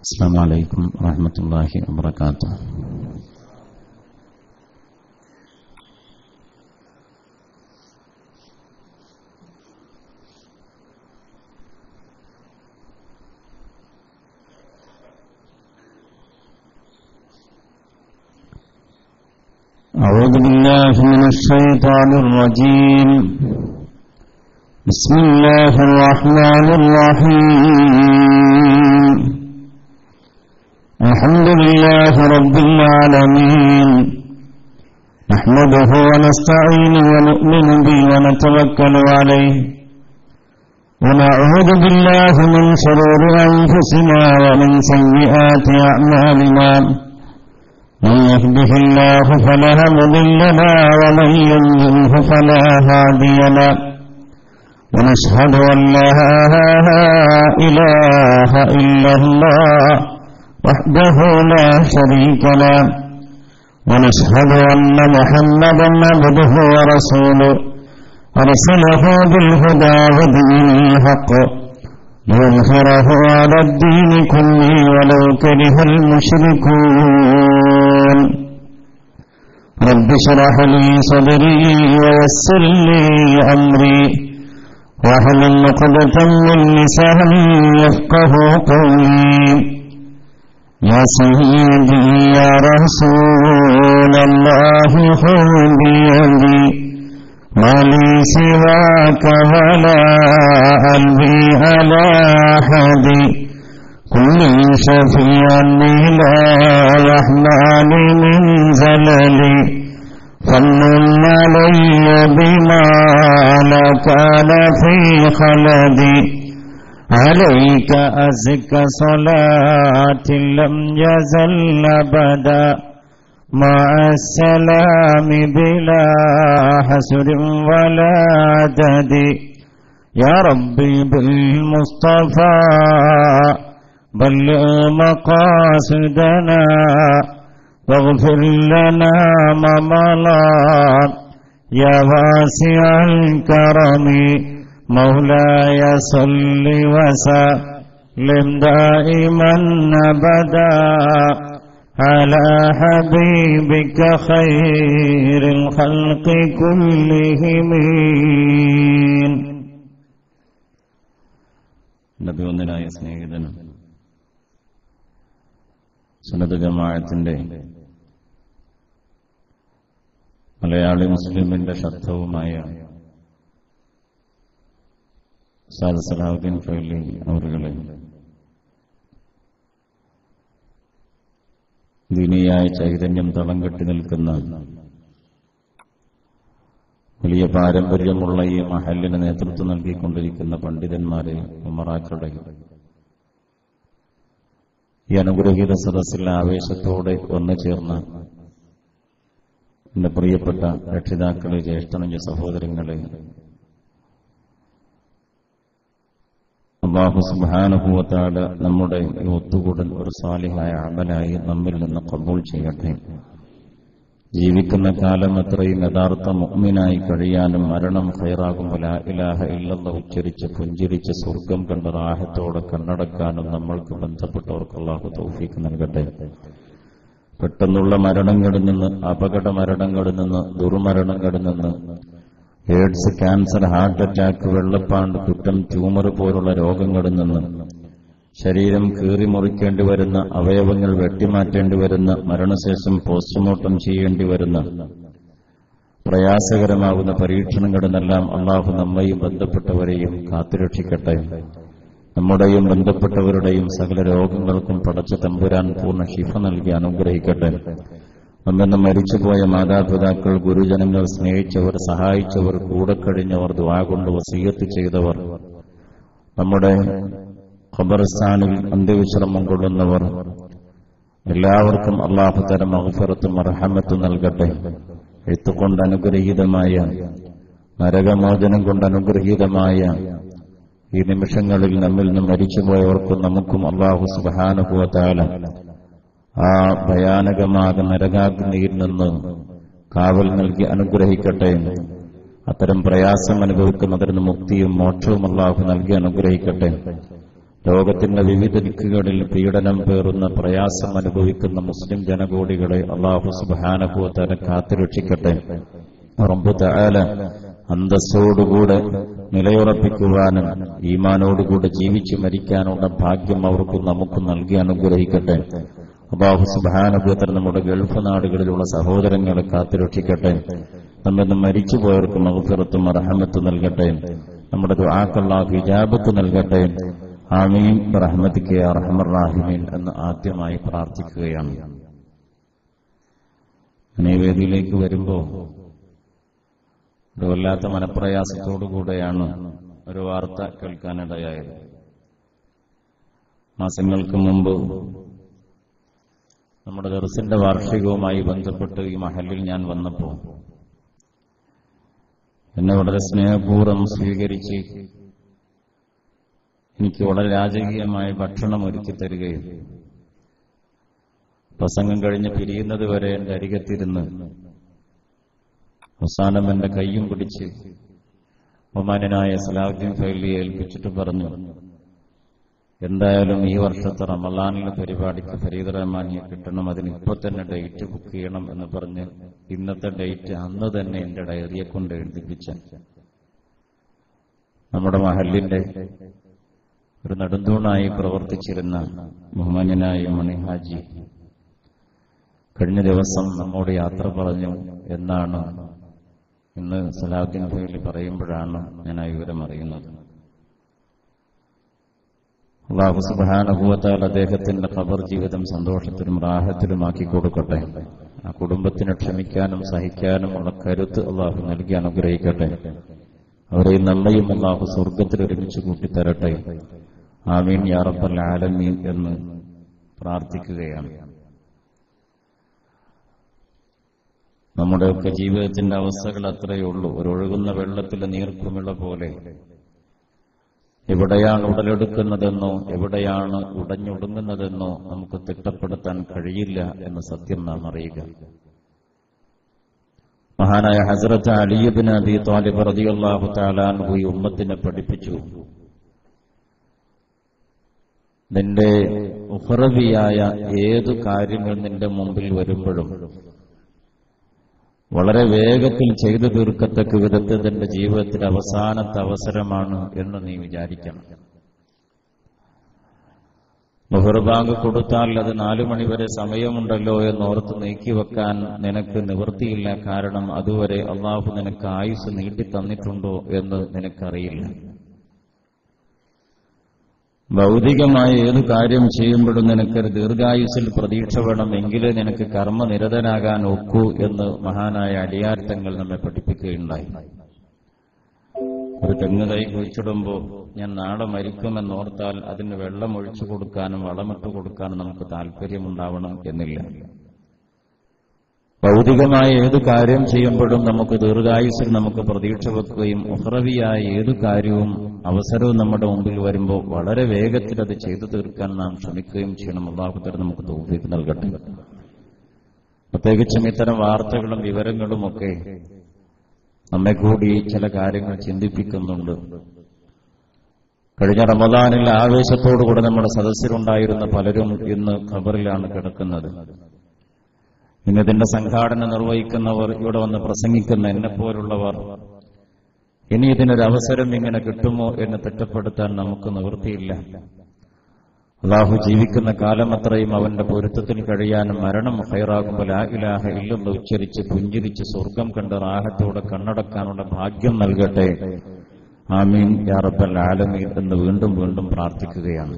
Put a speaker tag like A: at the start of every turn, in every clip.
A: السلام عليكم ورحمة الله وبركاته أعوذ بالله من الشيطان الرجيم بسم الله الرحمن الرحيم الحمد لله رب العالمين نحمده ونستعينه ونؤمن به ونتوكل عليه ونعوذ بالله من شرور أنفسنا ومن سيئات أعمالنا من يهده الله فلا مضل له ومن يضلله فلا هادي له ونشهد أن لا إله إلا الله وحده لا شريك له ونشهد أن محمدا عبده ورسوله أرسله بالهدى ودين الحق ليظهره على الدين كله ولو كره المشركون رب اشرح لي صدري ويسر لي أمري واحلل عقدة من لساني يفقه قولي يا سيدي يا رسول الله خذ بيدي ما لي سواك ولا قلبي على أحد كل شفيعا إلى الرحمن من زللي فمن علي بما لا كان في خلدي عليك أزكى صلاة لم يزل أبدا مع السلام بلا حسر ولا عدد يا ربي بالمصطفى بلغ مقاصدنا واغفر لنا ما مضى يا واسع الكرم مولاي صل وسلم دائما ابدا على حبيبك خير الخلق كلهم നബിയൊന്നിനായ സ്നേഹിതനും സുനത് ജമാഅത്തിന്റെ മലയാളി മുസ്ലിമിന്റെ ശബ്ദവുമായ സാദ് സലാഹുദ്ദീൻ ഫൈലി അവരുകളെ ദീനിയായ ചൈതന്യം തളം കെട്ടി നിൽക്കുന്ന വലിയ പാരമ്പര്യമുള്ള ഈ മഹലിന് നേതൃത്വം നൽകിക്കൊണ്ടിരിക്കുന്ന പണ്ഡിതന്മാരെ ഉമറാക്കളുടെ ഈ അനുഗ്രഹീത സദസ്സിലെ ആവേശത്തോടെ ഒന്നു ചേർന്ന് എന്റെ പ്രിയപ്പെട്ട രക്ഷിതാക്കളെ ജ്യേഷ്ഠനുഞ്ഞ സഹോദരങ്ങളെ അള്ളാഹു സുബാനുഭൂവത്താട് നമ്മുടെ ഈ ഒത്തുകൂടൽ ഒരു സാലിഹായ അമലായി നമ്മിൽ നിന്ന് കബൂൾ ചെയ്യട്ടെ ജീവിക്കുന്ന കാലം അത്രയും യഥാർത്ഥ മുഗ്മിനായി കഴിയാനും മരണം ഹൈറാകുമ്പോൾ ലാ ഇലാഹ ഇല്ലെന്ന് ഉച്ചരിച്ച് പുഞ്ചിരിച്ച് സ്വർഗം കണ്ട റാഹത്തോടെ കണ്ണടക്കാനും നമ്മൾക്ക് ബന്ധപ്പെട്ടവർക്ക് അള്ളാഹു തൗഫീക്ക് നൽകട്ടെ പെട്ടെന്നുള്ള മരണങ്ങളിൽ നിന്ന് അപകട മരണങ്ങളിൽ നിന്ന് ദുർമരണങ്ങളിൽ നിന്ന് എയ്ഡ്സ് ക്യാൻസർ ഹാർട്ട് അറ്റാക്ക് വെള്ളപ്പാണ്ട് കുറ്റം ട്യൂമർ പോലുള്ള രോഗങ്ങളിൽ നിന്ന് ശരീരം കീറിമുറിക്കേണ്ടി വരുന്ന അവയവങ്ങൾ വെട്ടിമാറ്റേണ്ടി വരുന്ന മരണശേഷം പോസ്റ്റ്മോർട്ടം ചെയ്യേണ്ടി വരുന്ന പ്രയാസകരമാകുന്ന പരീക്ഷണങ്ങളിൽ നിന്നെല്ലാം അള്ളാഹു നമ്മയും ബന്ധപ്പെട്ടവരെയും കാത്തുരക്ഷിക്കട്ടെ നമ്മുടെയും ബന്ധപ്പെട്ടവരുടെയും സകല രോഗങ്ങൾക്കും പടച്ച തമ്പുരാൻ പൂർണ്ണ ശിഫ നൽകി അനുഗ്രഹിക്കട്ടെ നമ്മെന്ന് മരിച്ചുപോയ മാതാപിതാക്കൾ ഗുരുജനങ്ങൾ സ്നേഹിച്ചവർ സഹായിച്ചവർ കൂടെ കഴിഞ്ഞവർ ദ്വാ കൊണ്ട് വസീയത്ത് ചെയ്തവർ നമ്മുടെ ഖബർസ്ഥാനിൽ അന്ത്യവിശ്രമം കൊള്ളുന്നവർ എല്ലാവർക്കും അള്ളാഹു തരം അഹഫറത്തും അർഹമത്തും നൽകട്ടെ എഴുത്തുകൊണ്ട് അനുഗ്രഹീതമായ നരകമോചനം കൊണ്ട് അനുഗ്രഹീതമായ ഈ നിമിഷങ്ങളിൽ നമ്മിൽ നിന്ന് മരിച്ചുപോയവർക്കും നമുക്കും അള്ളാഹു സുബാനുഭവത്താല ആ ഭയാനകമായ നരകാഗ്നിയിൽ നിന്ന് കാവൽ നൽകി അനുഗ്രഹിക്കട്ടെ അത്തരം പ്രയാസം അനുഭവിക്കുന്നതിന് മുക്തിയും മോക്ഷവും അള്ളാഹു നൽകി അനുഗ്രഹിക്കട്ടെ ലോകത്തിന്റെ വിവിധ ദിക്കുകളിൽ പീഡനം പേറുന്ന പ്രയാസം അനുഭവിക്കുന്ന മുസ്ലിം ജനകോടികളെ അള്ളാഹു സുബാനഭൂത്തനെ കാത്തുരക്ഷിക്കട്ടെ റബ്ബു തആല അന്തസ്സോടുകൂടെ നിലയുറപ്പിക്കുവാനും ഈമാനോടുകൂടെ ജീവിച്ചു മരിക്കാനുള്ള ഭാഗ്യം അവർക്കും നമുക്കും നൽകി അനുഗ്രഹിക്കട്ടെ അള്ളാഹു സുബാനുഭൂത്തൻ നമ്മുടെ ഗൾഫ് നാടുകളിലുള്ള സഹോദരങ്ങളെ കാത്തുരക്ഷിക്കട്ടെ നമ്മിൽ നിന്ന് മരിച്ചുപോയവർക്ക് മഹഫിറത്തും അർഹമത്തും നൽകട്ടെ നമ്മുടെ ദുആക്കല്ലാഹു ഹിജാബത്ത് നൽകട്ടെ ആമീൻ റഹ്മത്തിക്ക് അർഹമർ റാഹിമീൻ എന്ന് ആദ്യമായി പ്രാർത്ഥിക്കുകയാണ് നൈവേദിയിലേക്ക് വരുമ്പോ ഒരു വല്ലാത്ത മനപ്രയാസത്തോടുകൂടെയാണ് ഒരു വാർത്ത കേൾക്കാനിടയായത് മാസങ്ങൾക്ക് മുമ്പ് നമ്മുടെ ദർസിന്റെ വാർഷികവുമായി ബന്ധപ്പെട്ട് ഈ മഹലിൽ ഞാൻ വന്നപ്പോ എന്നെ വളരെ സ്നേഹപൂർവ്വം സ്വീകരിച്ച് എനിക്ക് വളരെ രാജകീയമായ ഭക്ഷണം ഒരുക്കി തരികയും പ്രസംഗം കഴിഞ്ഞ് പിരിയുന്നത് വരെ എന്റെ അരികത്തിരുന്ന് അവസാനം എന്റെ കൈയും പിടിച്ച് ഒമാനായ സലാഹുദ്ദീൻ ഫൈലിയെ ഏൽപ്പിച്ചിട്ട് പറഞ്ഞു എന്തായാലും ഈ വർഷത്തെ റമലാനിലെ പരിപാടിക്ക് ഫരീദ് റഹ്മാനിയെ കിട്ടണം അതിന് ഇപ്പൊ തന്നെ ഡേറ്റ് ബുക്ക് ചെയ്യണം എന്ന് പറഞ്ഞ് ഇന്നത്തെ ഡേറ്റ് അന്ന് തന്നെ എന്റെ ഡയറിയെ കൊണ്ട് എഴുതിപ്പിച്ച നമ്മുടെ മഹലിന്റെ ഒരു നെടുന്തൂണായി പ്രവർത്തിച്ചിരുന്ന ബഹുമാന്യനായ മണിഹാജി കഴിഞ്ഞ ദിവസം നമ്മോട് യാത്ര പറഞ്ഞു എന്നാണ് ഇന്ന് സലാഹുദ്ദീൻ ഫൈലി പറയുമ്പോഴാണ് ഞാൻ ആ വിവരം അറിയുന്നത് അള്ളാഹു സുബാനുഭവത്താൽ അദ്ദേഹത്തിന്റെ ഖബർ ജീവിതം സന്തോഷത്തിലും റാഹത്തിലുമാക്കി കൊടുക്കട്ടെ ആ കുടുംബത്തിന് ക്ഷമിക്കാനും സഹിക്കാനുമുള്ള കരുത്ത് അള്ളാഹു നൽകി അനുഗ്രഹിക്കട്ടെ അവരെയും നമ്മയും അള്ളാഹു സ്വർഗത്തിൽ ഒരുമിച്ച് കൂട്ടിത്തരട്ടെ ആമീൻ യാറബൽ ആലമീൻ എന്ന് പ്രാർത്ഥിക്കുകയാണ് നമ്മുടെയൊക്കെ ജീവിതത്തിന്റെ അവസ്ഥകൾ അത്രയേ ഉള്ളൂ ഒരു ഒഴുകുന്ന വെള്ളത്തിലെ നീർക്കുമിള പോലെ എവിടെയാണ് ഉടലെടുക്കുന്നതെന്നോ എവിടെയാണ് ഉടഞ്ഞൊടുങ്ങുന്നതെന്നോ നമുക്ക് തിട്ടപ്പെടുത്താൻ കഴിയില്ല എന്ന സത്യം നാം അറിയുക മഹാനായ ഹസരത്ത് അലിയുബിൻ അബി താലിബ് റതിയല്ലാഹു താലാൻഹു ഈ ഉമ്മത്തിനെ പഠിപ്പിച്ചു നിന്റെ ഉഹറവിയായ ഏതു കാര്യങ്ങൾ നിന്റെ മുമ്പിൽ വരുമ്പോഴും വളരെ വേഗത്തിൽ ചെയ്തു തീർക്കത്തക്ക വിധത്തിൽ തന്റെ ജീവിതത്തിലെ അവസാനത്തെ അവസരമാണ് എന്ന് നീ വിചാരിക്കണം മുഹർബാങ്ക് കൊടുത്താൽ അത് നാലു മണിവരെ സമയമുണ്ടല്ലോ എന്നോർത്ത് നീക്കിവെക്കാൻ നിനക്ക് നിവൃത്തിയില്ല കാരണം അതുവരെ അള്ളാഹു നിനക്ക് ആയുസ് നീട്ടി തന്നിട്ടുണ്ടോ എന്ന് നിനക്കറിയില്ല ഭൗതികമായ ഏതു കാര്യം ചെയ്യുമ്പോഴും നിനക്ക് ദീർഘായുസിൽ പ്രതീക്ഷ വേണം എങ്കിലേ നിനക്ക് കർമ്മനിരതനാകാൻ ഒക്കൂ എന്ന് മഹാനായ അടിയാർത്ഥങ്ങൾ നമ്മെ പഠിപ്പിക്കുകയുണ്ടായി ഒരു തെങ്ങ് തൈ കുഴിച്ചിടുമ്പോൾ ഞാൻ നാളെ മരിക്കുമെന്നോർത്താൽ അതിന് വെള്ളം ഒഴിച്ചു കൊടുക്കാനും വളമിട്ട് കൊടുക്കാനും നമുക്ക് താല്പര്യമുണ്ടാവണം എന്നില്ല ഭൗതികമായ ഏതു കാര്യം ചെയ്യുമ്പോഴും നമുക്ക് ദീർഘായുസിൽ നമുക്ക് പ്രതീക്ഷ വെക്കുകയും ഉഹ്റവിയായ ഏതു കാര്യവും അവസരവും നമ്മുടെ മുമ്പിൽ വരുമ്പോൾ വളരെ വേഗത്തിൽ അത് ചെയ്തു തീർക്കാൻ നാം ശ്രമിക്കുകയും ചെയ്യണം അള്ളാഹുത്തരം നമുക്ക് തോഫീക്ക് നൽകട്ടെ പ്രത്യേകിച്ചും ഇത്തരം വാർത്തകളും വിവരങ്ങളും ഒക്കെ നമ്മെ കൂടി ചില കാര്യങ്ങൾ ചിന്തിപ്പിക്കുന്നുണ്ട് കഴിഞ്ഞ റമദാനിൽ ആവേശത്തോടുകൂടെ നമ്മുടെ സദസ്സിലുണ്ടായിരുന്ന പലരും ഇന്ന് ഖബറിലാണ് കിടക്കുന്നത് ഇന്ന് ഇതിന്റെ സംഘാടന നിർവഹിക്കുന്നവർ ഇവിടെ വന്ന് പ്രസംഗിക്കുന്ന എന്നെ പോലുള്ളവർ ഇനി ഇതിനൊരു അവസരം ഇങ്ങനെ കിട്ടുമോ എന്ന് തിട്ടപ്പെടുത്താൻ നമുക്ക് നിവൃത്തിയില്ല അള്ളാഹു ജീവിക്കുന്ന കാലം അത്രയും അവന്റെ പൊരുത്തത്തിൽ കഴിയാനും മരണം ഹൈറാകുമ്പോൾ ആ ഇലാഹ ഇല്ലെന്ന് ഉച്ചരിച്ച് പുഞ്ചിരിച്ച് സ്വർഗം കണ്ട് റാഹത്തോടെ കണ്ണടക്കാനുള്ള ഭാഗ്യം നൽകട്ടെ ആമീൻ യാ റബ്ബൽ ആലമീൻ എന്ന് വീണ്ടും വീണ്ടും പ്രാർത്ഥിക്കുകയാണ്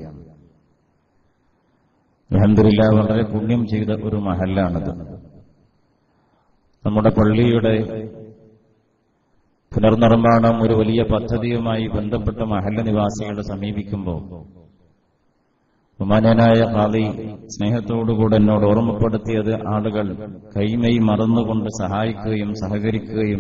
A: അലഹമില്ല വളരെ പുണ്യം ചെയ്ത ഒരു മഹല്ലാണിത് നമ്മുടെ പള്ളിയുടെ പുനർനിർമ്മാണം ഒരു വലിയ പദ്ധതിയുമായി ബന്ധപ്പെട്ട മഹല്ല നിവാസികളെ സമീപിക്കുമ്പോൾ ബഹുമാനനായ ഹാദി സ്നേഹത്തോടുകൂടെ എന്നോട് ഓർമ്മപ്പെടുത്തിയത് ആളുകൾ കൈമൈ മറന്നുകൊണ്ട് സഹായിക്കുകയും സഹകരിക്കുകയും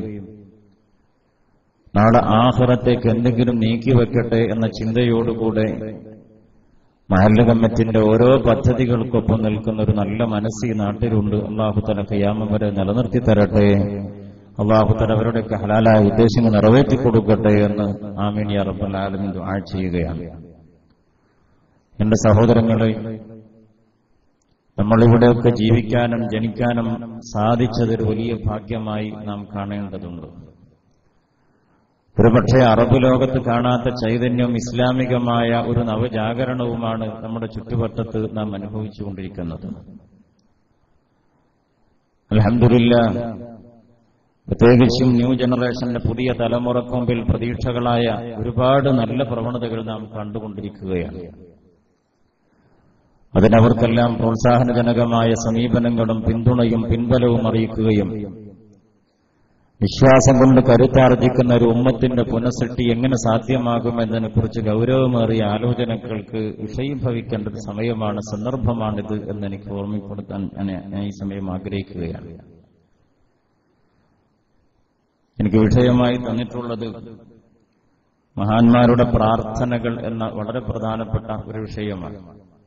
A: നാളെ ആഹ്റത്തേക്ക് എന്തെങ്കിലും നീക്കിവെക്കട്ടെ എന്ന ചിന്തയോടുകൂടെ മഹല്ല കമ്മിറ്റിന്റെ ഓരോ പദ്ധതികൾക്കൊപ്പം നിൽക്കുന്ന ഒരു നല്ല മനസ്സ് ഈ നാട്ടിലുണ്ട് അള്ളാഹു തല കയ്യാമം വരെ നിലനിർത്തി തരട്ടെ അള്ളാഹു തല അവരുടെയൊക്കെ ഹലാലായ ഉദ്ദേശങ്ങൾ നിറവേറ്റി കൊടുക്കട്ടെ എന്ന് ആമീൻ യാ റബ്ബൽ ആലമീൻ ദുആ ചെയ്യുകയാണ് എന്റെ സഹോദരങ്ങളെ നമ്മളിവിടെയൊക്കെ ജീവിക്കാനും ജനിക്കാനും സാധിച്ചതൊരു വലിയ ഭാഗ്യമായി നാം കാണേണ്ടതുണ്ട് ഒരുപക്ഷെ അറബ് ലോകത്ത് കാണാത്ത ചൈതന്യം ഇസ്ലാമികമായ ഒരു നവജാഗരണവുമാണ് നമ്മുടെ ചുറ്റുവട്ടത്ത് നാം അനുഭവിച്ചുകൊണ്ടിരിക്കുന്നത് അലഹമില്ല പ്രത്യേകിച്ചും ന്യൂ ജനറേഷന്റെ പുതിയ തലമുറക്ക് മുമ്പിൽ പ്രതീക്ഷകളായ ഒരുപാട് നല്ല പ്രവണതകൾ നാം കണ്ടുകൊണ്ടിരിക്കുകയാണ് അതിനവർക്കെല്ലാം പ്രോത്സാഹനജനകമായ സമീപനങ്ങളും പിന്തുണയും പിൻബലവും അറിയിക്കുകയും വിശ്വാസം കൊണ്ട് കരുത്താർജിക്കുന്ന ഒരു ഉമ്മത്തിന്റെ പുനഃസൃഷ്ടി എങ്ങനെ സാധ്യമാകുമെന്നതിനെക്കുറിച്ച് ഗൗരവമേറിയ ആലോചനകൾക്ക് വിഷയീഭവിക്കേണ്ട ഒരു സമയമാണ് സന്ദർഭമാണിത് എന്ന് എനിക്ക് ഓർമ്മപ്പെടുത്താൻ ഞാൻ ഈ സമയം ആഗ്രഹിക്കുകയാണ് എനിക്ക് വിഷയമായി തന്നിട്ടുള്ളത് മഹാന്മാരുടെ പ്രാർത്ഥനകൾ എന്ന വളരെ പ്രധാനപ്പെട്ട ഒരു വിഷയമാണ്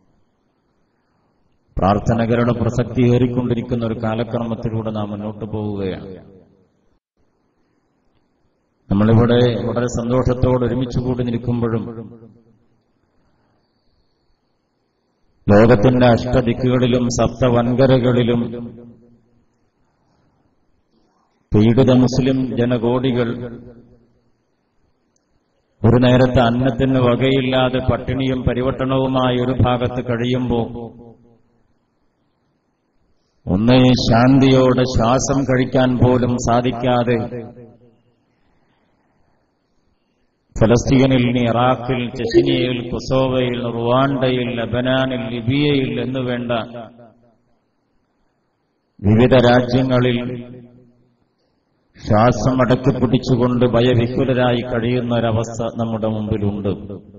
A: പ്രാർത്ഥനകളുടെ പ്രസക്തി ഏറിക്കൊണ്ടിരിക്കുന്ന ഒരു കാലക്രമത്തിലൂടെ നാം മുന്നോട്ട് പോവുകയാണ് നമ്മളിവിടെ വളരെ സന്തോഷത്തോടെ ഒരുമിച്ച് കൂടി നിൽക്കുമ്പോഴും ലോകത്തിന്റെ അഷ്ടദിക്കുകളിലും സപ്തവൻകരകളിലും പീഡിത മുസ്ലിം ജനകോടികൾ ഒരു നേരത്തെ അന്നത്തിന് വകയില്ലാതെ പട്ടിണിയും പരിവട്ടണവുമായി ഒരു ഭാഗത്ത് കഴിയുമ്പോൾ ഒന്ന് ശാന്തിയോടെ ശ്വാസം കഴിക്കാൻ പോലും സാധിക്കാതെ ഫലസ്തീനിൽ ഇറാഖിൽ ചെച്ചിനിയയിൽ കൊസോവയിൽ റുവാണ്ടയിൽ ലബനാനിൽ ലിബിയയിൽ എന്നുവേണ്ട വിവിധ രാജ്യങ്ങളിൽ ശ്വാസം അടക്കി പിടിച്ചുകൊണ്ട് ഭയവിഹുലരായി കഴിയുന്ന ഒരവസ്ഥ നമ്മുടെ മുമ്പിലുണ്ട്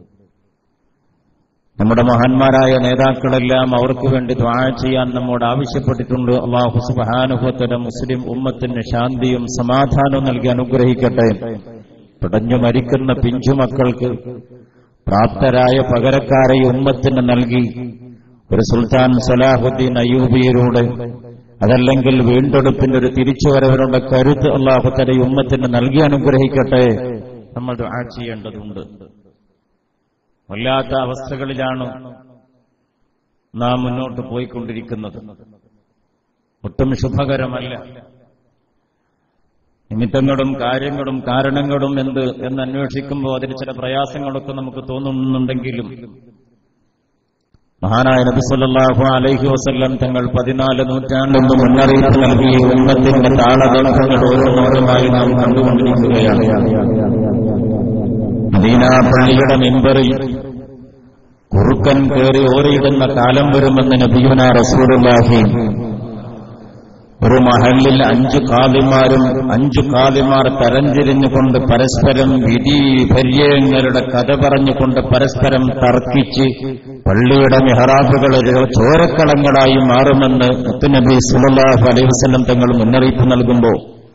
A: നമ്മുടെ മഹാന്മാരായ നേതാക്കളെല്ലാം അവർക്ക് വേണ്ടി ദ്വാ ചെയ്യാൻ നമ്മോട് ആവശ്യപ്പെട്ടിട്ടുണ്ട് അള്ളാഹു സുബാനുഭവത്തിന് മുസ്ലിം ഉമ്മത്തിന് ശാന്തിയും സമാധാനവും നൽകി അനുഗ്രഹിക്കട്ടെ പിടഞ്ഞു മരിക്കുന്ന പിഞ്ചുമക്കൾക്ക് പ്രാപ്തരായ പകരക്കാരെ ഉമ്മത്തിന് നൽകി ഒരു സുൽത്താൻ സലാഹുദ്ദീൻ അയ്യൂബിയിലൂടെ അതല്ലെങ്കിൽ വീണ്ടെടുപ്പിന്റെ ഒരു തിരിച്ചുവരവരുടെ കരുത്ത് അള്ളാഹുത്തര ഉമ്മത്തിന് നൽകി അനുഗ്രഹിക്കട്ടെ നമ്മൾ ദുആ ചെയ്യേണ്ടതുണ്ട് വല്ലാത്ത അവസ്ഥകളിലാണ് നാം മുന്നോട്ട് പോയിക്കൊണ്ടിരിക്കുന്നത് ഒട്ടും ശുഭകരമല്ല നിമിത്തങ്ങളും കാര്യങ്ങളും കാരണങ്ങളും എന്ത് എന്ന് അന്വേഷിക്കുമ്പോൾ അതിന് ചില പ്രയാസങ്ങളൊക്കെ നമുക്ക് തോന്നുന്നുണ്ടെങ്കിലും മഹാനായ നബി സല്ലല്ലാഹു അലൈഹി വസല്ലം തങ്ങൾ പതിനാല് നൂറ്റാണ്ടിന് മുന്നറിയിപ്പ് നൽകിയ ഉമ്മത്തിന്റെ താളതളങ്ങൾ ഓരോന്നോരോന്നായി നാം കണ്ടുകൊണ്ടിരിക്കുകയാണ് മദീന പള്ളിയുടെ മെമ്പറിൽ കുറുക്കൻ കയറി ഓരിയിടുന്ന കാലം വരുമെന്ന് നബിയുന റസൂലുള്ളാഹി ഒരു മഹലിൽ അഞ്ചു കാതിമാരും അഞ്ചു കാതിമാർ തരംതിരിഞ്ഞുകൊണ്ട് പരസ്പരം വിധി പര്യങ്ങളുടെ കഥ പറഞ്ഞുകൊണ്ട് പരസ്പരം തർക്കിച്ച് പള്ളിയുടെ മെഹറാബുകൾ ചോരക്കളങ്ങളായി മാറുമെന്ന് മുത്തുനബി സുലല്ലാഹു അലൈഹി വസല്ലം തങ്ങൾ മുന്നറിയിപ്പ് നൽകുമ്പോൾ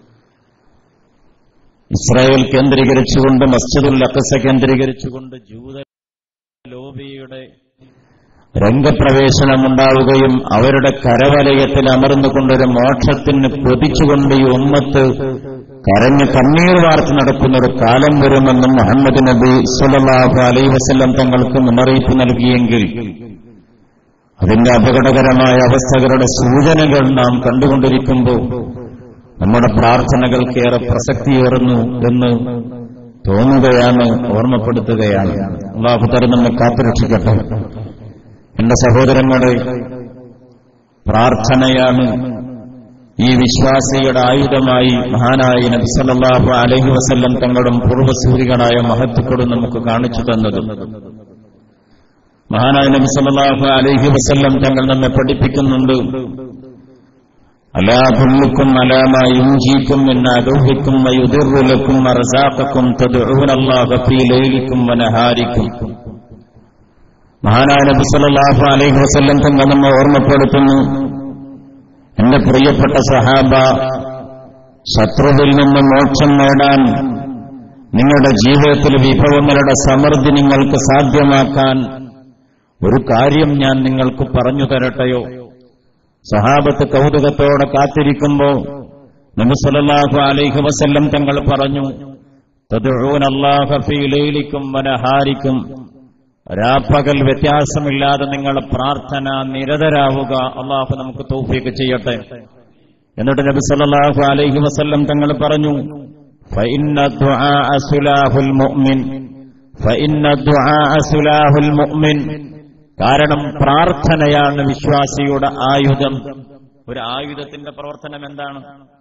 A: ഇസ്രായേൽ കേന്ദ്രീകരിച്ചുകൊണ്ട് മസ്ജിദുൽ അക്കസ കേന്ദ്രീകരിച്ചുകൊണ്ട് ജൂത ലോബിയുടെ രംഗപ്രവേശനമുണ്ടാവുകയും അവരുടെ കരവലയത്തിൽ അമർന്നുകൊണ്ടൊരു മോക്ഷത്തിന് കൊതിച്ചുകൊണ്ട് ഈ ഉമ്മത്ത് കരഞ്ഞ് കണ്ണീർ വാർത്ത് നടക്കുന്ന ഒരു കാലം വരുമെന്നും മുഹമ്മദ് നബി സുലല്ലാഹു അലൈ വസല്ലം തങ്ങൾക്ക് മുന്നറിയിപ്പ് നൽകിയെങ്കിൽ അതിന്റെ അപകടകരമായ അവസ്ഥകളുടെ സൂചനകൾ നാം കണ്ടുകൊണ്ടിരിക്കുമ്പോൾ നമ്മുടെ പ്രാർത്ഥനകൾക്കേറെ പ്രസക്തിയേറുന്നു എന്ന് തോന്നുകയാണ് ഓർമ്മപ്പെടുത്തുകയാണ് അള്ളാഹുത്തരം നമ്മെ കാത്തുരക്ഷിക്കട്ടെ എന്റെ സഹോദരങ്ങളെ പ്രാർത്ഥനയാണ് ഈ വിശ്വാസിയുടെ ആയുധമായി മഹാനായ നബി സല്ലല്ലാഹു അലൈഹി വസല്ലം തങ്ങളും പൂർവ്വസൂരികളായ മഹത്തുക്കളും നമുക്ക് കാണിച്ചു തന്നതും മഹാനായ നബി സല്ലല്ലാഹു അലൈഹി വസല്ലം തങ്ങൾ നമ്മെ പഠിപ്പിക്കുന്നുണ്ട് അലാ കുല്ലുക്കും അലാമ യുഞ്ചീക്കും എന്ന അദുഹിക്കും വയുദിറുലക്കും അർസാഖക്കും തദ്ഉനല്ലാഹ ഫീ ലൈലിക്കും വനഹാരിക്കും മഹാനായ നബി സല്ലല്ലാഹു അലൈഹി വസല്ലം തങ്ങൾ നമ്മെ ഓർമ്മപ്പെടുത്തുന്നു എന്റെ പ്രിയപ്പെട്ട സഹാബ ശത്രുവിൽ നിന്ന് മോക്ഷം നേടാൻ നിങ്ങളുടെ ജീവിതത്തിൽ വിഭവങ്ങളുടെ സമൃദ്ധി നിങ്ങൾക്ക് സാധ്യമാക്കാൻ ഒരു കാര്യം ഞാൻ നിങ്ങൾക്ക് പറഞ്ഞു തരട്ടെയോ സഹാബത്ത് കൗതുകത്തോടെ കാത്തിരിക്കുമ്പോ നബിസലാഹു അലൈഹി വസല്ലം തങ്ങൾ പറഞ്ഞു തദ്ഊനല്ലാഹ ഫീ ലൈലിക്കും വനഹാരിക്കും രാപ്പകൽ വ്യത്യാസമില്ലാതെ നിങ്ങൾ പ്രാർത്ഥന നിരതരാവുക അള്ളാഹു നമുക്ക് തൗഫീക്ക് ചെയ്യട്ടെ എന്നിട്ട് നബി സല്ലല്ലാഹു അലൈഹി വസല്ലം തങ്ങൾ പറഞ്ഞു ഫഇന്ന ദുആഅ സുലാഹുൽ മുഅ്മിൻ ഫഇന്ന ദുആഅ സുലാഹുൽ മുഅ്മിൻ കാരണം പ്രാർത്ഥനയാണ് വിശ്വാസിയുടെ ആയുധം ഒരു ആയുധത്തിന്റെ പ്രവർത്തനം എന്താണ്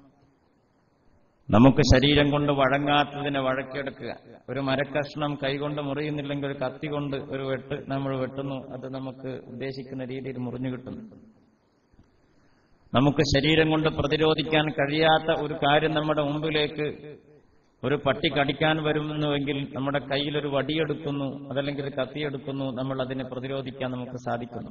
A: നമുക്ക് ശരീരം കൊണ്ട് വഴങ്ങാത്തതിനെ വഴക്കെടുക്കുക ഒരു മരക്കഷ്ണം കൈകൊണ്ട് മുറിയുന്നില്ലെങ്കിൽ ഒരു കത്തി കൊണ്ട് ഒരു വെട്ട് നമ്മൾ വെട്ടുന്നു അത് നമുക്ക് ഉദ്ദേശിക്കുന്ന രീതിയിൽ മുറിഞ്ഞു കിട്ടുന്നു നമുക്ക് ശരീരം കൊണ്ട് പ്രതിരോധിക്കാൻ കഴിയാത്ത ഒരു കാര്യം നമ്മുടെ മുമ്പിലേക്ക് ഒരു പട്ടി കടിക്കാൻ വരുന്നുവെങ്കിൽ നമ്മുടെ കയ്യിൽ ഒരു വടിയെടുക്കുന്നു അതല്ലെങ്കിൽ ഒരു കത്തിയെടുക്കുന്നു നമ്മൾ അതിനെ പ്രതിരോധിക്കാൻ നമുക്ക് സാധിക്കുന്നു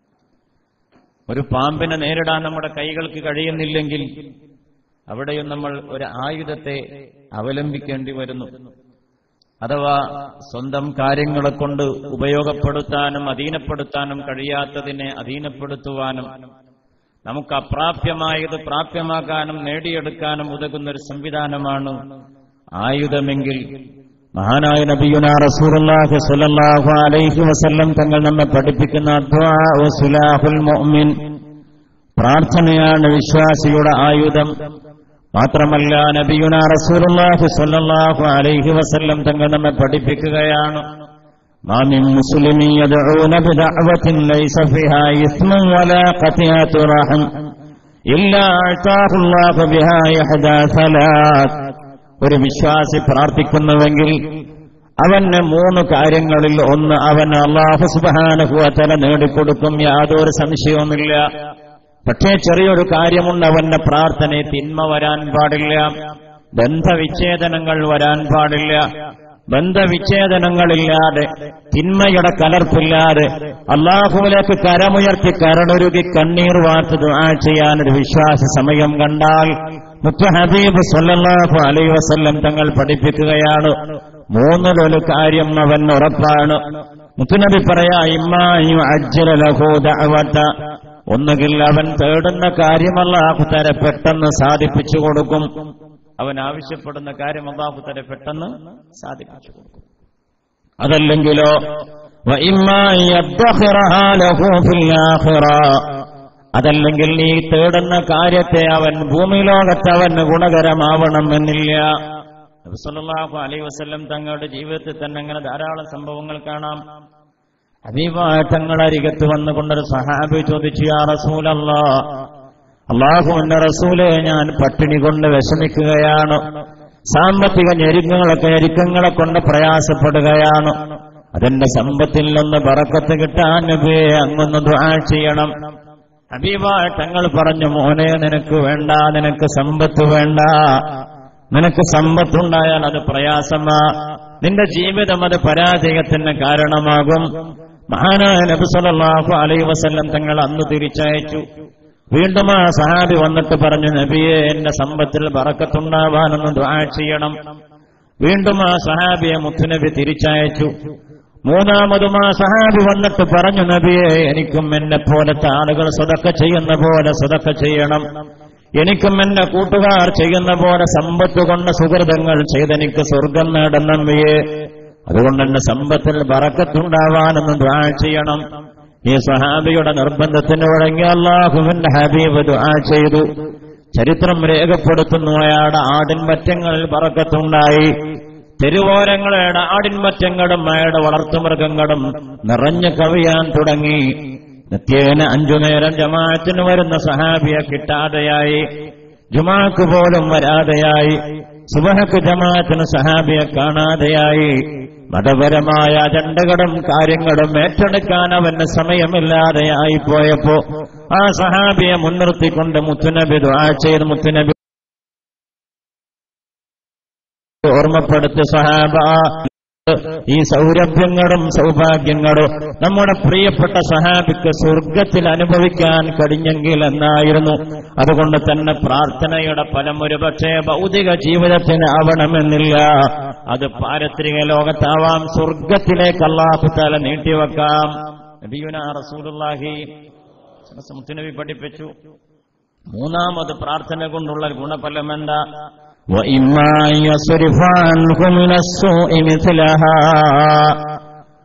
A: ഒരു പാമ്പിനെ നേരിടാൻ നമ്മുടെ കൈകൾക്ക് കഴിയുന്നില്ലെങ്കിൽ അവിടെയും നമ്മൾ ഒരു ആയുധത്തെ അവലംബിക്കേണ്ടി വരുന്നു അഥവാ സ്വന്തം കാര്യങ്ങളെ കൊണ്ട് ഉപയോഗപ്പെടുത്താനും അധീനപ്പെടുത്താനും കഴിയാത്തതിനെ അധീനപ്പെടുത്തുവാനും നമുക്ക് അപ്രാപ്യമായത് പ്രാപ്യമാക്കാനും നേടിയെടുക്കാനും ഉതകുന്ന ഒരു സംവിധാനമാണ് ആയുധമെങ്കിൽ മഹാനായ നബിയുന റസൂലുള്ളാഹി സ്വല്ലല്ലാഹു അലൈഹി വസല്ലം തങ്ങൾ നമ്മെ പഠിപ്പിക്കുന്ന ദുആഉ സുലാഹുൽ മുഅ്മിൻ പ്രാർത്ഥനയാണ് വിശ്വാസിയുടെ ആയുധം മാത്രമല്ല നബിയുന റസൂലുള്ളാഹി സ്വല്ലല്ലാഹു അലൈഹി വസല്ലം തങ്ങൾ നമ്മെ പഠിപ്പിക്കുകയാണ് ما من مسلم يدعون بدعوة ليس فيها إثم ولا قطيعة رحم إلا أعطاه الله بها إحدى ثلاث ഒരു വിശ്വാസി പ്രാർത്ഥിക്കുന്നുവെങ്കിൽ അവന് മൂന്ന് കാര്യങ്ങളിൽ ഒന്ന് അവൻ അള്ളാഹു സുബാനുഭവത്തല നേടിക്കൊടുക്കും യാതൊരു സംശയവുമില്ല പക്ഷേ ചെറിയൊരു കാര്യമുണ്ട് അവന്റെ പ്രാർത്ഥനയെ തിന്മ വരാൻ പാടില്ല ബന്ധവിച്ഛേദനങ്ങൾ വരാൻ പാടില്ല ബന്ധവിച്ഛേദനങ്ങളില്ലാതെ തിന്മയുടെ കലർപ്പില്ലാതെ അള്ളാഹുവിലേക്ക് കരമുയർത്തി കരടൊരുകി കണ്ണീർ വാർത്ത് ദുആ ചെയ്യാൻ ഒരു വിശ്വാസ സമയം കണ്ടാൽ മുത്തു ഹബീബ് സല്ലല്ലാഹു അലൈഹി വസല്ലം തങ്ങൾ പഠിപ്പിക്കുകയാണ് മൂന്നിലൊരു കാര്യം അവൻ ഉറപ്പാണ് മുത്തുനബി പറയാ ഇമ്മായു അജ്ജല ലഹു ദഅവത ഒന്നുകിൽ അവൻ തേടുന്ന കാര്യം അല്ലാഹു തര പെട്ടെന്ന് സാധിപ്പിച്ചു കൊടുക്കും അവൻ ആവശ്യപ്പെടുന്ന കാര്യം അള്ളാഹു തര പെട്ടെന്ന് സാധിപ്പിച്ചു കൊടുക്കും അതല്ലെങ്കിലോ അതല്ലെങ്കിൽ നീ തേടുന്ന കാര്യത്തെ അവൻ ഭൂമി ലോകത്ത് അവന് ഗുണകരമാവണമെന്നില്ല നബിസല്ലാഹു അലൈ വസ്ല്ലം തങ്ങളുടെ ജീവിതത്തിൽ തന്നെ അങ്ങനെ ധാരാളം സംഭവങ്ങൾ കാണാം ഹബീബായ തങ്ങളരികത്ത് വന്നുകൊണ്ടൊരു സഹാബി ചോദിച്ചു യാ റസൂലല്ലാ അള്ളാഹുവിന്റെ റസൂലെ ഞാൻ പട്ടിണി കൊണ്ട് വിഷമിക്കുകയാണ് സാമ്പത്തിക ഞെരുക്കങ്ങളൊക്കെ ഞെരുക്കങ്ങളെ കൊണ്ട് പ്രയാസപ്പെടുകയാണ് അതെന്റെ സമ്പത്തിൽ നിന്ന് പറക്കത്ത് കിട്ടാൻ നബിയെ അങ്ങൊന്ന് ദുആ ചെയ്യണം ഹബീബായ തങ്ങൾ പറഞ്ഞു മോനെ നിനക്ക് വേണ്ട നിനക്ക് സമ്പത്ത് വേണ്ട നിനക്ക് സമ്പത്തുണ്ടായാൽ അത് പ്രയാസമാ നിന്റെ ജീവിതം അത് പരാജയത്തിന് കാരണമാകും മഹാനായ നബി സല്ലല്ലാഹു അലൈഹി വസല്ലം തങ്ങൾ അന്ന് തിരിച്ചയച്ചു വീണ്ടും ആ സഹാബി വന്നിട്ട് പറഞ്ഞു നബിയെ എന്റെ സമ്പത്തിൽ പറക്കത്തുണ്ടാവാനൊന്ന് ദുആ ചെയ്യണം വീണ്ടും ആ സഹാബിയെ മുത്തുനബി തിരിച്ചയച്ചു മൂന്നാമതും ആ സഹാബി വന്നിട്ട് പറഞ്ഞു നബിയെ എനിക്കും എന്നെ പോലത്തെ ആളുകൾ സ്വതക്ക ചെയ്യുന്ന പോലെ സ്വതക്ക ചെയ്യണം എനിക്കും എന്റെ കൂട്ടുകാർ ചെയ്യുന്ന പോലെ സമ്പത്ത് കൊണ്ട് സുഹൃതങ്ങൾ ചെയ്തെനിക്ക് സ്വർഗം നേടുന്ന നബിയെ അതുകൊണ്ട് എന്റെ സമ്പത്തിൽ ബറക്കത്തുണ്ടാവാനെന്ന് ദ്വാ ചെയ്യണം ഈ സഹാബിയുടെ നിർബന്ധത്തിന് വഴങ്ങി അള്ളാഹുവിന്റെ ഹബീബ് ദുആ ചെയ്തു ചരിത്രം രേഖപ്പെടുത്തുന്നു അയാളുടെ ആടിൻപറ്റങ്ങളിൽ പറക്കത്തുണ്ടായി തെരുവോരങ്ങളുടെ ആടിൻപറ്റങ്ങളും അയാളുടെ വളർത്തുമൃഗങ്ങളും നിറഞ്ഞു കവിയാൻ തുടങ്ങി നിത്യേന അഞ്ചു നേരം ജമാഅത്തിന് വരുന്ന സഹാബിയെ കിട്ടാതെയായി ജുമാക്ക് പോലും വരാതെയായി സുബഹക്ക് ജമാഅത്തിന് സഹാബിയെ കാണാതെയായി മതപരമായ അജണ്ടകളും കാര്യങ്ങളും ഏറ്റെടുക്കാൻ അവന് സമയമില്ലാതെയായി പോയപ്പോ ആ സഹാബിയെ മുൻനിർത്തിക്കൊണ്ട് മുത്തുനബി ദുആ ചെയ്ത് മുത്തുനബി ഓർമ്മപ്പെടുത്തി സഹാബ ഈ സൗരഭ്യങ്ങളും സൗഭാഗ്യങ്ങളും നമ്മുടെ പ്രിയപ്പെട്ട സഹാബിക്ക് സ്വർഗത്തിൽ അനുഭവിക്കാൻ കഴിഞ്ഞെങ്കിൽ എന്നായിരുന്നു അതുകൊണ്ട് തന്നെ പ്രാർത്ഥനയുടെ ഫലം ഒരുപക്ഷെ ഭൗതിക ജീവിതത്തിന് ആവണമെന്നില്ല അത് പാരത്രിക ലോകത്താവാം സ്വർഗത്തിലേക്ക് അള്ളാഹു തല നീട്ടിവെക്കാം നബിയുന റസൂലുള്ളാഹി മുത്തുനബി പഠിപ്പിച്ചു മൂന്നാമത് പ്രാർത്ഥന കൊണ്ടുള്ള ഗുണഫലം എന്താ وإما أن يصرف عنه من السوء مثلها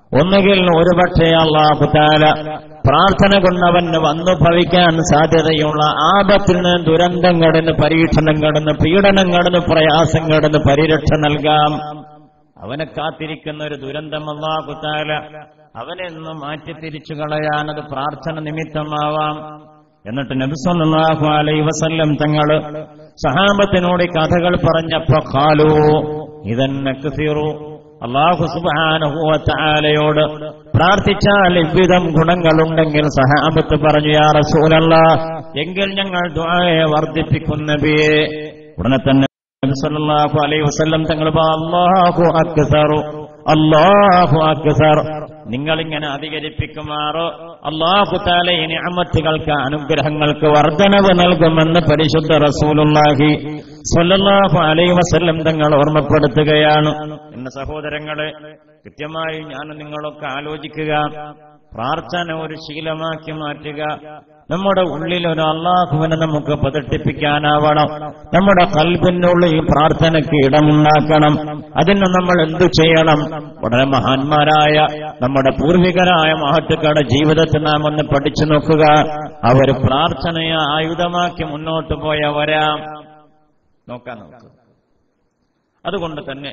A: ഒന്നുകിൽ ഒരുപക്ഷെ അള്ളാഹുത്താല പ്രാർത്ഥന കൊണ്ടവന് വന്നു ഭവിക്കാൻ സാധ്യതയുള്ള ആപത്തിൽ നിന്ന് ദുരന്തം കടന്ന് പരീക്ഷണം കടന്ന് പീഡനം കടന്ന് പ്രയാസം കടന്ന് പരിരക്ഷ നൽകാം അവനെ കാത്തിരിക്കുന്ന ഒരു ദുരന്തം അള്ളാഹുത്താല അവനെ നിന്ന് മാറ്റി തിരിച്ചു കളയാൻ അത് പ്രാർത്ഥന നിമിത്തമാവാം എന്നിട്ട് നബിസ്വല്ലാഹു അലൈ വസല്ലം തങ്ങള് സഹാബത്തിനോട് ഈ കഥകൾ പറഞ്ഞപ്പോ കാലു ഇതന്നെ അള്ളാഹു സുബാനുഭൂവത്താലയോട് പ്രാർത്ഥിച്ചാൽ ഇவ்விധം ഗുണങ്ങളുണ്ടെങ്കിൽ സഹാബത്ത് പറഞ്ഞു യാ റസൂലല്ല എങ്കിൽ ഞങ്ങൾ ദ്വായെ വർദ്ധിപ്പിക്കുന്നബിയെ ഉടനെ തന്നെ സല്ലല്ലാഹു അലൈഹി വസല്ലം തങ്ങൾ അല്ലാഹു അക്സറു അല്ലാഹു അക്സർ നിങ്ങളിങ്ങനെ അധികരിപ്പിക്കുമാറോ അള്ളാഹു താല ഇനി അമറ്റുകൾക്ക് അനുഗ്രഹങ്ങൾക്ക് വർധനവ് നൽകുമെന്ന് പരിശുദ്ധ റസൂലുള്ളാഹി സ്വല്ലല്ലാഹു അലൈഹി വസല്ലം തങ്ങൾ ഓർമ്മപ്പെടുത്തുകയാണ് എന്റെ സഹോദരങ്ങളെ കൃത്യമായി ഞാൻ നിങ്ങളൊക്കെ ആലോചിക്കുക പ്രാർത്ഥന ഒരു ശീലമാക്കി മാറ്റുക നമ്മുടെ ഉള്ളിൽ ഒരു അള്ളാഹുവിനെ നമുക്ക് പതട്ടിപ്പിക്കാനാവണം നമ്മുടെ കൽബിനുള്ളിൽ ഈ പ്രാർത്ഥനയ്ക്ക് ഇടമുണ്ടാക്കണം അതിന് നമ്മൾ എന്തു ചെയ്യണം വളരെ മഹാന്മാരായ നമ്മുടെ പൂർവികരായ മഹത്തുക്കളുടെ ജീവിതത്തിൽ നാം ഒന്ന് പഠിച്ചു നോക്കുക അവർ പ്രാർത്ഥനയെ ആയുധമാക്കി മുന്നോട്ട് പോയവരാ നോക്കാൻ നോക്കുക അതുകൊണ്ട് തന്നെ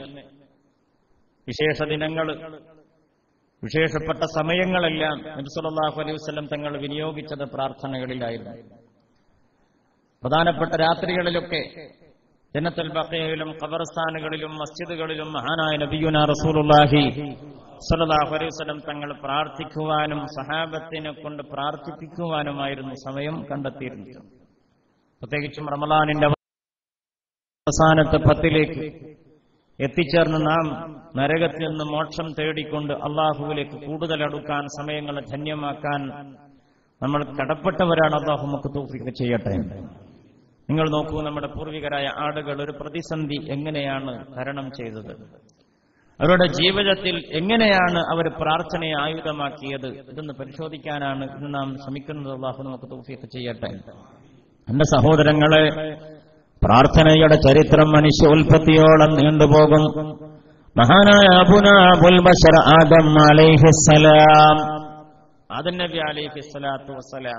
A: വിശേഷ ദിനങ്ങൾ വിശേഷപ്പെട്ട സമയങ്ങളെല്ലാം നബിസുല്ലാഹു അലൈഹി വസ്ലം തങ്ങൾ വിനിയോഗിച്ചത് പ്രാർത്ഥനകളിലായിരുന്നു പ്രധാനപ്പെട്ട രാത്രികളിലൊക്കെ ജനത്തൽ ബക്കയിലും ഖബർസ്ഥാനുകളിലും മസ്ജിദുകളിലും മഹാനായ നബിയുന റസൂലുള്ളാഹി സല്ലല്ലാഹു അലൈഹി വസല്ലം തങ്ങൾ പ്രാർത്ഥിക്കുവാനും സഹാബത്തിനെ കൊണ്ട് പ്രാർത്ഥിപ്പിക്കുവാനുമായിരുന്നു സമയം കണ്ടെത്തിയിരുന്നത് പ്രത്യേകിച്ചും റമലാനിന്റെ അവസാനത്തെ പത്തിലേക്ക് എത്തിച്ചേർന്ന് നാം നരകത്തിൽ നിന്ന് മോക്ഷം തേടിക്കൊണ്ട് അള്ളാഹുവിലേക്ക് കൂടുതൽ അടുക്കാൻ സമയങ്ങളെ ധന്യമാക്കാൻ നമ്മൾ കടപ്പെട്ടവരാണ് അള്ളാഹു നമുക്ക് തൂഫിക്ക് ചെയ്യട്ടെ നിങ്ങൾ നോക്കൂ നമ്മുടെ പൂർവികരായ ആടുകൾ ഒരു പ്രതിസന്ധി എങ്ങനെയാണ് തരണം ചെയ്തത് അവരുടെ ജീവിതത്തിൽ എങ്ങനെയാണ് അവർ പ്രാർത്ഥനയെ ആയുധമാക്കിയത് ഇതൊന്ന് പരിശോധിക്കാനാണ് ഇത് നാം ശ്രമിക്കുന്നത് അള്ളാഹു നമുക്ക് തൂഫിക്ക് ചെയ്യട്ടെ എന്റെ സഹോദരങ്ങളെ പ്രാർത്ഥനയുടെ ചരിത്രം മനുഷ്യോൽപത്തിയോളം നീണ്ടുപോകും മഹാനായ അബുന അബുൽ ബഷർ ആദം അലൈഹിസ്സലാം ആദം നബി അലൈഹിസ്സലാത്തു വസ്സലാം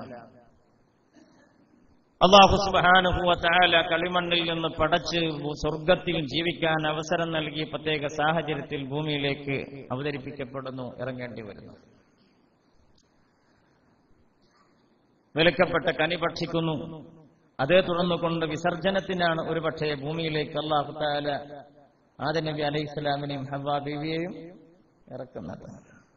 A: അള്ളാഹു സുബാനുഹുവ താല കളിമണ്ണിൽ നിന്ന് പടച്ച് സ്വർഗത്തിൽ ജീവിക്കാൻ അവസരം നൽകി പ്രത്യേക സാഹചര്യത്തിൽ ഭൂമിയിലേക്ക് അവതരിപ്പിക്കപ്പെടുന്നു ഇറങ്ങേണ്ടി വരുന്നു വിലക്കപ്പെട്ട കനി ഭക്ഷിക്കുന്നു അതേ തുടർന്നുകൊണ്ട് വിസർജനത്തിനാണ് ഒരു പക്ഷേ ഭൂമിയിലേക്ക് അള്ളാഹു താല ആദ നബി അലൈഹി സ്വലാമിനെയും ഹവാ ബീവിയെയും ഇറക്കുന്നത്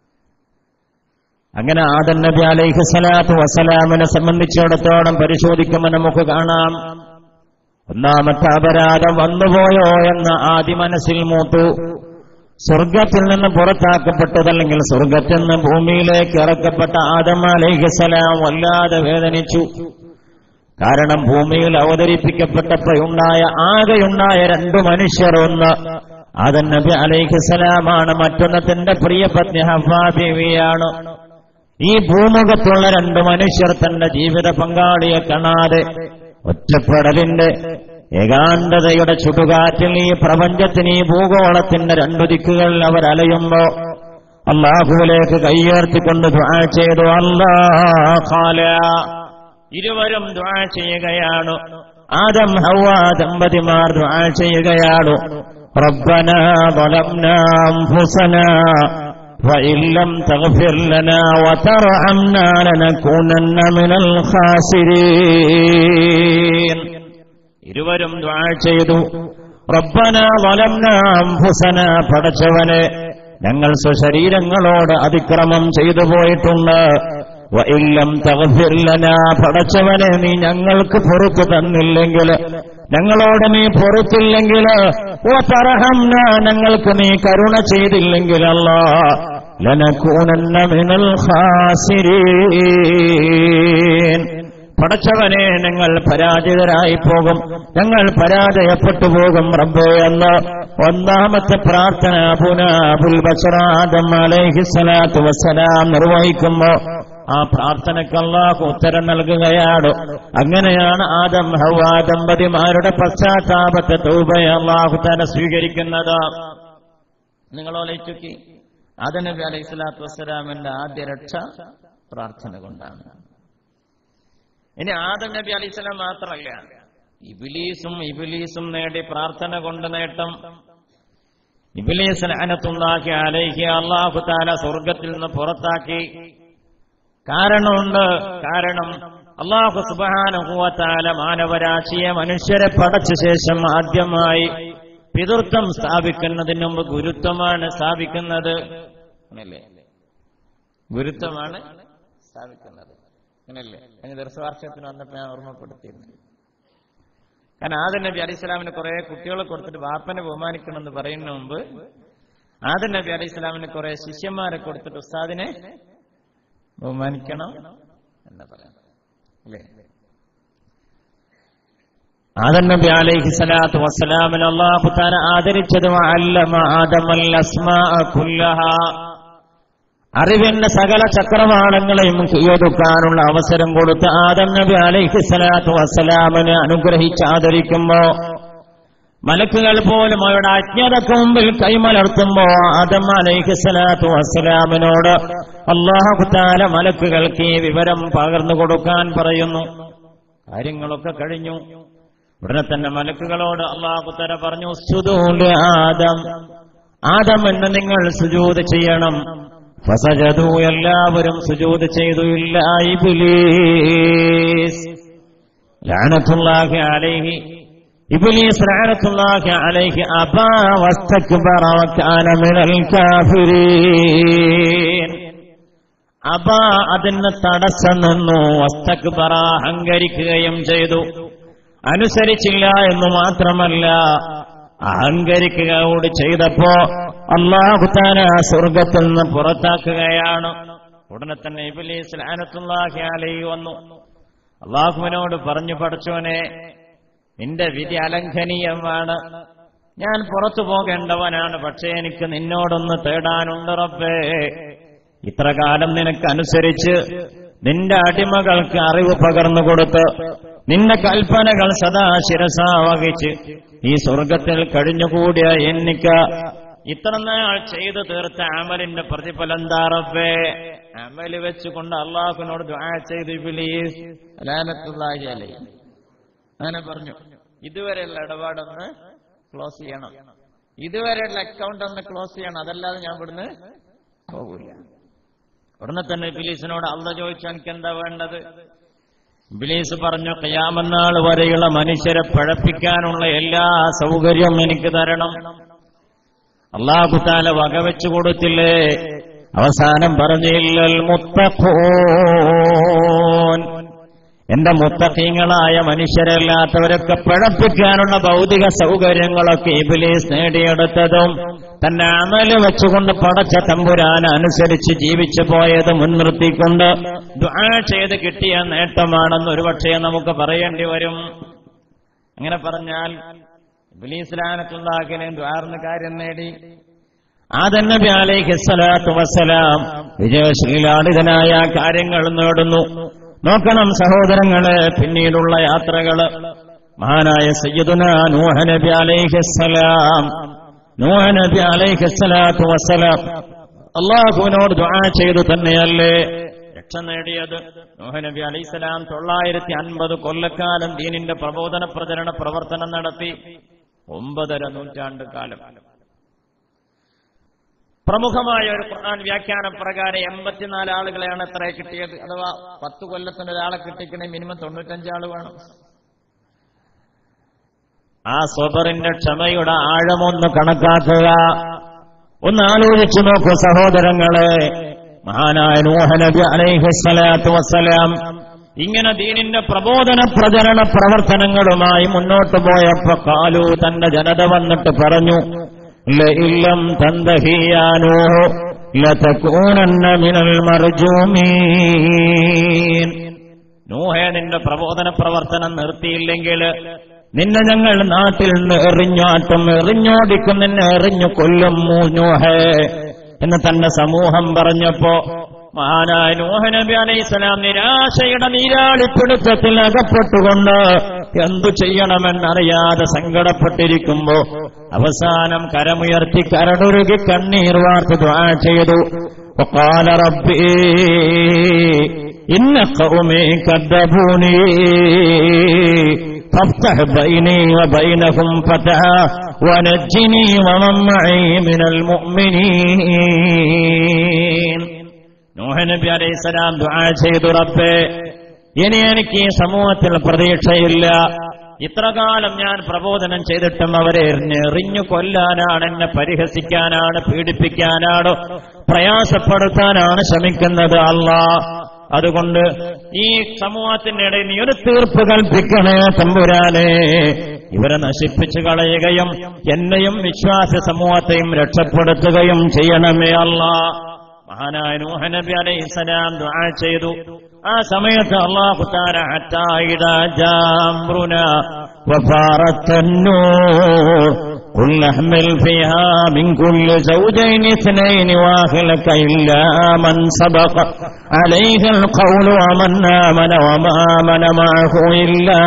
A: അങ്ങനെ ആദൻ നബി അലൈഹി സ്വലാത്തു വസ്സലാമിനെ സംബന്ധിച്ചിടത്തോളം പരിശോധിക്കുമ്പോൾ നമുക്ക് കാണാം ഒന്നാമത്തെ അപരാധം വന്നുപോയോ എന്ന് ആദ്യ മനസ്സിൽ മൂത്തു സ്വർഗത്തിൽ നിന്ന് പുറത്താക്കപ്പെട്ടതല്ലെങ്കിൽ സ്വർഗത്തിൽ നിന്ന് ഭൂമിയിലേക്ക് ഇറക്കപ്പെട്ട ആദം അലൈഹിസ്സലാം വല്ലാതെ വേദനിച്ചു കാരണം ഭൂമിയിൽ അവതരിപ്പിക്കപ്പെട്ടപ്പോഴുണ്ടായ ആകെയുണ്ടായ രണ്ടു മനുഷ്യർ ഒന്ന് ആദൻ നബി അലൈഹിസ്സലാമാണ് മറ്റൊന്ന് തന്റെ പ്രിയ പത്നി ഹഫാ ബീവിയാണ് ഈ ഭൂമുഖത്തുള്ള രണ്ട് മനുഷ്യർ തന്റെ ജീവിത പങ്കാളിയെ കാണാതെ ഒറ്റപ്പെടലിന്റെ ഏകാന്തതയുടെ ചുടുകാറ്റിൽ ഈ പ്രപഞ്ചത്തിന് ഈ ഭൂഗോളത്തിന്റെ രണ്ടു ദിക്കുകൾ അവർ അലയുമ്പോ അള്ളാഹുവിലേക്ക് കയ്യേർത്തിക്കൊണ്ട് ദ്വാ ചെയ്തു അല്ലാ ഇരുവരും ദ്വാ ചെയ്യുകയാണ് ആദം ഹവ ദമ്പതിമാർ ദ്വാ ചെയ്യുകയാണ് ربنا ظلمنا أنفسنا وإن لم تغفر لنا وترحمنا لنكونن من الخاسرين ഇരുവരും ദ്വാ ചെയ്തു റബ്ബന വലംന അംഫുസന പടച്ചവനെ ഞങ്ങൾ സ്വശരീരങ്ങളോട് അതിക്രമം ചെയ്തു പോയിട്ടുണ്ട് വഇല്ലം തഗ്ഫിർ ലനാ പടച്ചവനെ നീ ഞങ്ങൾക്ക് പുറത്തു തന്നില്ലെങ്കിൽ ഞങ്ങളോട് നീ പുറത്തില്ലെങ്കിൽ ഓ തറഹംന ഞങ്ങൾക്ക് നീ കരുണ ചെയ്തില്ലെങ്കിൽ അല്ലാ ലനകൂനന്ന മിനൽ ഖാസിരീൻ പടച്ചവനെ ഞങ്ങൾ പരാജിതരായി പോകും ഞങ്ങൾ പരാജയപ്പെട്ടു പോകും റബ്ബേ എന്ന് ഒന്നാമത്തെ പ്രാർത്ഥന പുന അബുൽ ബഷറാദം അലൈഹിസ്സലാത്തു വസ്സലാം നിർവഹിക്കുമ്പോ ആ പ്രാർത്ഥനയ്ക്ക് അള്ളാഹു ഉത്തരം നൽകുകയാണ് അങ്ങനെയാണ് ആദം ഹവാ ദമ്പതിമാരുടെ പശ്ചാത്താപത്തെ തൗബയെ അള്ളാഹു തന്നെ സ്വീകരിക്കുന്നത് നിങ്ങളോലയിച്ചൊക്കെ ആദം നബി അലൈഹി സ്വലാത്തു വസ്സലാമിന്റെ ആദ്യ രക്ഷ പ്രാർത്ഥന കൊണ്ടാണ് ഇനി ആദം നബി അലൈഹി സ്വലാം മാത്രമല്ല ഇബിലീസും ഇബിലീസും നേടി പ്രാർത്ഥന കൊണ്ട് നേട്ടം ഇബിലീസ് അനത്തുണ്ടാക്കി അലൈഹി അള്ളാഹു താല സ്വർഗത്തിൽ നിന്ന് പുറത്താക്കി കാരണമുണ്ട് കാരണം അള്ളാഹു സുബാനുഭവത്താല മാനവരാശിയെ മനുഷ്യരെ പടച്ച ശേഷം ആദ്യമായി പിതൃത്വം സ്ഥാപിക്കുന്നതിന് മുമ്പ് ഗുരുത്വമാണ് സ്ഥാപിക്കുന്നത് അങ്ങനല്ലേ ഗുരുത്വമാണ് സ്ഥാപിക്കുന്നത് അങ്ങനല്ലേ കഴിഞ്ഞ ദർശവാർഷത്തിന് വന്നപ്പോൾ ഞാൻ ഓർമ്മപ്പെടുത്തിയിരുന്നു കാരണം ആദൻ നബി അലൈഹിസ്ലാമിന് കുറെ കുട്ടികളെ കൊടുത്തിട്ട് വാപ്പനെ ബഹുമാനിക്കണമെന്ന് പറയുന്ന മുമ്പ് ആദൻ നബി അലൈഹിസ്ലാമിന് കുറെ ശിഷ്യന്മാരെ കൊടുത്തിട്ട് ഉസ്താദിനെ ബഹുമാനിക്കണം എന്ന് പറയാം അല്ലേ ആദൻ നബി അലൈഹി സ്വലാത്തു വസ്സലാമിന് അള്ളാഹു താര ആദരിച്ചതും അല്ലമ ആദമൽ അസ്മാഅ കുല്ലഹ അറിവിന്റെ സകല ചക്രവാളങ്ങളെയും കീഴൊതുക്കാനുള്ള അവസരം കൊടുത്ത് ആദം നബി അലൈഹി സ്വലാത്തു വസ്സലാമിനെ അനുഗ്രഹിച്ച് ആദരിക്കുമ്പോ മലക്കുകൾ പോലും അവരുടെ അജ്ഞതക്ക് മുമ്പിൽ കൈമലർത്തുമ്പോ ആദം അലൈഹി സ്വലാത്തു വസ്സലാമിനോട് അള്ളാഹു താല മലക്കുകൾക്ക് ഈ വിവരം പകർന്നു കൊടുക്കാൻ പറയുന്നു കാര്യങ്ങളൊക്കെ കഴിഞ്ഞു ഉടനെ തന്നെ മലക്കുകളോട് അള്ളാഹു തല പറഞ്ഞു സുദൂല് ആദം ആദം എന്ന് നിങ്ങൾ സുജൂത് ചെയ്യണം ഫസജതു എല്ലാവരും സുജൂത് ചെയ്തു ഇല്ല ഇബ്ലീസ് ലാനത്തുല്ലാഹി അലൈഹി ഇബ്ലീസ് ലാനത്തുല്ലാഹി അലൈഹി അബാ വസ്തക്ബറ വകാന മിനൽ കാഫിരീൻ അബാ അതിന് തടസ്സം നിന്നു വസ്തക്ബറ അഹങ്കരിക്കുകയും ചെയ്തു അനുസരിച്ചില്ല എന്ന് മാത്രമല്ല അഹങ്കരിക്കുക കൂടി ചെയ്തപ്പോ അള്ളാഹുത്താന സ്വർഗത്തിൽ നിന്ന് പുറത്താക്കുകയാണ് ഉടനെ തന്നെ ഇബിലീസ് ലാനത്തുല്ലാഹി അലൈഹി വന്നു അള്ളാഹുവിനോട് പറഞ്ഞു പഠിച്ചോനെ നിന്റെ വിധി അലംഘനീയമാണ് ഞാൻ പുറത്തു പോകേണ്ടവനാണ് പക്ഷേ എനിക്ക് നിന്നോടൊന്ന് തേടാനുണ്ട് റബ്ബേ ഇത്ര കാലം നിനക്കനുസരിച്ച് നിന്റെ അടിമകൾക്ക് അറിവ് പകർന്നു കൊടുത്ത് നിന്റെ കൽപ്പനകൾ സദാ ശിരസാ വഹിച്ച് ഈ സ്വർഗത്തിൽ കഴിഞ്ഞുകൂടിയ എനിക്ക് ഇത്ര നാൾ ചെയ്തു തീർത്ത അമലിന്റെ പ്രതിഫലം താറപ്പേ അമല് വെച്ചുകൊണ്ട് അള്ളാഹുവിനോട് ദ്വാ ചെയ്തു ഇബിലീസ് ലാനത്തുള്ളാഹി അലൈഹി അങ്ങനെ പറഞ്ഞു ഇതുവരെയുള്ള ഇടപാടൊന്ന് ക്ലോസ് ചെയ്യണം ഇതുവരെയുള്ള അക്കൗണ്ട് ഒന്ന് ക്ലോസ് ചെയ്യണം അതല്ലാതെ ഞാൻ ഇവിടുന്ന് പോകില്ല ഉടനെ തന്നെ ഇബിലീസിനോട് അള്ള ചോദിച്ചു എനിക്ക് എന്താ വേണ്ടത് ഇബിലീസ് പറഞ്ഞു കയ്യാമന്നാൾ വരെയുള്ള മനുഷ്യരെ പഴപ്പിക്കാനുള്ള എല്ലാ സൗകര്യവും എനിക്ക് തരണം അള്ളാഹുത്താല വകവെച്ചു കൊടുത്തില്ലേ അവസാനം പറഞ്ഞില്ലൽ മുത്തഖൂൻ എന്റെ മുത്തഖീങ്ങളായ മനുഷ്യരല്ലാത്തവരൊക്കെ പഴപ്പിക്കാനുള്ള ഭൗതിക സൗകര്യങ്ങളൊക്കെ ഇബിലീസ് നേടിയെടുത്തതും തന്നെ അമല് വെച്ചുകൊണ്ട് പടച്ച തമ്പുരാൻ അനുസരിച്ച് ജീവിച്ചു പോയത് മുൻനിർത്തിക്കൊണ്ട് ദുആ ചെയ്ത് കിട്ടിയ നേട്ടമാണെന്ന് ഒരുപക്ഷെ നമുക്ക് പറയേണ്ടി വരും അങ്ങനെ പറഞ്ഞാൽ ഇബിലീസ്ലാനത്തുണ്ടാക്കിനെ ദ്വാർന്ന് കാര്യം നേടി ആദൻ നബി അലൈഹി സ്വലാത്തു വസ്സലാം വിജയശ്രീലാളിതനായ കാര്യങ്ങൾ നേടുന്നു നോക്കണം സഹോദരങ്ങളെ പിന്നീടുള്ള യാത്രകള് മഹാനായ സയ്യിദുന നൂഹ നബി അലൈഹിസ്സലാം നൂഹ നബി അലൈഹിസ്സലാത്തു വസ്സലാം അള്ളാഹുവിനോട് ദുആ ചെയ്തു തന്നെയല്ലേ രക്ഷ നേടിയത് നൂഹ നബി അലൈഹിസ്സലാം തൊള്ളായിരത്തി അൻപത് കൊല്ലക്കാലം ദീനിന്റെ പ്രബോധന പ്രചരണ പ്രവർത്തനം നടത്തി ഒമ്പതര നൂറ്റാണ്ട് കാലം പ്രമുഖമായ ഒരു ഖുർആൻ വ്യാഖ്യാന പ്രകാരം എൺപത്തിനാല് ആളുകളെയാണ് എത്ര കിട്ടിയത് അഥവാ പത്ത് കൊല്ലത്തിന് ഒരാളെ കിട്ടിക്കണേ മിനിമം തൊണ്ണൂറ്റഞ്ച് ആള് വേണം ആ സ്വബറിന്റെ ക്ഷമയുടെ ആഴമൊന്ന് കണക്കാക്കുക ഒന്ന് ആലോചിച്ചു നോക്കൂ സഹോദരങ്ങളെ മഹാനായ നൂഹനബി അലൈഹിസ്സലാത്തു വസ്സലാം ഇങ്ങനെ ദീനിന്റെ പ്രബോധന പ്രചരണ പ്രവർത്തനങ്ങളുമായി മുന്നോട്ട് പോയപ്പോ കാലു തന്റെ ജനത വന്നിട്ട് പറഞ്ഞു ലഇല്ലം തന്തഹിയാനോ ലതകൂനന്ന മിനൽ മർജൂമീൻ നൂഹേ നിന്റെ പ്രബോധന പ്രവർത്തനം നിർത്തിയില്ലെങ്കിൽ നിന്നെ ഞങ്ങൾ നാട്ടിൽ നിന്ന് എറിഞ്ഞാട്ടും എറിഞ്ഞോടിക്കും നിന്നെ എറിഞ്ഞു കൊല്ലും നൂഹേ എന്ന് തന്റെ സമൂഹം പറഞ്ഞപ്പോ മഹാനായ നൂഹനബി അലൈഹിസ്സലാം നിരാശയുടെ നീരാളിപ്പിടുത്തത്തിൽ അകപ്പെട്ടുകൊണ്ട് എന്തു ചെയ്യണമെന്നറിയാതെ സങ്കടപ്പെട്ടിരിക്കുമ്പോ അവസാനം കരമുയർത്തി കരടുരുകി കണ്ണീർ വാർത്ത് ദ്വാ ചെയ്തു وقال ربي إن قومي كذبوني فافتح بيني وبينهم فتحا ونجني ومن معي من المؤمنين നൂഹ നബി അലൈഹിസ്സലാം ദുആ ചെയ്തു റബ്ബേ ഇനി എനിക്ക് ഈ സമൂഹത്തിൽ പ്രതീക്ഷയില്ല ഇത്രകാലം ഞാൻ പ്രബോധനം ചെയ്തിട്ടും അവരെ എറിഞ്ഞു കൊല്ലാനാണ് എന്നെ പരിഹസിക്കാനാണ് പീഡിപ്പിക്കാനാണ് പ്രയാസപ്പെടുത്താനാണ് ശ്രമിക്കുന്നത് അല്ലാ അതുകൊണ്ട് ഈ സമൂഹത്തിന്റെ ഇടയിൽ നീ ഒരു തീർപ്പ് കൽപ്പിക്കണേ തമ്പുരാനെ ഇവരെ നശിപ്പിച്ചു കളയുകയും എന്നെയും വിശ്വാസ സമൂഹത്തെയും രക്ഷപ്പെടുത്തുകയും ചെയ്യണമേ അല്ലാ മഹാനായ നൂഹ നബി അലൈഹിസ്സലാം ദുആ ചെയ്തു ആ സമയത്ത് അല്ലാഹു തആല ഹത്താ ഇദാ ജാംറുന വഫാറത്ത് النور قل نحمل فيها من كل زوجين اثنين واهلك إلا من سبق عليه القول ومن آمن وما آمن معه إلا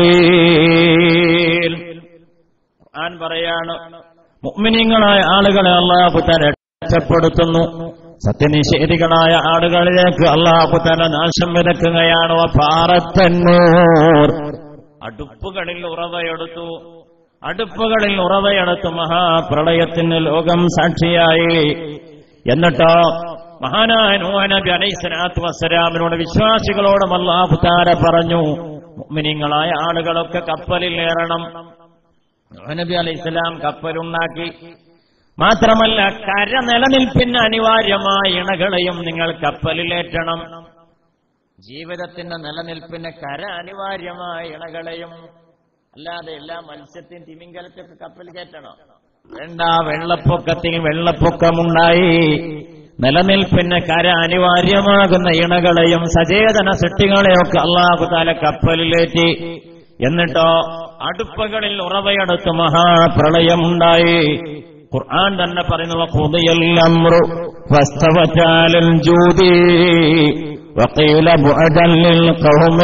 A: قليل ഖുർആൻ പറയാണ് മുഅ്മിനീങ്ങളായ ആളുകളെ അല്ലാഹു തആല രക്ഷപ്പെടുത്തുന്നു സത്യനിഷേധികളായ ആളുകളിലേക്ക് അള്ളാഹു തല നാശം വിതക്കുകയാണ് പാറത്തന്നൂർ അടുപ്പുകളിൽ ഉറവയെടുത്തു അടുപ്പുകളിൽ ഉറവയെടുത്തു മഹാപ്രളയത്തിന് ലോകം സാക്ഷിയായി എന്നിട്ടോ മഹാനായ നൂഹ് നബി അലൈഹി സ്വലാത്തു വസ്സലാമിനോട് വിശ്വാസികളോടും അള്ളാഹു താര പറഞ്ഞു മുഅ്മിനീങ്ങളായ ആളുകളൊക്കെ കപ്പലിൽ ഏറണം നൂഹ് നബി അലൈഹി സ്വലാം കപ്പലുണ്ടാക്കി മാത്രമല്ല കര നിലനിൽപ്പിന് അനിവാര്യമായ ഇണകളെയും നിങ്ങൾ കപ്പലിലേറ്റണം ജീവിതത്തിന്റെ നിലനിൽപ്പിന് കര അനിവാര്യമായ ഇണകളെയും അല്ലാതെ എല്ലാ മത്സ്യത്തെയും തിമിങ്കലത്തൊക്കെ കപ്പൽ കയറ്റണം വേണ്ട വെള്ളപ്പൊക്കത്തിൽ വെള്ളപ്പൊക്കമുണ്ടായി നിലനിൽപ്പിന് കര അനിവാര്യമാകുന്ന ഇണകളെയും സചേതന സൃഷ്ടികളെയൊക്കെ അള്ളാഹു താല കപ്പലിലേറ്റി എന്നിട്ടോ അടുപ്പകളിൽ ഉറവയെടുത്ത് മഹാപ്രളയമുണ്ടായി ഖുർആൻ തന്നെ പറയുന്നു ഖുദിയൽ അംറു ഫസ്തവതാലൽ ജൂദി وقيل بعدا للقوم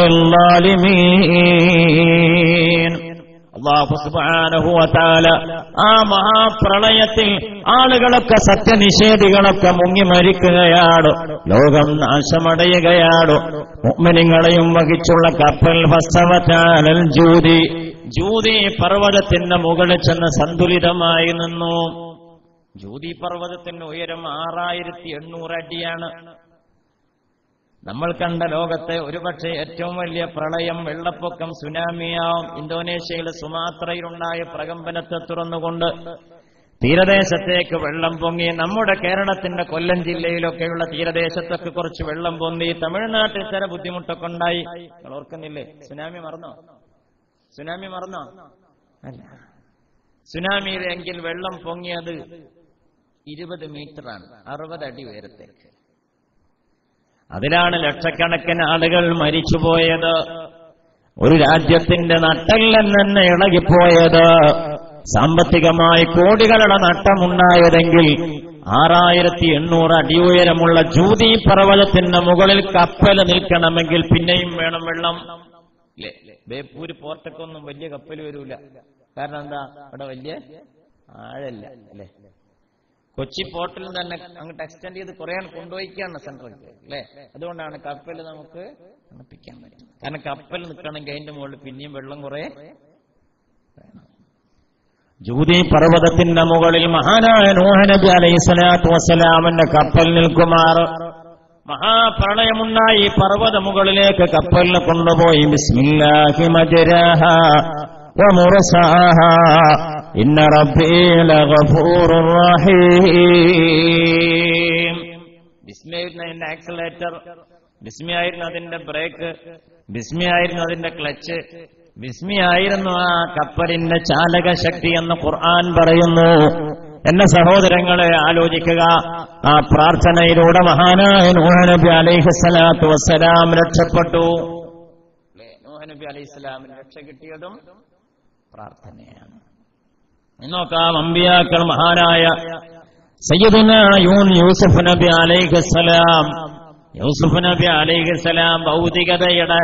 A: الظالمين അള്ളാഹു സുബ്ഹാനഹു വതആല ആ മഹാപ്രളയത്തിൽ ആളുകളൊക്കെ സത്യനിഷേധികളൊക്കെ മുങ്ങി മരിക്കുകയാണ് ലോകം നാശമടയുകയാണ് മുഅ്മിനീങ്ങളെയും വഹിച്ചുള്ള കപ്പൽ വസ്തവതാലൽ ജൂദി ജൂതി പർവ്വതത്തിന്റെ മുകളിൽ ചെന്ന് സന്തുലിതമായി നിന്നു ജൂതി പർവ്വതത്തിന്റെ ഉയരം ആറായിരത്തി എണ്ണൂറ് അടിയാണ് നമ്മൾ കണ്ട ലോകത്തെ ഒരുപക്ഷെ ഏറ്റവും വലിയ പ്രളയം വെള്ളപ്പൊക്കം സുനാമിയാവും ഇന്തോനേഷ്യയിലെ സുമാത്രയിലുണ്ടായ പ്രകമ്പനത്തെ തുറന്നുകൊണ്ട് തീരദേശത്തേക്ക് വെള്ളം പൊങ്ങി നമ്മുടെ കേരളത്തിന്റെ കൊല്ലം ജില്ലയിലൊക്കെയുള്ള തീരദേശത്തൊക്കെ കുറച്ച് വെള്ളം പൊന്തി തമിഴ്നാട്ടിൽ ചില ബുദ്ധിമുട്ടൊക്കെ ഉണ്ടായി നിങ്ങൾ ഓർക്കുന്നില്ലേ സുനാമി മറന്നോ സുനാമി മറന്നോ അല്ല സുനാമിയിൽ എങ്കിൽ വെള്ളം പൊങ്ങിയത് ഇരുപത് മീറ്ററാണ് അറുപത് അടി ഉയരത്തേക്ക് അതിലാണ് ലക്ഷക്കണക്കിന് ആളുകൾ മരിച്ചുപോയത് ഒരു രാജ്യത്തിന്റെ നട്ടെല്ലൻ തന്നെ ഇളകിപ്പോയത് സാമ്പത്തികമായി കോടികളുടെ നട്ടമുണ്ടായതെങ്കിൽ ആറായിരത്തി എണ്ണൂറ് അടി ഉയരമുള്ള ജൂതി പർവ്വതത്തിന്റെ മുകളിൽ കപ്പൽ നിൽക്കണമെങ്കിൽ പിന്നെയും വേണം വെള്ളം ഇല്ലേ ബേപ്പൂര് പോർട്ടൊക്കൊന്നും വലിയ കപ്പൽ വരൂല കാരണം എന്താ അവിടെ വലിയ ആഴല്ല അല്ലേ കൊച്ചി പോർട്ടിൽ തന്നെ അങ്ങോട്ട് എക്സ്റ്റെൻഡ് ചെയ്ത് കുറെ കൊണ്ടുപോയിക്കാണ് സെൻട്രലിൽ അല്ലേ അതുകൊണ്ടാണ് കപ്പൽ നമുക്ക് തണുപ്പിക്കാൻ പറ്റുന്നത് കാരണം കപ്പൽ നിൽക്കണമെങ്കിൽ അതിന്റെ മുകളിൽ പിന്നെയും വെള്ളം കുറെ ജൂതി പർവ്വതത്തിന്റെ മുകളിൽ മഹാനായ നൂഹനബി അലൈഹി സ്വലാത്തു വസ്സലാമിന്റെ കപ്പൽ നിൽക്കുമാർ മഹാപ്രളയമുണ്ടായി പർവ്വത മുകളിലേക്ക് കപ്പലിനെ കൊണ്ടുപോയി ബിസ്മില്ലാഹി മജരാഹ ومرساها إن ربي لغفور رحيم ബിസ്മിയായിരുന്നു അതിന്റെ ആക്സിലേറ്റർ ബിസ്മിയായിരുന്നു അതിന്റെ ബ്രേക്ക് ബിസ്മിയായിരുന്നു അതിന്റെ ക്ലച്ച് ബിസ്മിയായിരുന്നു ആ കപ്പലിന്റെ ചാലക ശക്തി എന്ന് ഖുർആൻ പറയുന്നു എന്റെ സഹോദരങ്ങളെ ആലോചിക്കുക ആ പ്രാർത്ഥനയിലൂടെ മഹാനായ നൂഹനബി അലൈഹിസ്സലാത്തു വസ്സലാം രക്ഷപ്പെട്ടു നൂഹനബി അലൈഹിസ്സലാമിന് രക്ഷ കിട്ടിയതും പ്രാർത്ഥനയാണ് നോക്കാം അമ്പിയാക്കൾ മഹാനായ സയ്യിദുന യൂൻ യൂസുഫ് നബി അലൈഹിസ്സലാം യൂസുഫ് നബി അലൈഹിസ്സലാം ഭൗതികതയുടെ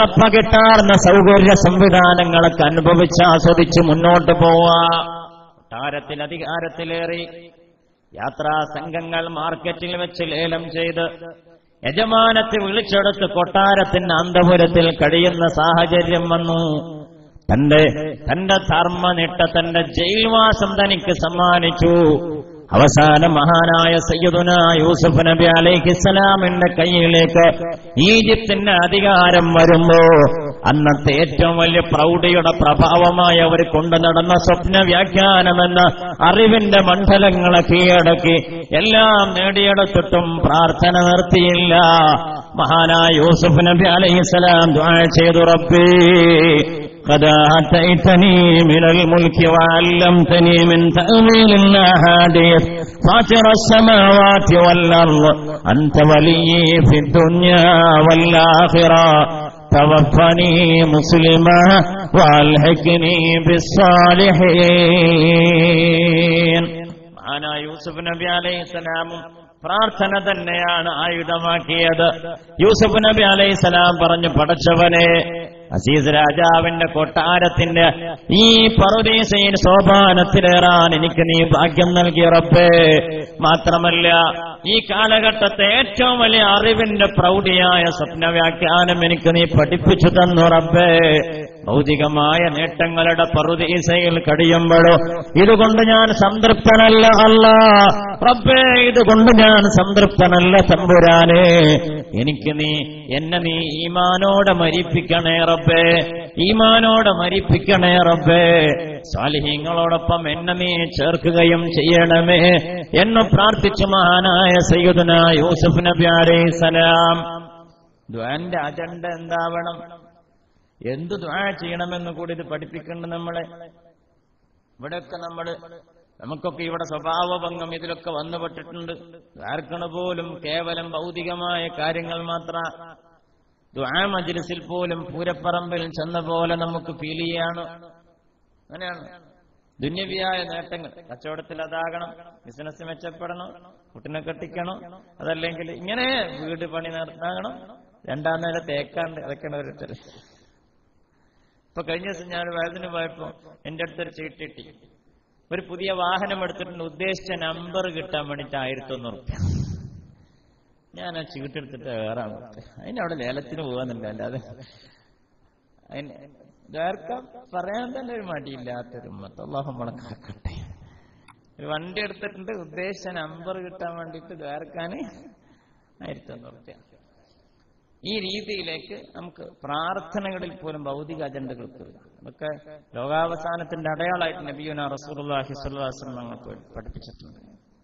A: നിറപ്പകിട്ടാർന്ന സൗകര്യ സംവിധാനങ്ങളൊക്കെ അനുഭവിച്ച് ആസ്വദിച്ച് മുന്നോട്ട് പോവാ
B: കൊട്ടാരത്തിൽ അധികാരത്തിലേറി യാത്രാ സംഘങ്ങൾ മാർക്കറ്റിൽ വെച്ച് ലേലം ചെയ്ത് യജമാനത്തെ വിളിച്ചെടുത്ത് കൊട്ടാരത്തിന്റെ അന്തപുരത്തിൽ കഴിയുന്ന സാഹചര്യം വന്നു തന്റെ തന്റെ ധർമ്മനിട്ട തന്റെ ജയിൽവാസം തനിക്ക് സമ്മാനിച്ചു അവസാനം മഹാനായ സയ്യിദുന യൂസുഫ് നബി അലൈഹിസ്സലാമിന്റെ കയ്യിലേക്ക് ഈജിപ്തിന്റെ അധികാരം വരുമ്പോ അന്നത്തെ ഏറ്റവും വലിയ പ്രൗഢിയുടെ പ്രഭാവമായി അവർ കൊണ്ടു നടന്ന സ്വപ്ന വ്യാഖ്യാനമെന്ന അറിവിന്റെ മണ്ഡലങ്ങളെ കീഴടക്കി എല്ലാം നേടിയെടുത്തിട്ടും പ്രാർത്ഥന നിർത്തിയില്ല മഹാനായ യൂസുഫ് നബി അലൈഹിസ്സലാം ദ്വാ ചെയ്തു റബ്ബേ قد آتيتني من الملك وعلمتني من تأويل الأحاديث فاطر السماوات والأرض أنت ولي في الدنيا والآخرة توفني مسلما وألحقني بالصالحين معنا يوسف نبي عليه السلام പ്രാർത്ഥന തന്നെയാണ് ആയുധമാക്കിയത് യൂസഫ് നബി അലൈഹിസ്സലാം പറഞ്ഞു പടച്ചവനെ അസീസ് രാജാവിന്റെ കൊട്ടാരത്തിന്റെ ഈ പറുദീസയിൽ സോപാനത്തിലേറാൻ എനിക്ക് നീ ഭാഗ്യം നൽകിയ റബ്ബേ മാത്രമല്ല ഈ കാലഘട്ടത്തെ ഏറ്റവും വലിയ അറിവിന്റെ പ്രൗഢിയായ സ്വപ്നവ്യാഖ്യാനം എനിക്ക് നീ പഠിപ്പിച്ചു തന്നു റബ്ബേ ഭൗതികമായ നേട്ടങ്ങളുടെ പറുദീസയിൽ കഴിയുമ്പോഴോ ഇതുകൊണ്ട് ഞാൻ സംതൃപ്തനല്ല അല്ല റബ്ബേ ഇതുകൊണ്ട് ഞാൻ സംതൃപ്തനല്ല തമ്പുരാനെ എനിക്ക് നീ എന്നെ നീ ഈമാനോടെ മരിപ്പിക്കണേ റബ്ബേ ഈമാനോടെ മരിപ്പിക്കണേ റബ്ബേ സാലിഹീങ്ങളോടൊപ്പം എന്നെ നീ ചേർക്കുകയും ചെയ്യണമേ എന്ന് പ്രാർത്ഥിച്ചു മഹാനായ സയ്യുദന യൂസുഫ് നബി അലൈഹി സലാം ദ്വാന്റെ അജണ്ട എന്താവണം എന്ത് ദ്വാ ചെയ്യണമെന്ന് കൂടി ഇത് പഠിപ്പിക്കേണ്ട നമ്മളെ ഇവിടെയൊക്കെ നമ്മൾ നമുക്കൊക്കെ ഇവിടെ സ്വഭാവഭംഗം ഇതിലൊക്കെ വന്നുപെട്ടിട്ടുണ്ട് ആർക്കണ പോലും കേവലം ഭൗതികമായ കാര്യങ്ങൾ മാത്ര ദ്വാ മജ്ലിസിൽ പോലും പൂരപ്പറമ്പിൽ ചെന്ന പോലെ നമുക്ക് ഫീൽ ചെയ്യാണ് അങ്ങനെയാണ് ദുന്യവിയായ നേട്ടങ്ങൾ കച്ചവടത്തിൽ അതാകണം ബിസിനസ് മെച്ചപ്പെടണം കുട്ടിനെ കെട്ടിക്കണം അതല്ലെങ്കിൽ ഇങ്ങനെ വീട് പണി നടത്താകണം രണ്ടാം നേരം തേക്കാണ്ട് അതൊക്കെയാണ് ഓരോരുത്തർ ഇപ്പൊ കഴിഞ്ഞ ദിവസം ഞാൻ വയതിന് പോയപ്പോ എന്റെ അടുത്തൊരു ചീട്ടിട്ടി ഒരു പുതിയ വാഹനം എടുത്തിട്ടുണ്ട് ഉദ്ദേശിച്ച നമ്പർ കിട്ടാൻ വേണ്ടിട്ട് ആയിരത്തി ഒന്നൂറ് റുപ്യ ഞാൻ ആ ചീട്ടെടുത്തിട്ട് വേറാണ് അതിനവിടെ ലേലത്തിന് പോകാന്നില്ല അല്ലാതെ അതിന് ഇതാർക്കും പറയാൻ തന്നെ ഒരു മടിയില്ലാത്തൊരു മത്ത് അള്ളാഹു നമ്മളെ കാക്കട്ടെ ഒരു വണ്ടി എടുത്തിട്ടുണ്ട് ഉദ്ദേശിച്ച നമ്പർ കിട്ടാൻ വേണ്ടിട്ട് ദ്വാരക്കാന് ആയിരത്തി ഒന്നൂറ് റുപ്യ ഈ രീതിയിലേക്ക് നമുക്ക് പ്രാർത്ഥനകളിൽ പോലും ഭൗതിക അജണ്ടകൾക്ക് നമുക്ക് ലോകാവസാനത്തിന്റെ അടയാളമായിട്ട് നബിയുന റസൂലുള്ളാഹി സ്വല്ലല്ലാഹു അലൈഹി വസല്ലം ഞങ്ങൾക്ക് പഠിപ്പിച്ചിട്ടുണ്ട്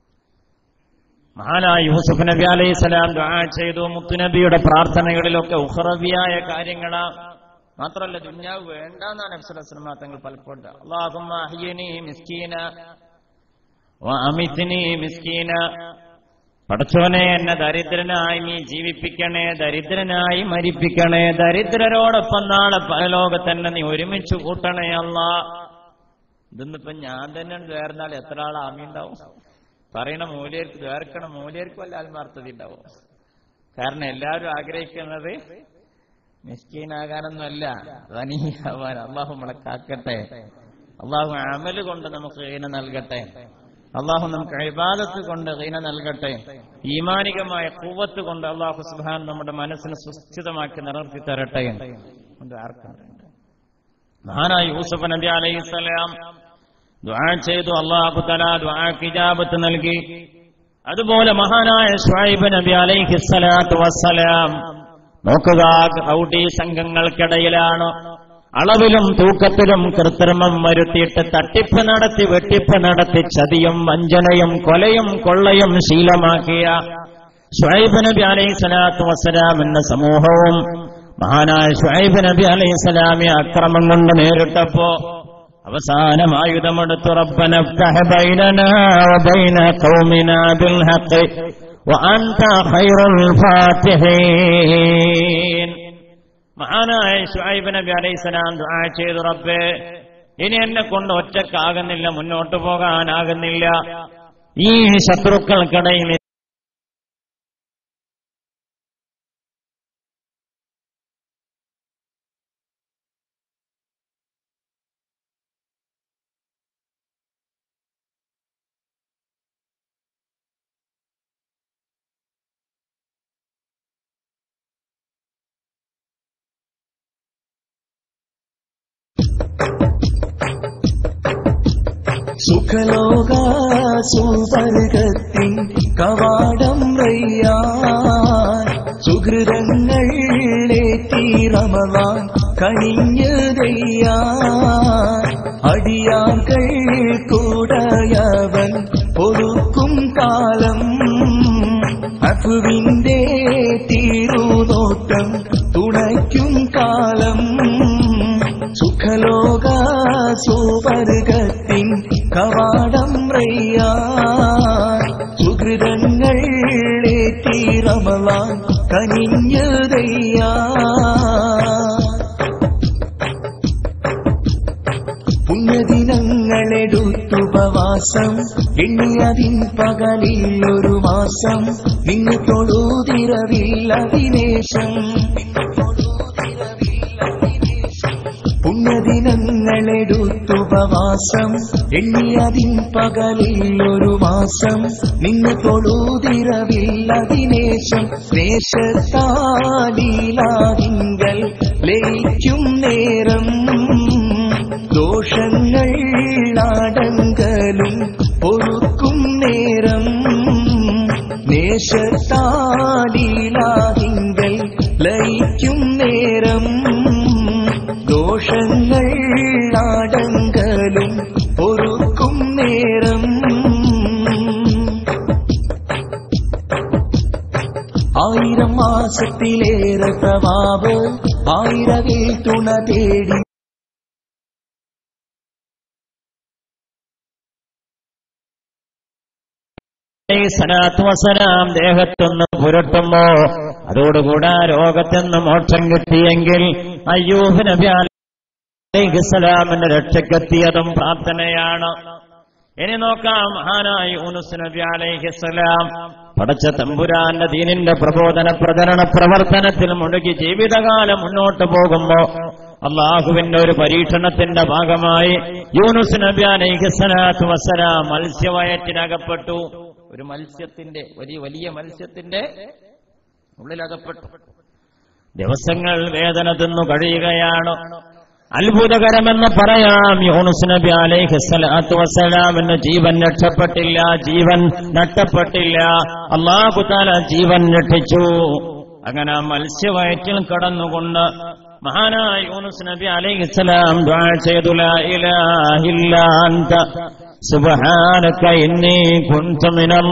B: മഹാനായ യൂസുഫ് നബി അലൈഹി സ്വലാം ദുആ ചെയ്തു മുത്തുനബിയുടെ പ്രാർത്ഥനകളിലൊക്കെ ഉഹ്റവിയായ കാര്യങ്ങളാ മാത്രമല്ല ദുന്യാവ് വേണ്ടെന്നാണ് നബ്സുലസ്ലമ തങ്ങൾ പലപ്പോഴും അള്ളാഹുമ്മ അഹ്യനി മിസ്കീന വഅമിത്നി മിസ്കീന പടച്ചോനെ എന്നെ ദരിദ്രനായി നീ ജീവിപ്പിക്കണേ ദരിദ്രനായി മരിപ്പിക്കണേ ദരിദ്രരോടൊപ്പം നാളെ പരലോകത്തന്നെ നീ ഒരുമിച്ച് കൂട്ടണേ അല്ല ഇതൊന്നിപ്പം ഞാൻ തന്നെ വേർന്നാൽ എത്ര ആൾ ആമിയുണ്ടാവും പറയണ മൂല്യർക്ക് വേർക്കണ മൂല്യർക്ക് വല്ല ആത്മാർത്ഥത ഉണ്ടാവും കാരണം എല്ലാവരും ആഗ്രഹിക്കുന്നത് മിസ്കീനാകാനൊന്നുമല്ല ധനിയാവാൻ അള്ളാഹു നമ്മളെ കാക്കട്ടെ അള്ളാഹു അമല് കൊണ്ട് നമുക്ക് ഈന നൽകട്ടെ അള്ളാഹു നമുക്ക് അഴിബാദത്ത് കൊണ്ട് ഈന നൽകട്ടെ ഈമാനികമായ കൂവത്ത് കൊണ്ട് അള്ളാഹു സുബാൻ നമ്മുടെ മനസ്സിനെ സുസ്ഥിതമാക്കി നിലനിർത്തി തരട്ടെ കൊണ്ട് ആർക്കും മഹാനായ യൂസഫ് നബി അലൈഹി സ്വലാം ദുആ ചെയ്തു അള്ളാഹു തല ദുആക്ക് ഇജാബത്ത് നൽകി അതുപോലെ മഹാനായ ഷുഐബ് നബി അലൈഹി സ്വലാത്തു വസ്സലാം നോക്കുക റൗഡി സംഘങ്ങൾക്കിടയിലാണ് അളവിലും തൂക്കത്തിലും കൃത്രിമം വരുത്തിയിട്ട് തട്ടിപ്പ് നടത്തി വെട്ടിപ്പ് നടത്തി ചതിയും വഞ്ചനയും കൊലയും കൊള്ളയും ശീലമാക്കിയ ഷുഐബ് നബി അലൈഹി സ്വലാത്തു വസ്സലാം എന്ന സമൂഹവും മഹാനായ ഷുഐബ് നബി അലൈഹി സ്വലാമി അക്രമം കൊണ്ട് നേരിട്ടപ്പോ അവസാനം ആയുധമെടുത്തു റബ്ബന ഫ്തഹ് ബൈനനാ വബൈന ഖൗമിനാ ബിൽ ഹഖ് വഅൻത ഖൈറുൽ ഫാത്തിഹീൻ മഹാനായ ഷുഐബ് നബി അലൈഹിസ്സലാം ദുആ ചെയ്തു റബ്ബേ ഇനി എന്നെ കൊണ്ട് ഒറ്റക്കാകുന്നില്ല മുന്നോട്ട് പോകാനാകുന്നില്ല ഈ ശത്രുക്കൾക്കിടയിൽ
C: സുഖലോക സുവർഗത്തിൻ കവാടം റയ്യാൻ സുഹൃതങ്ങളേറ്റി റമവാൻ കണിഞ്ഞതയ്യാൻ അടിയാർകൾ കൂടയവൻ പൊറുക്കും കാലം അഫുവിന്റെ തീരുനോട്ടം തുണയ്ക്കും കാലം സുഖലോക സുവർഗത്തിൻ കവാടം റയ്യാൻ സുഹൃതങ്ങളേറ്റി റമവാൻ കനിഞ്ഞതയ്യാ പുണ്യദിനങ്ങളെടുത്തുപവാസം എണ്ണിയതിൻ പകലിൽ ഒരു മാസം നിന്നു തൊഴുതിരവില്ല ദിനേശം പുണ്യദിനങ്ങളെടുത്തുപവാസം എണ്ണിയതിൻ പകലിൽ ഒരു മാസം നിന്നു തൊഴുതിരവില്ല ദിനേശം ദേശത്താലീലാതിങ്കൽ ലയിക്കും നേരം ദോഷങ്ങൾ അടങ്കലും പൊറുക്കും നേരം നേശത്താലീലാതിങ്കൽ ലയിക്കും നേരം ദോഷങ്ങൾ അടങ്കലും പൊറുക്കും നേരം ആയിരം മാസത്തിലേറെ പ്രഭാവ് ആയിരവിൽ തുണ തേടി
B: സലാത്തു വസലാം ദേഹത്തൊന്ന് പുരട്ടുമ്പോ അതോടുകൂടെ രോഗത്തെന്ന് മോക്ഷം കിട്ടിയെങ്കിൽ അയ്യൂബ് നബി അലൈഹിസ്സലാമിന്റെ രക്ഷക്കെത്തിയതും പ്രാർത്ഥനയാണ് ഇനി നോക്കാം മഹാനായ യൂനുസ് നബി അലൈഹിസ്സലാം പടച്ച തമ്പുരാന്റെ ദീനിന്റെ പ്രബോധന പ്രചരണ പ്രവർത്തനത്തിൽ മുഴുകി ജീവിതകാലം മുന്നോട്ട് പോകുമ്പോ അള്ളാഹുവിന്റെ ഒരു പരീക്ഷണത്തിന്റെ ഭാഗമായി യൂനുസ് നബി അലൈഹിസ്സലാത്തു വസ്സലാം മത്സ്യവയറ്റിനകപ്പെട്ടു ഒരു മത്സ്യത്തിന്റെ വലിയ വലിയ മത്സ്യത്തിന്റെ ഉള്ളിലകപ്പെട്ടു ദിവസങ്ങൾ വേദന തിന്നു കഴിയുകയാണ് അത്ഭുതകരമെന്ന് പറയാം യൂനുസ് നബി അലൈഹി സ്വലാത്തു വസ്സലാമിന് ജീവൻ രക്ഷപ്പെട്ടില്ല ജീവൻ നഷ്ടപ്പെട്ടില്ല അള്ളാഹു താല ജീവൻ രക്ഷിച്ചു അങ്ങനെ മത്സ്യവയറ്റിൽ കടന്നുകൊണ്ട് മഹാനായ യൂനുസ് നബി അലൈഹി സ്വലാം ദ്വാ ചെയ്തു ലാ ഇലാഹ ഇല്ലാ അൻത സുബ്ഹാനക ഇന്നി കുൻതു മിനൽ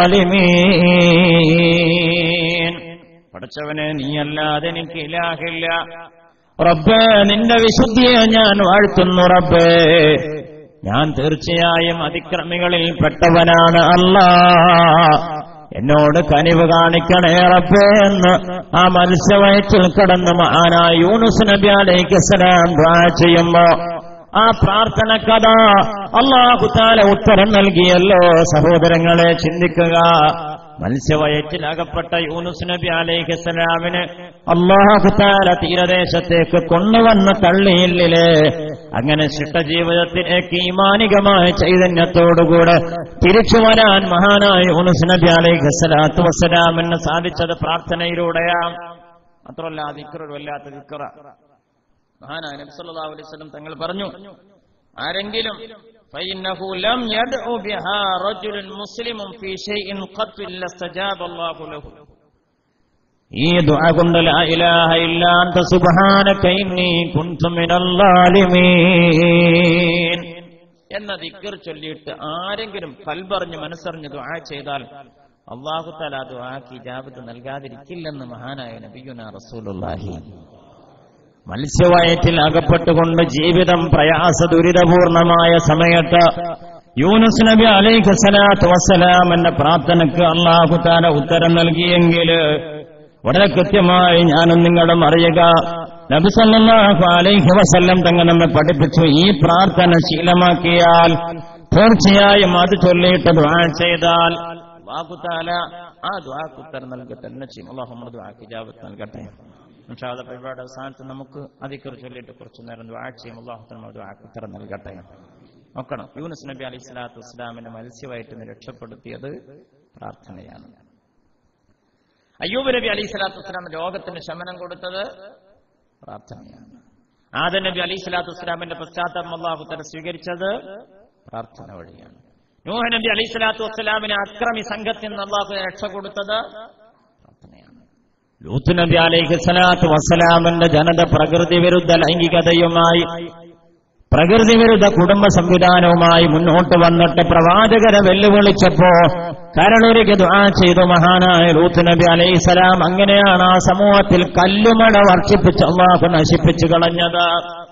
B: ളാലിമീൻ പഠിച്ചവനെ നീയല്ലാതെ എനിക്ക് ഇലാഹില്ല റബ്ബേ നിന്റെ വിശുദ്ധിയെ ഞാൻ വാഴ്ത്തുന്നു റബ്ബേ ഞാൻ തീർച്ചയായും അതിക്രമികളിൽ പെട്ടവനാണ് അല്ലാ എന്നോട് കനിവ് കാണിക്കണേ റബ്ബേ എന്ന് ആ മത്സ്യവയറ്റിൽ കടന്ന് മഹാനായ യൂനുസ് നബി അലൈഹി സലാം ദ്വാ ചെയ്യുമ്പോ ആ പ്രാർത്ഥന കഥ അള്ളാഹുത്താല ഉത്തരം നൽകിയല്ലോ സഹോദരങ്ങളെ ചിന്തിക്കുക മത്സ്യവയറ്റിലകപ്പെട്ട യൂനുസ് നബി അലൈഹിസ്സലാമിന് അള്ളാഹുത്താല തീരദേശത്തേക്ക് കൊണ്ടുവന്ന് തള്ളിയില്ലേ അങ്ങനെ ശിഷ്ടജീവിതത്തിലേക്ക് ഈമാനികമായ ചൈതന്യത്തോടുകൂടെ തിരിച്ചു വരാൻ മഹാനായ യൂനുസ് നബി അലൈഹിസ്സലാത്തു വസ്സലാമിന് സാധിച്ചത് പ്രാർത്ഥനയിലൂടെയാണ് മാത്രമല്ല ദിക്കറൊരു വല്ലാത്ത ദിക്കറ മഹാനായ നബി സല്ലല്ലാഹു അലൈഹി വസല്ലം തങ്ങൾ പറഞ്ഞു ആരെങ്കിലും فإنه لم يدع بها رجل مسلم في شيء قط إلا استجاب الله له ഈ ദുആ കൊണ്ട് ലാ ഇലാഹ ഇല്ലാ അൻത സുബ്ഹാനക ഇന്നി കുൻതു മിനൽ ളാലിമീൻ എന്ന ദിക്ർ ചൊല്ലിയിട്ട് ആരെങ്കിലും കൽബറിഞ്ഞ് മനസ്സറിഞ്ഞ് ദുആ ചെയ്താൽ അള്ളാഹു തആല ആ ദുആക്ക് ഇജാബത്ത് നൽകാതിരിക്കില്ലെന്ന് മഹാനായ നബിയുനാ റസൂലുള്ളാഹി മത്സ്യവയറ്റിൽ അകപ്പെട്ടുകൊണ്ട് ജീവിതം പ്രയാസ ദുരിതപൂർണമായ സമയത്ത് യൂനുസ് നബി അലൈഹി സ്വലാത്തു വസ്സലാം എന്ന പ്രാർത്ഥനയ്ക്ക് അള്ളാഹു താല ഉത്തരം നൽകിയെങ്കിൽ വളരെ കൃത്യമായി ഞാനും നിങ്ങളും അറിയുക നബി സല്ലല്ലാഹു അലൈഹി വസല്ലം തങ്ങൾ നമ്മെ പഠിപ്പിച്ചു ഈ പ്രാർത്ഥന ശീലമാക്കിയാൽ തീർച്ചയായും അത് ചൊല്ലിയിട്ട് ദ്വാ ചെയ്താൽ അള്ളാഹു താല ആ ദ്വാക്ക് ഉത്തരം നൽകുക തന്നെ ചെയ്യും അള്ളാഹു നമ്മുടെ ദ്വാക്ക് ജാബത്ത് നൽകട്ടെ ഇൻഷാല്ല പരിപാടി അവസാനത്ത് നമുക്ക് അതിക്കർ ചൊല്ലിയിട്ട് കുറച്ചു നേരം ദ്വാ ചെയ്യും അള്ളാഹു നമ്മുടെ ദ്വാക്ക് ഉത്തരം നൽകട്ടെ നോക്കണം യൂനസ് നബി അലൈഹി സ്വലാത്തു വസ്സലാമിനെ മത്സ്യമായിട്ട് നിന്ന് രക്ഷപ്പെടുത്തിയത് പ്രാർത്ഥനയാണ് അയ്യൂബ് നബി അലൈഹി സ്വലാത്തു വസ്സലാം രോഗത്തിന് ശമനം കൊടുത്തത് പ്രാർത്ഥനയാണ് ആദ നബി അലൈഹി സ്വലാത്തു വസ്സലാമിന്റെ പശ്ചാത്തലം അള്ളാഹു തല സ്വീകരിച്ചത് പ്രാർത്ഥന വഴിയാണ് നൂഹ് നബി അലൈഹി സ്വലാത്തു വസ്സലാമിന് അക്രമി സംഘത്തിൽ നിന്ന് അള്ളാഹു രക്ഷ കൊടുത്തത് പ്രാർത്ഥനയാണ് ലൂത്ത് നബി അലൈഹി സ്വലാത്തു വസ്സലാമിന്റെ ജനത പ്രകൃതി വിരുദ്ധ ലൈംഗികതയുമായി പ്രകൃതി വിരുദ്ധ കുടുംബ സംവിധാനവുമായി മുന്നോട്ട് വന്നിട്ട് പ്രവാചകരെ വെല്ലുവിളിച്ചപ്പോ കരളൊരുക്കി ദുആ ചെയ്തു മഹാനായ ലൂത്ത് നബി അലൈഹിസലാം അങ്ങനെയാണ് ആ സമൂഹത്തിൽ കല്ലുമഴ വർഷിപ്പിച്ച് അള്ളാഹു നശിപ്പിച്ചു കളഞ്ഞത്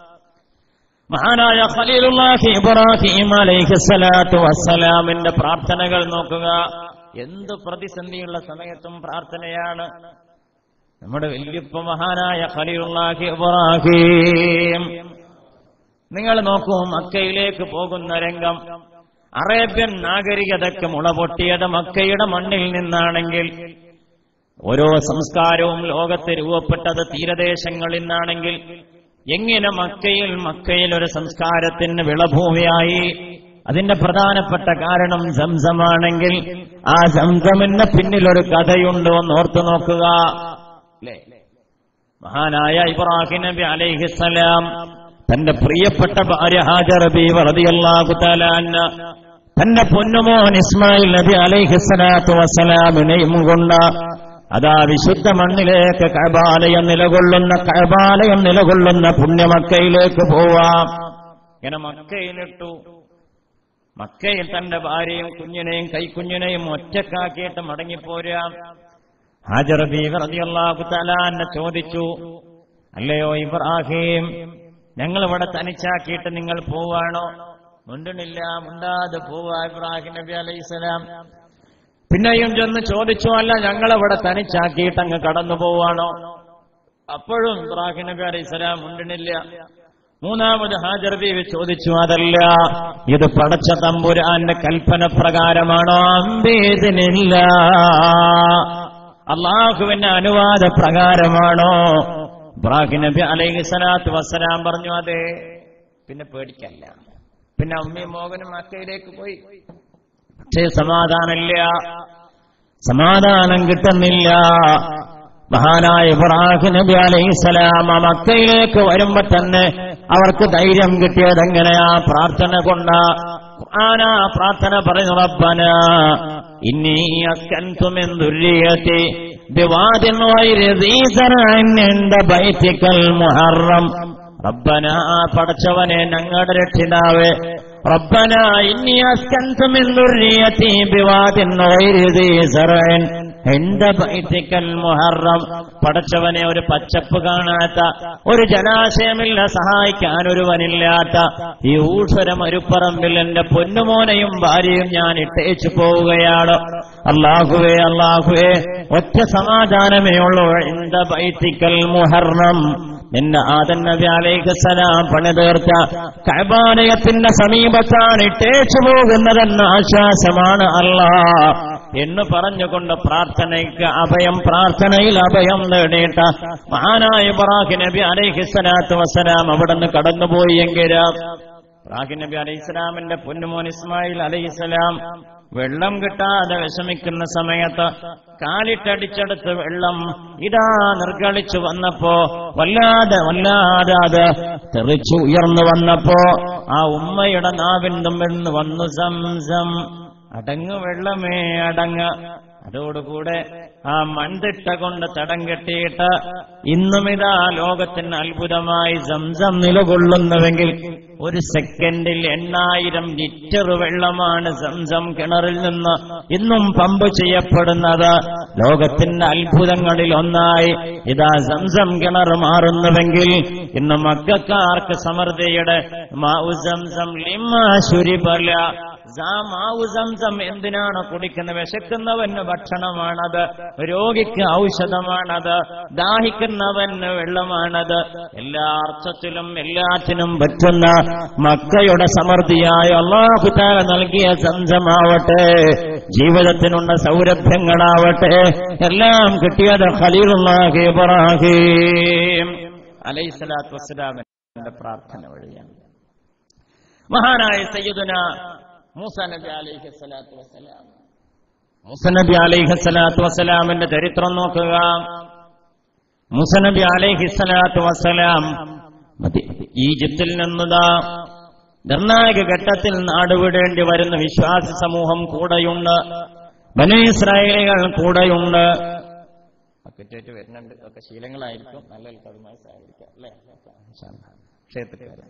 B: മഹാനായ ഖലീലുല്ലാഹി ഇബ്രാഹിം അലൈഹിസ്സലാത്തു വസ്സലാമിന്റെ പ്രാർത്ഥനകൾ നോക്കുക എന്ത് പ്രതിസന്ധിയുള്ള സമയത്തും പ്രാർത്ഥനയാണ് നമ്മുടെ വല്യപ്പ മഹാനായ ഖലീലുല്ലാഹി ഇബ്രാഹിം നിങ്ങൾ നോക്കൂ മക്കയിലേക്ക് പോകുന്ന രംഗം അറേബ്യൻ നാഗരികതയ്ക്ക് മുളപൊട്ടിയത് മക്കയുടെ മണ്ണിൽ നിന്നാണെങ്കിൽ ഓരോ സംസ്കാരവും ലോകത്ത് രൂപപ്പെട്ടത് തീരദേശങ്ങളിൽ നിന്നാണെങ്കിൽ എങ്ങനെ മക്കയിൽ മക്കയിൽ ഒരു സംസ്കാരത്തിന് വിളഭൂമിയായി അതിന്റെ പ്രധാനപ്പെട്ട കാരണം സംസമാണെങ്കിൽ ആ സംസമിന് പിന്നിൽ ഒരു കഥയുണ്ടോ എന്ന് ഓർത്തു നോക്കുക അല്ലേ മഹാനായ ഇബ്രാഹിം നബി അലൈഹിസ്സലാം തന്റെ പ്രിയപ്പെട്ട ഭാര്യ ഹാജർ ബീവ റളിയല്ലാഹു തആല അൻഹ തന്റെ പൊന്നുമോൻ ഇസ്മായിൽ നബി അലൈഹിസ്സലാത്തു വസ്സലാമിനെയും കൊണ്ട് അതാ വിശുദ്ധ മണ്ണിലേക്ക് കഴബാലയം നിലകൊള്ളുന്ന കഴബാലയം നിലകൊള്ളുന്ന പുണ്യമക്കയിലേക്ക് പോവാം ഇങ്ങനെ മക്കയിലിട്ടു മക്കയിൽ തന്റെ ഭാര്യയും കുഞ്ഞിനെയും കൈക്കുഞ്ഞിനെയും ഒറ്റക്കാക്കിയിട്ട് മടങ്ങിപ്പോരാം ഹാജർ ബീവ റളിയല്ലാഹു തആല അൻഹ ചോദിച്ചു അല്ലയോ ഇബ്രാഹിം ഞങ്ങൾ ഇവിടെ തനിച്ചാക്കിയിട്ട് നിങ്ങൾ പോവാണോ മുണ്ടണില്ല മുണ്ടാതെ പോവാ ഇബ്രാഹിം നബി അലൈഹിസ്സലാം പിന്നെയും ചെന്ന് ചോദിച്ചു അല്ല ഞങ്ങളിവിടെ തനിച്ചാക്കിയിട്ട് അങ്ങ് കടന്നു പോവാണോ അപ്പോഴും ഇബ്രാഹിം നബി അലൈഹിസ്സലാം മുണ്ടണില്ല മൂന്നാമത് ഹാജർ ബീവി ചോദിച്ചു അതല്ല ഇത് പടച്ച തമ്പുരാന്റെ കൽപ്പന പ്രകാരമാണോ അമ്പേതിനില്ല അള്ളാഹുവിന്റെ അനുവാദ പ്രകാരമാണോ ഇബ്രാഹിം നബി അലൈഹി സ്വലാത്തു വസ്സലാം പറഞ്ഞു അതെ പിന്നെ പേടിക്കല്ല പിന്നെ അമ്മയും മോഹനും മക്കയിലേക്ക് പോയി പക്ഷേ സമാധാനമില്ല സമാധാനം കിട്ടുന്നില്ല മഹാനായ ഇബ്രാഹിം നബി അലൈഹി സ്വലാം ആ മക്കയിലേക്ക് വരുമ്പോ തന്നെ അവർക്ക് ധൈര്യം കിട്ടിയത് എങ്ങനെയാ പ്രാർത്ഥന കൊണ്ട് ഖുർആന പ്രാർത്ഥന പറഞ്ഞു റബ്ബന ഇന്നി അസ്കൻതു മിൻ ദുർരിയതി ബിവാദിൻ ഗൈരി ദീ സറഇൻ ഇൻദ ബൈതിക്കൽ മുഹറം റബ്ബന പടച്ചവനെ ഞങ്ങളുടെ രക്ഷിതാവേ റബ്ബന ഇന്നി അസ്കൻതു മിൻ ദുർരിയതി ബിവാദിൻ ഗൈരി ദീ സറഇൻ എന്റെ ബൈത്തിക്കൽ മുഹറം പടച്ചവനെ ഒരു പച്ചപ്പ് കാണാത്ത ഒരു ജലാശയമില്ല സഹായിക്കാൻ ഒരുവനില്ലാത്ത ഈ ഊഷര മരുപ്പറമ്പിൽ എന്റെ പൊന്നുമോനെയും ഭാര്യയും ഞാൻ ഇട്ടേച്ചു പോവുകയാണ് അള്ളാഹുവേ അള്ളാഹുവേ ഒറ്റ സമാധാനമേ ഉള്ളൂ എന്റെ ബൈത്തിക്കൽ മുഹറം നിന്റെ ആദൻ നബി അലൈഹിസ്സലാം പണിതീർത്ത കൈബാലയത്തിന്റെ സമീപത്താണ് ഇട്ടേച്ചു പോകുന്നതെന്ന ആശ്വാസമാണ് അല്ലാ എന്ന് പറഞ്ഞുകൊണ്ട് പ്രാർത്ഥനയ്ക്ക് അഭയം പ്രാർത്ഥനയിൽ അഭയം നേടിയിട്ട് മഹാനായ ഇബ്രാഹിം നബി അലൈഹിസ്സലാത്തു വസ്സലാം അവിടുന്ന് കടന്നുപോയി എങ്കിലും ഇബ്രാഹിം നബി അലൈഹിസ്സലാമിന്റെ പൊന്നുമോൻ ഇസ്മായിൽ അലൈഹിസ്സലാം വെള്ളം കിട്ടാതെ വിഷമിക്കുന്ന സമയത്ത് കാലിട്ടടിച്ചെടുത്ത് വെള്ളം ഇതാ നിർഗളിച്ചു വന്നപ്പോ വല്ലാതെ വല്ലാതെ അത് തെറിച്ചു ഉയർന്നു വന്നപ്പോ ആ ഉമ്മയുടെ നാവിൻ തുമ്പിൽ നിന്ന് വന്നു സംസം അടങ്ങു വെള്ളമേ അടങ്ങ അതോടുകൂടെ ആ മൺതിട്ട കൊണ്ട് തടം കെട്ടിയിട്ട് ഇന്നും ഇതാ ലോകത്തിന് അത്ഭുതമായി സംസം നിലകൊള്ളുന്നുവെങ്കിൽ ഒരു സെക്കൻഡിൽ എണ്ണായിരം ലിറ്റർ വെള്ളമാണ് സംസം കിണറിൽ നിന്ന് ഇന്നും പമ്പ് ചെയ്യപ്പെടുന്നത് ലോകത്തിന്റെ അത്ഭുതങ്ങളിൽ ഒന്നായി ഇതാ സംസം കിണർ മാറുന്നുവെങ്കിൽ ഇന്ന് മക്കാർക്ക് സമൃദ്ധിയുടെ മാവു സംസം ലിമാ ശുരിബല മാവു സംസം എന്തിനാണ് കുടിക്കുന്നത് വിശക്കുന്നവന് ഭക്ഷണമാണത് രോഗിക്ക് ഔഷധമാണത് ദാഹിക്കുന്നവന് വെള്ളമാണത് എല്ലാ അർത്ഥത്തിലും എല്ലാറ്റിനും പറ്റുന്ന മക്കയുടെ സമൃദ്ധിയായ അള്ളാഹുതാല നൽകിയ സംസമാവട്ടെ ജീവിതത്തിനുള്ള സൗരഭ്യങ്ങളാവട്ടെ എല്ലാം കിട്ടിയത് ഖലീലുള്ളാഹി ഇബ്രാഹിം അലൈഹിസ്സലാത്തു വസ്സലാമിന്റെ പ്രാർത്ഥന വഴിയാണ് മഹാനായ സയ്യിദുന മൂസ നബി അലൈഹി സ്വലാത്തു വസ്സലാം മൂസ നബി അലൈഹി സ്വലാത്തു വസ്സലാമിന്റെ ചരിത്രം നോക്കുക മൂസ നബി അലൈഹി സ്വലാത്തു വസ്സലാം മതി ഈജിപ്തിൽ നിന്നതാ നിർണായക ഘട്ടത്തിൽ നാടുവിടേണ്ടി വരുന്ന വിശ്വാസി സമൂഹം കൂടെയുണ്ട് ബനു ഇസ്രായേലികൾ കൂടെയുണ്ട് പക്കറ്റേറ്റ് വരുന്നുണ്ട് ഒക്കെ ശീലങ്ങളായിരിക്കും നല്ല കടുമാസായിരിക്കാം അല്ലേ ക്ഷേത്രക്കാരൻ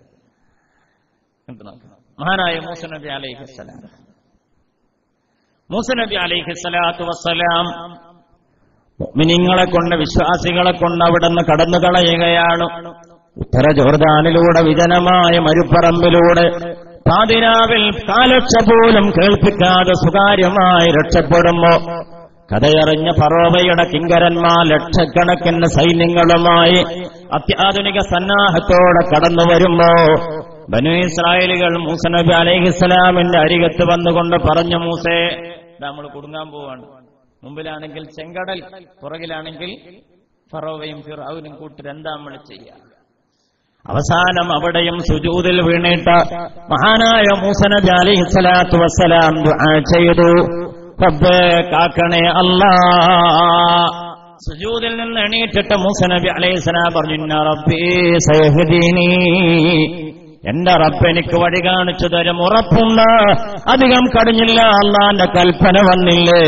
B: മഹാനായ മൂസ നബി അലൈഹിസ്സലാം മൂസ നബി അലൈഹിസ്സലാത്തു വസ്സലാം മിനിങ്ങളെ കൊണ്ട് വിശ്വാസികളെ കൊണ്ട് അവിടെ നിന്ന് കടന്നു കളയുകയാണ് ഉത്തര ജോർദാനിലൂടെ വിജനമായ മരുപ്പറമ്പിലൂടെ പാതിരാവിൽ കാലൊച്ച പോലും കേൾപ്പിക്കാതെ സ്വകാര്യമായി രക്ഷപ്പെടുമ്പോ കഥയറിഞ്ഞ ഫറോവയുടെ കിങ്കരന്മാർ ലക്ഷക്കണക്കിന് സൈന്യങ്ങളുമായി അത്യാധുനിക സന്നാഹത്തോടെ കടന്നു വരുമ്പോ ബനു ഇസ്രായേലുകൾ മൂസ നബി അലൈഹിസ്സലാമിന്റെ അരികത്ത് വന്നുകൊണ്ട് പറഞ്ഞു മൂസേ നമ്മൾ കുടുങ്ങാൻ പോവാണ് മുമ്പിലാണെങ്കിൽ ചെങ്കടൽ പുറകിലാണെങ്കിൽ ഫറോവയും ഫിറൌനും കൂട്ടരെന്താ നമ്മൾ ചെയ്യുക അവസാനം അവിടെയും സുജൂതിൽ വീണിട്ട് മഹാനായ മൂസനബി അലൈഹി സ്വലാത്തു വസ്സലാം ദുആ ചെയ്തു റബ്ബേ കാക്കണേ അല്ലാ സുജൂദിൽ നിന്ന് എണീറ്റിട്ട് മൂസനബി അലൈഹി സ്വലാം പറഞ്ഞു ഇന്ന റബ്ബി സയഹ്ദീനി എന്റെ റബ്ബ് എനിക്ക് വഴി കാണിച്ചു തരും ഉറപ്പുണ്ട് അധികം കടിഞ്ഞില്ല അള്ളാന്റെ കൽപ്പന വന്നില്ലേ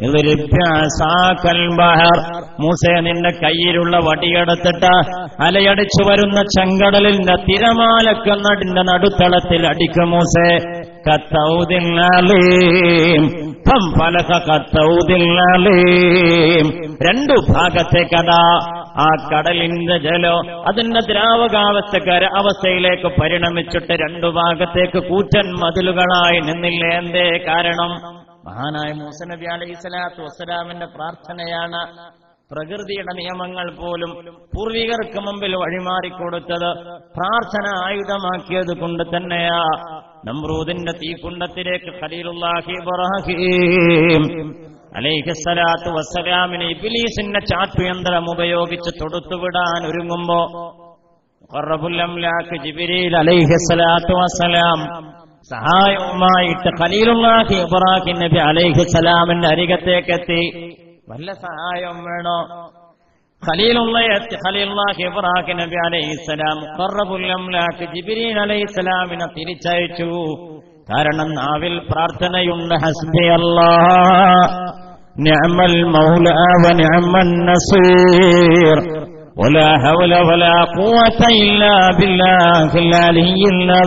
B: മൂസെ നിന്റെ കയ്യിലുള്ള വടിയെടുത്തിട്ട് അലയടിച്ചു വരുന്ന ചെങ്കടലിന്റെ തിരമാലക്ക് നടിന്റെ നടുത്തളത്തിൽ അടിക്കും മൂസെ കത്തൗദില്ലാലീം ഫലക കത്തൗദില്ലാലീം രണ്ടു ഭാഗത്തേക്കതാ ആ കടലിന്റെ ജലോ അതിന്റെ ദ്രാവകാവസ്ഥക്കാര അവസ്ഥയിലേക്ക് പരിണമിച്ചിട്ട് രണ്ടു ഭാഗത്തേക്ക് കൂറ്റൻ മതിലുകളായി നിന്നില്ല എന്തേ കാരണം മഹാനായ മൂസനബി അലൈഹി സ്വലാത്തു വസ്സലാമിന്റെ പ്രാർത്ഥനയാണ് പ്രകൃതിയുടെ നിയമങ്ങൾ പോലും പൂർവികർക്ക് മുമ്പിൽ വഴിമാറിക്കൊടുത്തത് പ്രാർത്ഥന ആയുധമാക്കിയത് കൊണ്ട് തന്നെയാ നമ്രൂദിന്റെ തീക്കുണ്ടത്തിലേക്ക് ഖലീലുല്ലാഹി ഇബ്രാഹിം അലൈഹിസ്സലാത്തു വസ്സലാമിന് ഇബിലീസിന്റെ ചാട്ടുയന്ത്രം ഉപയോഗിച്ച് തൊടുത്തുവിടാൻ ഒരുങ്ങുമ്പോ ഖറബുല്ലംലാക്ക് ജിബിരിൽ അലൈഹിസ്സലാത്തു വസ്സലാം സഹായവുമായിട്ട് ഖലീലുല്ലാഹി ഇബ്രാഹിം നബി അലൈഹിസ്സലാമിന്റെ അരികത്തേക്കെത്തി വല്ല സഹായം വേണോ ഖലീലുള്ളയെത്തി ഖലീലുല്ലാഹി ഇബ്രാഹിം നബി അലൈഹിസ്സലാം ഖറബുല്ലംലാക്ക് ജിബിരിൽ അലൈഹിസ്സലാമിനെ തിരിച്ചയച്ചു കാരണം നാവിൽ പ്രാർത്ഥനയുണ്ട് ഹസ്ബി അല്ലാ നിഅമൽ മൗല വനിഅമ النصير ولا حول ولا قوة إلا بالله العلي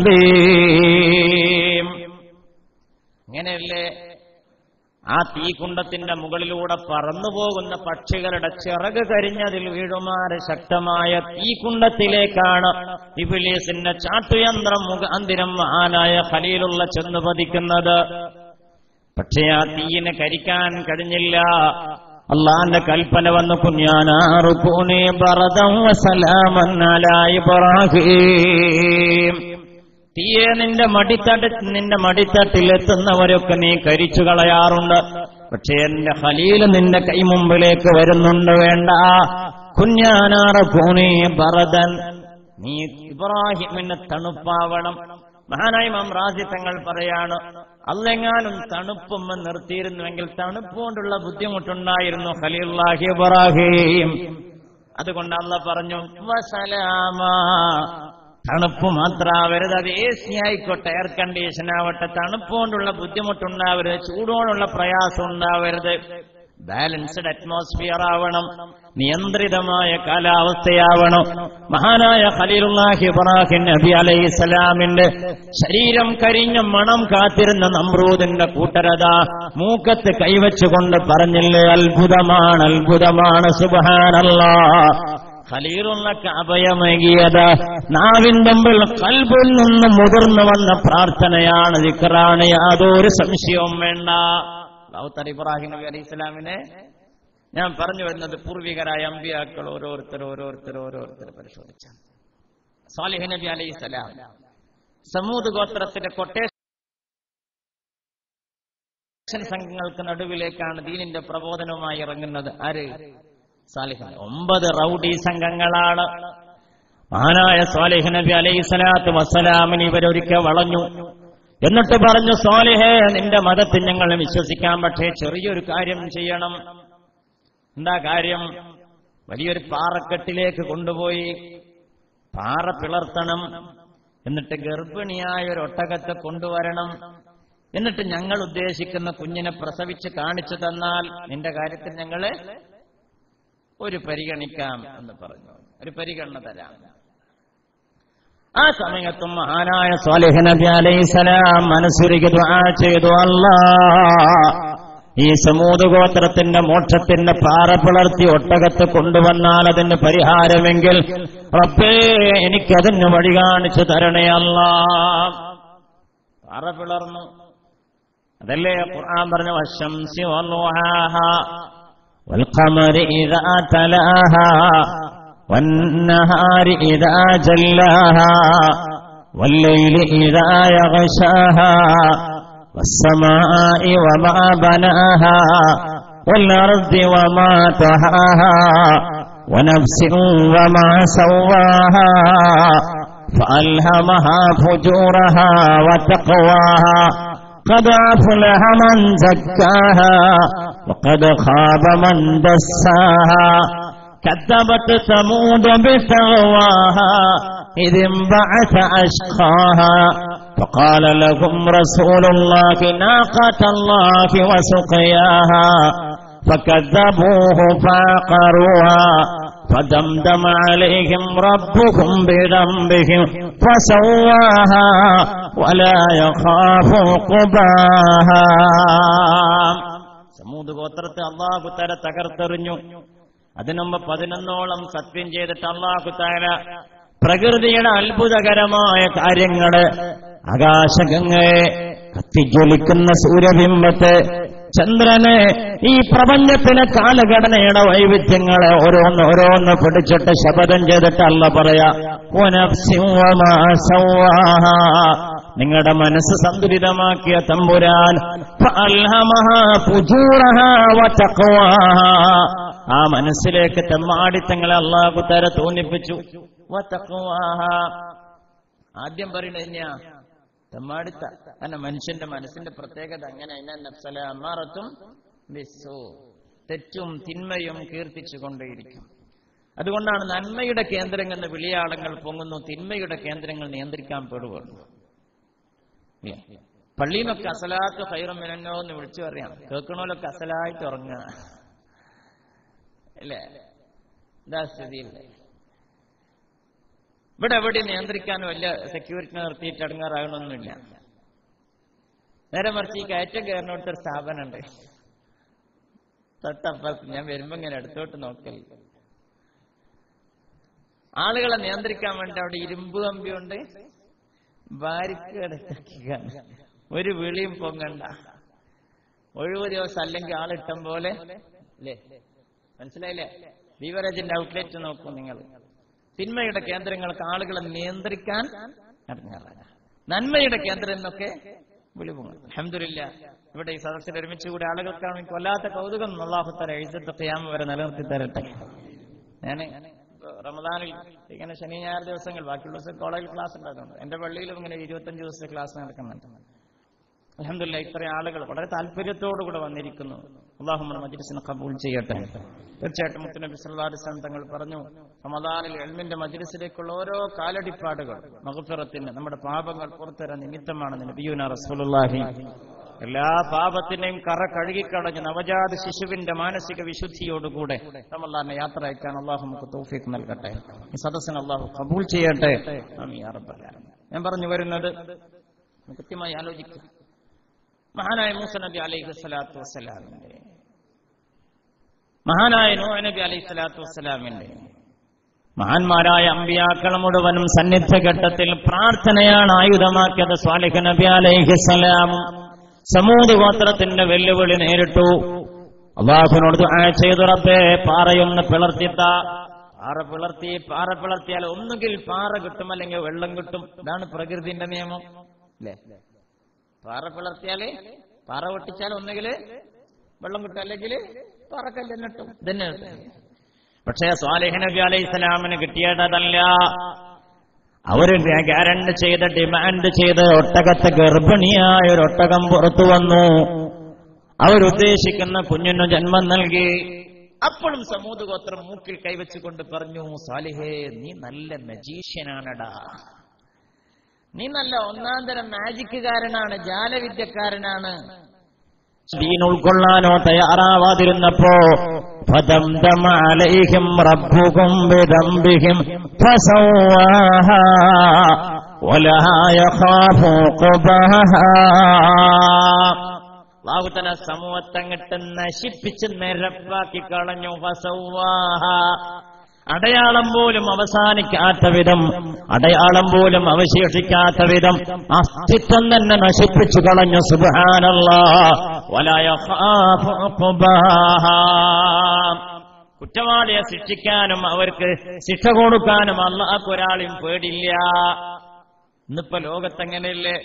B: العظيم ഇങ്ങനെയല്ലേ ആ തീകുണ്ടത്തിന്റെ മുകളിലൂടെ പറന്നു പോകുന്ന പക്ഷികളുടെ ചിറക് കരിഞ്ഞതിൽ വീഴുമാറ് ശക്തമായ തീകുണ്ടത്തിലേക്കാണ് ഇബിലീസിന്റെ ചാട്ടുയന്ത്രം മുഖാന്തിരം മഹാനായ ഖലീലുള്ള ചെന്നു പതിക്കുന്നത് പക്ഷേ ആ തീയിനെ കരിക്കാൻ കഴിഞ്ഞില്ല അള്ളാന്റെ കൽപ്പന വന്നു കുഞ്ഞാനാറുക്കൂനെ ബറദം വസലാമന്നാലായി ഇബ്രാഹിം തീയെ നിന്റെ മടിത്തട്ട് നിന്റെ മടിത്തട്ടിലെത്തുന്നവരൊക്കെ നീ കരിച്ചു കളയാറുണ്ട് പക്ഷെ എന്റെ ഖലീല് നിന്റെ കൈമുമ്പിലേക്ക് വരുന്നുണ്ട് വേണ്ട കുഞ്ഞാനാറ പൂണി ഭരതൻ നീ ഇബ്രാഹിമിന് തണുപ്പാവണം മഹാനായി മാം റാജി തങ്ങൾ പറയാണ് അല്ലെങ്ങാനും തണുപ്പും നിർത്തിയിരുന്നുവെങ്കിൽ തണുപ്പുകൊണ്ടുള്ള ബുദ്ധിമുട്ടുണ്ടായിരുന്നു ഖലീലുല്ലാഹി ഇബ്രാഹിം അതുകൊണ്ട് അല്ല പറഞ്ഞു വസലാമ തണുപ്പ് മാത്രാവരുത് അത് എ സി ആയിക്കോട്ടെ എയർ കണ്ടീഷൻ ആവട്ടെ തണുപ്പ് കൊണ്ടുള്ള ബുദ്ധിമുട്ടുണ്ടാവരുത് ചൂടോടുള്ള പ്രയാസം ഉണ്ടാവരുത് ബാലൻസ്ഡ് അറ്റ്മോസ്ഫിയർ ആവണം നിയന്ത്രിതമായ കാലാവസ്ഥയാവണം മഹാനായ ഖലീലുല്ലാഹി ഇബ്രാഹിം നബി അലൈഹി സ്വലാമിന്റെ ശരീരം കരിഞ്ഞ മണം കാത്തിരുന്ന നമ്രൂദിന്റെ കൂട്ടരത മൂക്കത്ത് കൈവച്ചുകൊണ്ട് പറഞ്ഞില്ലേ അത്ഭുതമാണ് അത്ഭുതമാണ് സുബഹാനല്ലാ ഖലീലുള്ളക്ക് അഭയമേകിയത് നാവിൻ തമ്പിൽ കൽബിൽ നിന്ന് മുതിർന്നു വന്ന പ്രാർത്ഥനയാണ് ദിക്റാണ് യാതൊരു സംശയവും വേണ്ട ലൗത്തർ ഇബ്രാഹിം നബി അലൈഹി ഇസ്ലാമിനെ ഞാൻ പറഞ്ഞു വരുന്നത് പൂർവികരായ അമ്പിയാക്കൾ ഓരോരുത്തർ ഓരോരുത്തർ ഓരോരുത്തർ പരിശോധിച്ചാണ് സാലിഹ് നബി അലൈഹി സ്വലാം സമൂത് ഗോത്രത്തിന്റെ കൊട്ടേഷൻ സംഘങ്ങൾക്ക് നടുവിലേക്കാണ് ദീനിന്റെ പ്രബോധനവുമായി ഇറങ്ങുന്നത് ആര് സാലിഹ് ഒമ്പത് റൌഡി സംഘങ്ങളാണ് മഹാനായ സ്വാലിഹ് നബി അലൈഹി സ്വലാത്ത് വസ്സലാമിന് ഇവരൊരിക്കൽ വളഞ്ഞു എന്നിട്ട് പറഞ്ഞു സ്വാലിഹേ നിന്റെ മതത്തിൽ ഞങ്ങൾ വിശ്വസിക്കാൻ പക്ഷേ ചെറിയൊരു കാര്യം ചെയ്യണം എന്താ കാര്യം വലിയൊരു പാറക്കെട്ടിലേക്ക് കൊണ്ടുപോയി പാറ പിളർത്തണം എന്നിട്ട് ഗർഭിണിയായ ഒരു ഒട്ടകത്തെ കൊണ്ടുവരണം എന്നിട്ട് ഞങ്ങൾ ഉദ്ദേശിക്കുന്ന കുഞ്ഞിനെ പ്രസവിച്ച് കാണിച്ചു തന്നാൽ നിന്റെ കാര്യത്തിൽ ഞങ്ങള് ഒരു പരിഗണിക്കാം എന്ന് പറഞ്ഞു ഒരു പരിഗണന തരാം ആ സമയത്തും മഹാനായ സ്വാലിഹ് നബി അലൈഹിസലാം മനസ്സുരുകി ദുആ ചെയ്തു അല്ലാ ഈ സമൂത് ഗോത്രത്തിന്റെ മോക്ഷത്തിന്റെ പാറ പിളർത്തി ഒട്ടകത്ത് കൊണ്ടുവന്നാൽ അതിന് പരിഹാരമെങ്കിൽ റബ്ബേ എനിക്കതിന് വഴി കാണിച്ചു തരണേ അല്ലാ പാറ പിളർന്നു അതല്ലേ ഖുർആൻ പറഞ്ഞ വശംസി വന്നുഹാഹ والقمر إذا تلاها والنهار إذا جلاها والليل إذا يغشاها والسماء وما بناها والأرض وما طحاها ونفس وما سواها فألهمها فجورها وتقواها قد أفلح من زكاها وقد خاب من دساها كذبت ثمود بتغواها إذ انبعث أشقاها فقال لهم رسول الله ناقة الله وسقياها فكذبوه فعقروها فدمدم عليهم ربهم بذنبهم فسواها ولا يخاف عقباها സമൂത് ഗോത്രത്തെ അള്ളാഹു തല തകർത്തെറിഞ്ഞു അതിനുമ്പ് പതിനൊന്നോളം സത്യം ചെയ്തിട്ട് അള്ളാഹു താര പ്രകൃതിയുടെ അത്ഭുതകരമായ കാര്യങ്ങള് ആകാശഗംഗയെ കത്തിജ്വലിക്കുന്ന സൂര്യബിംബത്തെ ചന്ദ്രന് ഈ പ്രപഞ്ചത്തിലെ കാലഘടനയുടെ വൈവിധ്യങ്ങളെ ഓരോന്ന് ഓരോന്ന് പിടിച്ചിട്ട് ശപഥം ചെയ്തിട്ട് അല്ല പറയാ നിങ്ങളുടെ മനസ്സ് സന്തുലിതമാക്കിയ തമ്പുരാൻ ആ മനസ്സിലേക്ക് തെമ്മാടിത്തങ്ങളെ അള്ളാഹു തര തോന്നിപ്പിച്ചു ആദ്യം പറയുന്നത് തന്നെയാ തെമ്മാടിത്ത കാരണം മനുഷ്യന്റെ മനസ്സിന്റെ പ്രത്യേകത അങ്ങനെ നഫ്സല അമ്മാറത്തും ബിസ്സു തെറ്റും തിന്മയും കീർത്തിച്ചു കൊണ്ടേയിരിക്കും അതുകൊണ്ടാണ് നന്മയുടെ കേന്ദ്രങ്ങൾ എന്ന് വിളിയാളങ്ങൾ പൊങ്ങുന്നു തിന്മയുടെ കേന്ദ്രങ്ങൾ നിയന്ത്രിക്കാൻ പെടുകയുള്ളൂ പള്ളിയിലൊക്കെ അസലാത്ത് ഹൈറം മിനന്നോ എന്ന് വിളിച്ചു പറയാം കേൾക്കണോലൊക്കെ അസലായിട്ട് ഉറങ്ങുക അല്ലേ എന്താ സ്ഥിതിയില്ലേ ഇവിടെ എവിടെ നിയന്ത്രിക്കാൻ വലിയ സെക്യൂരിറ്റി നിർത്തിയിട്ട് അടങ്ങാറാകണമെന്നില്ല നേരെ മറിച്ച് ഈ കയറ്റം കയറിനോടത്ത് ഒരു സ്ഥാപനമുണ്ട് തൊട്ടപ്പുറത്ത് ഞാൻ വരുമ്പോ ഇങ്ങനെ അടുത്തോട്ട് നോക്കൽ ആളുകളെ നിയന്ത്രിക്കാൻ വേണ്ടി അവിടെ ഇരുമ്പ് കമ്പിയുണ്ട് ബാരിക്കേഡാണ് ഒരു വിളിയും പൊങ്ങണ്ട ഒഴിവ് ദിവസം അല്ലെങ്കിൽ ആളിട്ടം പോലെ അല്ലേ മനസ്സിലായില്ലേ ബീവറേജിന്റെ ഔട്ട്ലെറ്റ് നോക്കൂ നിങ്ങൾ തിന്മയുടെ കേന്ദ്രങ്ങൾക്ക് ആളുകളെ നിയന്ത്രിക്കാൻ ഇറങ്ങാറാണ് നന്മയുടെ കേന്ദ്രം എന്നൊക്കെ വിളിപൊങ്ങും അഹമ്മദില്ല ഇവിടെ ഈ സദസ്സിൽ ഒരുമിച്ച് കൂടി ആളുകൾക്കാണ് എനിക്ക് വല്ലാത്ത കൗതുകം അള്ളാഹുത്തര എഴുതത്തെ ക്യാമ വരെ നിലനിർത്തി തരട്ടെ ഞാൻ റമദാനിൽ ഇങ്ങനെ ശനി ഞായർ ദിവസങ്ങൾ ബാക്കിയുള്ള ദിവസം കോളേജിൽ ക്ലാസ് ഉണ്ടാകുന്നുണ്ട് എന്റെ പള്ളിയിലും ഇങ്ങനെ ഇരുപത്തഞ്ച് ദിവസത്തെ ക്ലാസ് നടക്കുന്നുണ്ട് അലഹമില്ല ഇത്രയും ആളുകൾ വളരെ താല്പര്യത്തോടുകൂടെ വന്നിരിക്കുന്നു അള്ളാഹുമ്മ മജ്ലിസിനെ കബൂൾ ചെയ്യട്ടെ തീർച്ചയായിട്ടും മുത്തുനബി സല്ലാസ്ലാം തങ്ങൾ പറഞ്ഞു റമദാനിൽ എൽമിന്റെ മജ്ലിസിലേക്കുള്ള ഓരോ കാലടിപ്പാടുകൾ മഹഫിറത്തിന് നമ്മുടെ പാപങ്ങൾ പുറത്തരാൻ നിമിത്തമാണ് നബിയൂന റസൂലുള്ളാഹി എല്ലാ പാപത്തിനെയും കറ കഴുകിക്കളഞ്ഞ് നവജാത ശിശുവിന്റെ മാനസിക വിശുദ്ധിയോടുകൂടെ നമ്മളാനെ യാത്ര അയക്കാൻ അള്ളാഹു നമുക്ക് തൗഫീഖ് നൽകട്ടെ ഈ സദസ്സിന് അള്ളാഹു കബൂൾ ചെയ്യട്ടെ ആമീൻ യാ റബ്ബൽ ആലമീൻ. ഞാൻ പറഞ്ഞു വരുന്നത് കൃത്യമായി ആലോചിക്കും മഹാനായ മൂസ നബി അലൈഹി സ്വലാത്തു വസ്സലാമിന്റെ മഹാനായ നൂ നബി അലൈഹി സ്വലാത്തു വസ്സലാമിന്റെ മഹാന്മാരായ അമ്പിയാക്കൾ മുഴുവനും സന്നിധഘട്ടത്തിൽ പ്രാർത്ഥനയാണ് ആയുധമാക്കിയത് സ്വാലിഹ് നബി അലൈഹി സ്വലാം സമൂത് ഗോത്രത്തിന്റെ വെല്ലുവിളി നേരിട്ടു അള്ളാഹുവിനോട് ദുആ ചെയ്തു റബ്ബേ പാറയൊന്ന് പിളർത്തിത്ത പാറ പിളർത്തി പാറ പിളർത്തിയാൽ ഒന്നുകിൽ പാറ കിട്ടും അല്ലെങ്കിൽ വെള്ളം കിട്ടും ഇതാണ് പ്രകൃതിന്റെ നിയമം അല്ലേ പാറ പിളർത്തിയാല് പാറ പൊട്ടിച്ചാൽ ഒന്നുകിൽ വെള്ളം കിട്ടും അല്ലെങ്കിൽ പാറക്കല്ല് തന്നെ കിട്ടും ഇതന്നെ പക്ഷേ സ്വാലിഹ് നബി അലൈഹി സ്വലാമിന് കിട്ടിയതല്ല അവര് ഗ്യാരണ്ട് ചെയ്ത് ഡിമാൻഡ് ചെയ്ത് ഒട്ടകത്തെ ഗർഭിണിയായ ഒരു ഒട്ടകം പുറത്തു വന്നു അവരുദ്ദേശിക്കുന്ന കുഞ്ഞിന് ജന്മം നൽകി അപ്പോഴും സമൂത് ഗോത്രം മൂക്കിൽ കൈവച്ചുകൊണ്ട് പറഞ്ഞു സാലിഹേ നീ നല്ല മജീഷ്യനാണടാ നീ നല്ല ഒന്നാം തരം മാജിക്കുകാരനാണ് ജാലവിദ്യക്കാരനാണ് ദീൻ ഉൾക്കൊള്ളാനോ തയ്യാറാവാതിരുന്നപ്പോ فدمدم عليهم ربكم بذنبهم فسواها ولا يخاف عقباها ബാഹുതന സമൂഹത്തങ്ങിട്ട് നശിപ്പിച്ച് നിരപ്പാക്കി കളഞ്ഞു ഫസവാഹ അടയാളം പോലും അവസാനിക്കാത്ത വിധം അടയാളം പോലും അവശേഷിക്കാത്ത വിധം അസ്തിത്വം തന്നെ നശിപ്പിച്ചു കളഞ്ഞു സുബാനല്ല കുറ്റവാളിയെ ശിക്ഷിക്കാനും അവർക്ക് ശിക്ഷ കൊടുക്കാനും അള്ളാഹ് ഒരാളെയും പേടില്ല ഇന്നിപ്പോ ലോകത്തെങ്ങനെയല്ലേ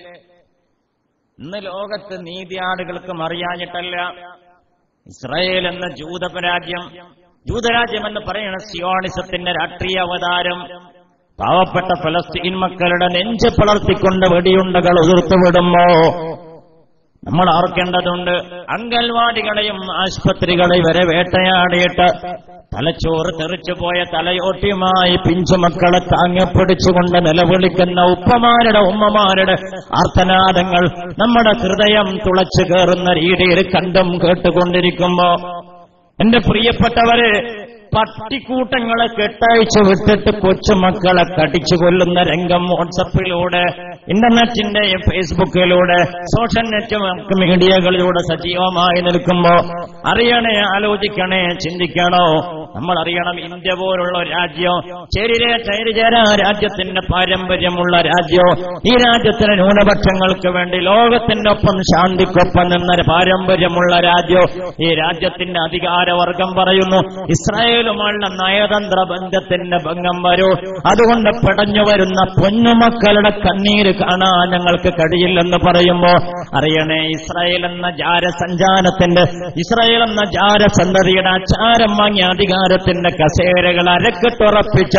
B: ഇന്ന് ലോകത്ത് നീതിയാടുകൾക്ക് അറിയാഞ്ഞിട്ടല്ല ഇസ്രായേൽ എന്ന ജൂതപരാജ്യം ജൂതരാജ്യം എന്ന് പറയുന്ന സിയോണിസത്തിന്റെ രാഷ്ട്രീയ അവതാരം പാവപ്പെട്ട ഫലസ്തീൻ മക്കളുടെ നെഞ്ച് പിളർത്തിക്കൊണ്ട് വെടിയുണ്ടകൾ ഉതിർത്തുവിടുമ്പോ നമ്മൾ ഓർക്കേണ്ടതുണ്ട് അംഗൻവാടികളെയും ആശുപത്രികളെ വരെ വേട്ടയാടിയിട്ട് തലച്ചോറ് തെറിച്ചുപോയ തലയോട്ടിയുമായി പിഞ്ചുമക്കളെ താങ്ങിപ്പിടിച്ചുകൊണ്ട് നിലവിളിക്കുന്ന ഉപ്പമാരുടെ ഉമ്മമാരുടെ ആർത്തനാദങ്ങൾ നമ്മുടെ ഹൃദയം തുളച്ചു കയറുന്ന രീതിയിൽ കണ്ടും കേട്ടുകൊണ്ടിരിക്കുമ്പോ എന്റെ പ്രിയപ്പെട്ടവര് പട്ടിക്കൂട്ടങ്ങളെ കെട്ടയച്ചു വിട്ടിട്ട് കൊച്ചുമക്കളെ കടിച്ചു കൊല്ലുന്ന രംഗം വാട്സപ്പിലൂടെ ഇന്റർനെറ്റിന്റെയും ഫേസ്ബുക്കിലൂടെ സോഷ്യൽ നെറ്റ്വർക്ക് മീഡിയകളിലൂടെ സജീവമായി നിൽക്കുമ്പോ അറിയണേ ആലോചിക്കണേ ചിന്തിക്കണോ നമ്മൾ അറിയണം ഇന്ത്യ പോലുള്ള ഒരു രാജ്യം ചേരിരെ ചേരിചേര രാജ്യത്തിന്റെ പാരമ്പര്യമുള്ള രാജ്യം ഈ രാജ്യത്തിന് ന്യൂനപക്ഷങ്ങൾക്ക് വേണ്ടി ലോകത്തിന്റെ ഒപ്പം ശാന്തിക്കൊപ്പം നിന്ന പാരമ്പര്യമുള്ള രാജ്യം ഈ രാജ്യത്തിന്റെ അധികാരവർഗം പറയുന്നു ഇസ്രായേലുമായുള്ള നയതന്ത്ര ബന്ധത്തിന്റെ ഭംഗം വരൂ അതുകൊണ്ട് പിടഞ്ഞു വരുന്ന പൊന്നുമക്കളുടെ കണ്ണീര് കാണാൻ ഞങ്ങൾക്ക് കഴിയില്ലെന്ന് പറയുമ്പോ അറിയണേ ഇസ്രായേൽ എന്ന ജാരസഞ്ചാരത്തിന്റെ ഇസ്രായേൽ എന്ന ജാരസന്തതിയുടെ അച്ചാരം വാങ്ങിയ അധികാരത്തിന്റെ കസേരകൾ അരക്കിട്ടുറപ്പിച്ച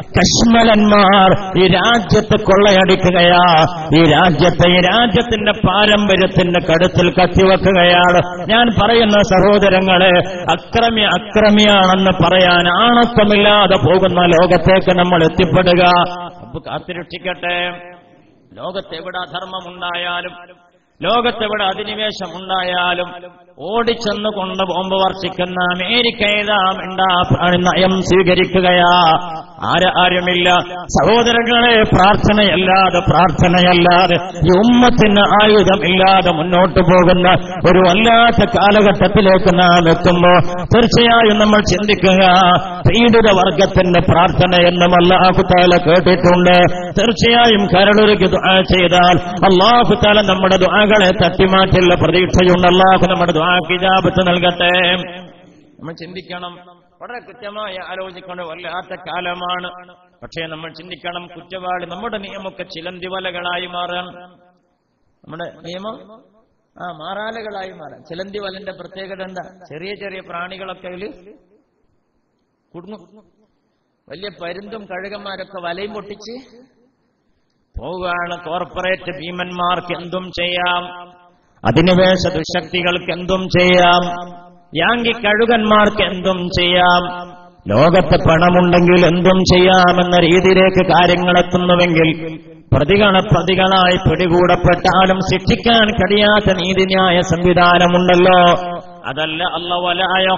B: കശ്മലന്മാർ ഈ രാജ്യത്ത് കൊള്ളയടിക്കുകയാ ഈ രാജ്യത്തെ ഈ രാജ്യത്തിന്റെ പാരമ്പര്യത്തിന്റെ കടുത്തിൽ കത്തിവെക്കുകയാണ് ഞാൻ പറയുന്ന സഹോദരങ്ങളെ അക്രമി അക്രമിയാണെന്ന് പറയാൻ ആണത്വമില്ലാതെ പോകുന്ന ലോകത്തേക്ക് നമ്മൾ എത്തിപ്പെടുക അപ്പൊ കാത്തിരക്ഷിക്കട്ടെ ലോകത്തെവിടെ അധർമ്മമുണ്ടായാലും ലോകത്തെവിടെ അധിനിവേശം ഉണ്ടായാലും ഓടിച്ചെന്ന് കൊണ്ട് ബോംബ് വർഷിക്കുന്ന അമേരിക്ക ഏതാമിണ്ടാ നയം സ്വീകരിക്കുകയാ ആരാരുമില്ല സഹോദരങ്ങളെ പ്രാർത്ഥനയല്ലാതെ പ്രാർത്ഥനയല്ലാതെ ഈ ഉമ്മത്തിന് ആയുധമില്ലാതെ മുന്നോട്ട് പോകുന്ന ഒരു വല്ലാത്ത കാലഘട്ടത്തിലേക്ക് നാം എത്തുമ്പോ തീർച്ചയായും നമ്മൾ ചിന്തിക്കുക പീഡിത വർഗത്തിന്റെ പ്രാർത്ഥന എന്നും അള്ളാഹുത്താല കേട്ടിട്ടുണ്ട് തീർച്ചയായും കരളുരുക്ക് ദുആ ചെയ്താൽ അള്ളാഹുത്താല നമ്മുടെ ദുആകളെ തട്ടിമാറ്റുള്ള പ്രതീക്ഷയുണ്ട് അള്ളാഹു നമ്മുടെ ദുആക്ക് ഇജാബത്ത് നൽകട്ടെ നമ്മൾ ചിന്തിക്കണം വളരെ കൃത്യമായി ആലോചിക്കേണ്ട വല്ലാത്ത കാലമാണ് പക്ഷേ നമ്മൾ ചിന്തിക്കണം കുറ്റവാളി നമ്മുടെ നിയമമൊക്കെ ചിലന്തി വലകളായി മാറാൻ നമ്മുടെ നിയമം ആ മാറാലകളായി മാറാൻ ചിലന്തി വലന്റെ പ്രത്യേകത എന്താ ചെറിയ ചെറിയ പ്രാണികളൊക്കെ അതില് കുടുങ്ങും വലിയ പരുന്തും കഴുകന്മാരൊക്കെ വലയും പൊട്ടിച്ച് പോവുകയാണ് കോർപ്പറേറ്റ് ഭീമന്മാർക്ക് എന്തും ചെയ്യാം അധിനിവേശ ദുശക്തികൾക്ക് എന്തും ചെയ്യാം യാങ്കി കഴുകന്മാർക്ക് എന്തും ചെയ്യാം ലോകത്ത് പണമുണ്ടെങ്കിൽ എന്തും ചെയ്യാമെന്ന രീതിയിലേക്ക് കാര്യങ്ങളെത്തുന്നുവെങ്കിൽ പ്രതികളെ പ്രതികളായി പിടികൂടപ്പെട്ടാലും ശിക്ഷിക്കാൻ കഴിയാത്ത നീതിന്യായ സംവിധാനമുണ്ടല്ലോ അതല്ല അല്ലവലായ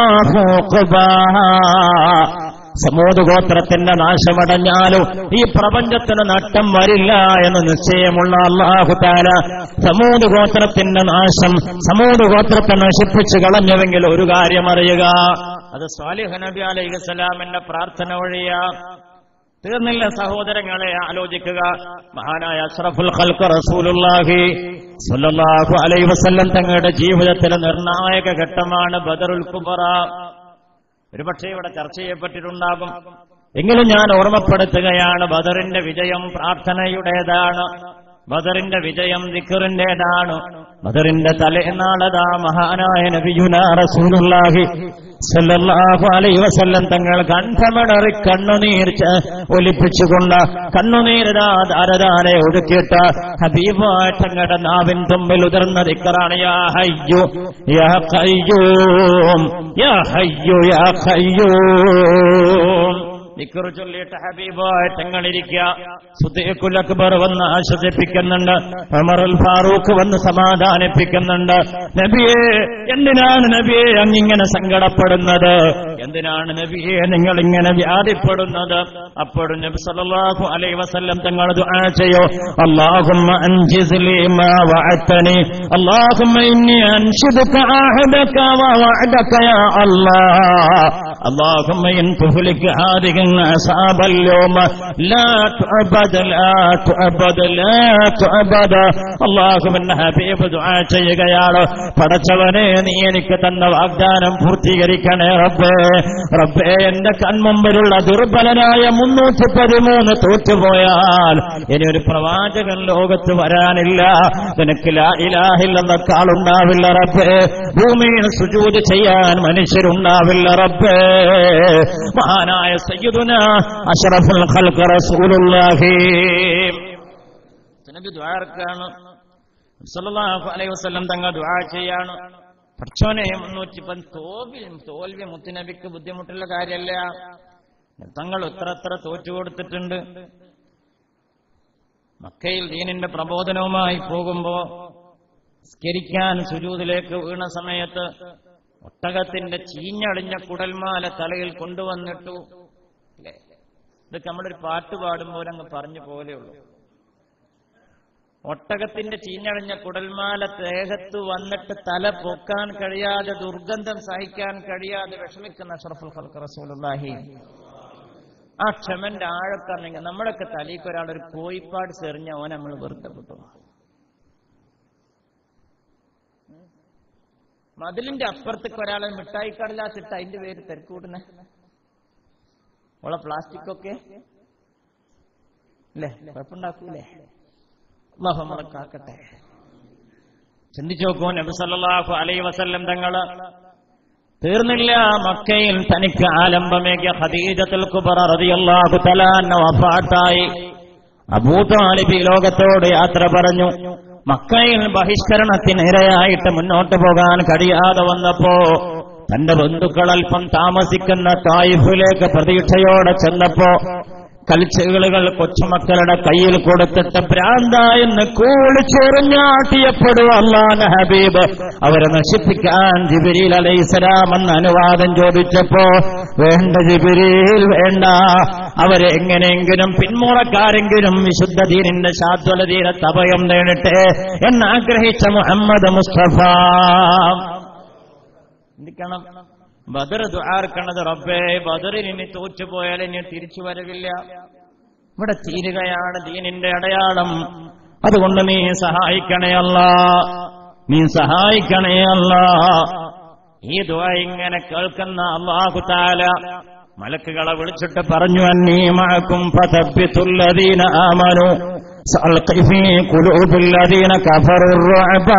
B: സമൂത് ഗോത്രത്തിന്റെ നാശമടഞ്ഞാലും ഈ പ്രപഞ്ചത്തിന് നട്ടം വരില്ല എന്ന് നിശ്ചയമുള്ള അള്ളാഹുതാല സമൂത് ഗോത്രത്തിന്റെ നാശം സമൂത് ഗോത്രത്തെ നശിപ്പിച്ചു കളഞ്ഞുവെങ്കിൽ ഒരു കാര്യം അറിയുക അത് സ്വാലിഹ് നബി അലൈഹി സ്വലാമിന്റെ പ്രാർത്ഥന വഴിയാ തീർന്നില്ല സഹോദരങ്ങളെ ആലോചിക്കുക മഹാനായ അഷ്റഫുൽ ഖൽഖ് റസൂലുള്ളാഹി സ്വല്ലല്ലാഹു അലൈഹി വസല്ലം തങ്ങളുടെ ജീവിതത്തിലെ നിർണായക ഘട്ടമാണ് ബദറുൽ കുബറ ഒരുപക്ഷെ ഇവിടെ ചർച്ച ചെയ്യപ്പെട്ടിട്ടുണ്ടാകും എങ്കിലും ഞാൻ ഓർമ്മപ്പെടുത്തുകയാണ് ബദറിന്റെ വിജയം പ്രാർത്ഥനയുടേതാണ് ബദറിന്റെ വിജയം ദിക്കറിന്റേതാണ് ബദറിന്റെ തലേനാളതാ മഹാനായ നബിയുന റസൂലുള്ളാഹി സല്ലല്ലാഹു അലൈഹി വസല്ലം തങ്ങൾ കണ്ഠമടറി കണ്ണുനീർ ച- ഒലിപ്പിച്ചുകൊണ്ട് കണ്ണുനീരതാ ധാരധാരെ ഒഴുക്കിയിട്ട് ഹബീബായ തങ്ങളുടെ നാവിൻ തുമ്പിൽ ഉതിർന്ന ദിക്കറാണ് യാ ഹയ്യു യാ ഖയ്യൂം യാ ഹയ്യു യാ ഖയ്യൂം ദിക്കറ് ചൊല്ലിയിട്ട് ഹബീബായ തങ്ങളിരിക്കുക സുദ്ദീഖുൽ അക്ബർ വന്ന് ആശ്വസിപ്പിക്കുന്നുണ്ട് ഉമറുൽ ഫാറൂഖ് വന്ന് സമാധാനിപ്പിക്കുന്നുണ്ട് നബിയെ എന്തിനാണ് നബിയെ അങ്ങിങ്ങനെ സങ്കടപ്പെടുന്നത് എന്തിനാണ് നബിയെ നിങ്ങൾ ഇങ്ങനെ വ്യാധിപ്പെടുന്നത് അപ്പോഴും നബി സല്ലല്ലാഹു അലൈഹി വസല്ലം തങ്ങൾ ദുആ ചെയ്യോ അല്ലാഹുമ്മ അൻജിസ് ലി മാ വഅദ്തനി അല്ലാഹുമ്മ ഇന്നി അൻഷിദുക ആഹദക വ വഅദക യാ അല്ലാഹ് اللهم إن تهلك هذه الأصحاب اليوم لا تعبد لا تعبد لا تعبد اللهم إن حبيب دعاء ചെയ്യുകയാണ് പടച്ചവനെ നീ എനിക്ക് തന്ന വാഗ്ദാനം പൂർത്തീകരിക്കണേ റബ്ബേ റബ്ബേ എന്റെ കൺമുമ്പിലുള്ള ദുർബലനായ മുന്നൂറ്റി പതിമൂന്ന് തോറ്റുപോയാൽ ഇനി ഒരു പ്രവാചകൻ ലോകത്ത് വരാനില്ല നിനക്ക് ലാ ഇലാഹില്ലെന്നൊക്കാളുണ്ടാവില്ല റബ്ബേ ഭൂമിയിൽ സുജൂത് ചെയ്യാൻ മനുഷ്യരുണ്ടാവില്ല റബ്ബേ മഹാനായ സയ്യിദുന അഷ്റഫുൽ ഖൽഖ് റസൂലുള്ളാഹി നബി ദുആർക്കാണ് സല്ലല്ലാഹു അലൈഹി വസല്ലം തങ്ങൾ ദുആ ചെയ്യാണ് പഠിച്ചോനെ മുന്നൂറ്റി പന്ത് തോൽവി തോൽവി മുത്തുനബിക്ക് ബുദ്ധിമുട്ടുള്ള കാര്യമല്ല തങ്ങൾ എത്ര എത്ര തോറ്റു കൊടുത്തിട്ടുണ്ട് മക്കയിൽ ദീനിന്റെ പ്രബോധനവുമായി പോകുമ്പോ സ്കരിക്കാൻ സുജൂതിലേക്ക് വീണ സമയത്ത് ഒട്ടകത്തിന്റെ ചീഞ്ഞളിഞ്ഞ കുടൽമാല തലയിൽ കൊണ്ടുവന്നിട്ടു അല്ലേ ഇതൊക്കെ നമ്മളൊരു പാട്ട് പാടുമ്പോൾ അങ്ങ് പറഞ്ഞു പോലെയുള്ളൂ ഒട്ടകത്തിന്റെ ചീഞ്ഞളിഞ്ഞ കുടൽമാല ദേഹത്ത് വന്നിട്ട് തല പൊക്കാൻ കഴിയാതെ ദുർഗന്ധം സഹിക്കാൻ കഴിയാതെ വിഷമിക്കുന്ന അഷ്റഫുൽ ഖൽഖ് റസൂലുള്ളാഹി ആ ക്ഷമന്റെ ആഴക്കറിഞ്ഞെങ്കിൽ നമ്മളൊക്കെ തലയ്ക്ക് ഒരാൾ ഒരു കോയിപ്പാട് സെറിഞ്ഞ ഓൻ നമ്മൾ വെറുതെ കിട്ടും മതിലിന്റെ അപ്പുറത്തേക്ക് ഒരാളെ മിഠായി കടലാസിട്ട് അതിന്റെ പേര് തിരക്കൂടുന്ന ഉള്ള പ്ലാസ്റ്റിക് ഒക്കെ അല്ലേ കുഴപ്പമുണ്ടാക്കൂലേ അള്ളാഹു നമ്മളെ കാക്കട്ടെ ചിന്തിച്ചു നോക്കൂ നബി സല്ലല്ലാഹു അലൈഹി വസല്ലം തങ്ങള് തീർന്നില്ല മക്കയിൽ തനിക്ക് ആലംബമേകിയ ഖദീജത്തുൽ കുബറ റളിയല്ലാഹു തആല അൻഹ വഫാത്തായി അബൂ താലിബ് ഈ ലോകത്തോട് യാത്ര പറഞ്ഞു മക്കയിൽ ബഹിഷ്കരണത്തിനിരയായിട്ട് മുന്നോട്ട് പോകാൻ കഴിയാതെ വന്നപ്പോ തന്റെ ബന്ധുക്കൾ അല്പം താമസിക്കുന്ന തായിഫിലേക്ക് പ്രതീക്ഷയോടെ ചെന്നപ്പോ കൽച്ചുകളുകൾ കൊച്ചുമക്കളുടെ കയ്യിൽ കൊടുത്തിട്ട് ഭ്രാന്ത എന്ന് കൂളിച്ചെറിഞ്ഞാട്ടിയപ്പെടുക അള്ളാഹ് ഹബീബ് അവരെ നശിപ്പിക്കാൻ ജിബിരിൽ അലൈസലാം എന്ന അനുവാദം ചോദിച്ചപ്പോ വേണ്ട ജിബിരിൽ വേണ്ട അവരെ എങ്ങനെയെങ്കിലും പിന്മുറക്കാരെങ്കിലും വിശുദ്ധ ദീനിന്റെ ശാശ്വത തീരത്ത് അഭയം നേടട്ടെ എന്നാഗ്രഹിച്ച മുഹമ്മദ് മുസ്തഫ ചിന്തിക്കണം ബദർ ദ്വാർക്കണത് റബ്ബേ ബദറിൽ ഇനി തോറ്റുപോയാൽ ഇനി തിരിച്ചു വരവില്ല ഇവിടെ തീരുകയാണ് ദീനിന്റെ അടയാളം അതുകൊണ്ട് നീ സഹായിക്കണേ അല്ല നീ സഹായിക്കണേ അല്ല ഈ ദ്വാ ഇങ്ങനെ കേൾക്കുന്ന അള്ളാഹു താല മലക്കുകളെ വിളിച്ചിട്ട് പറഞ്ഞു അന്നീമാക്കും ഫതബ്ബിതുല്ലദീന ആമനു സഅൽഖി ഫീ ഖുലൂബില്ലദീന കഫറുർ റുഅബാ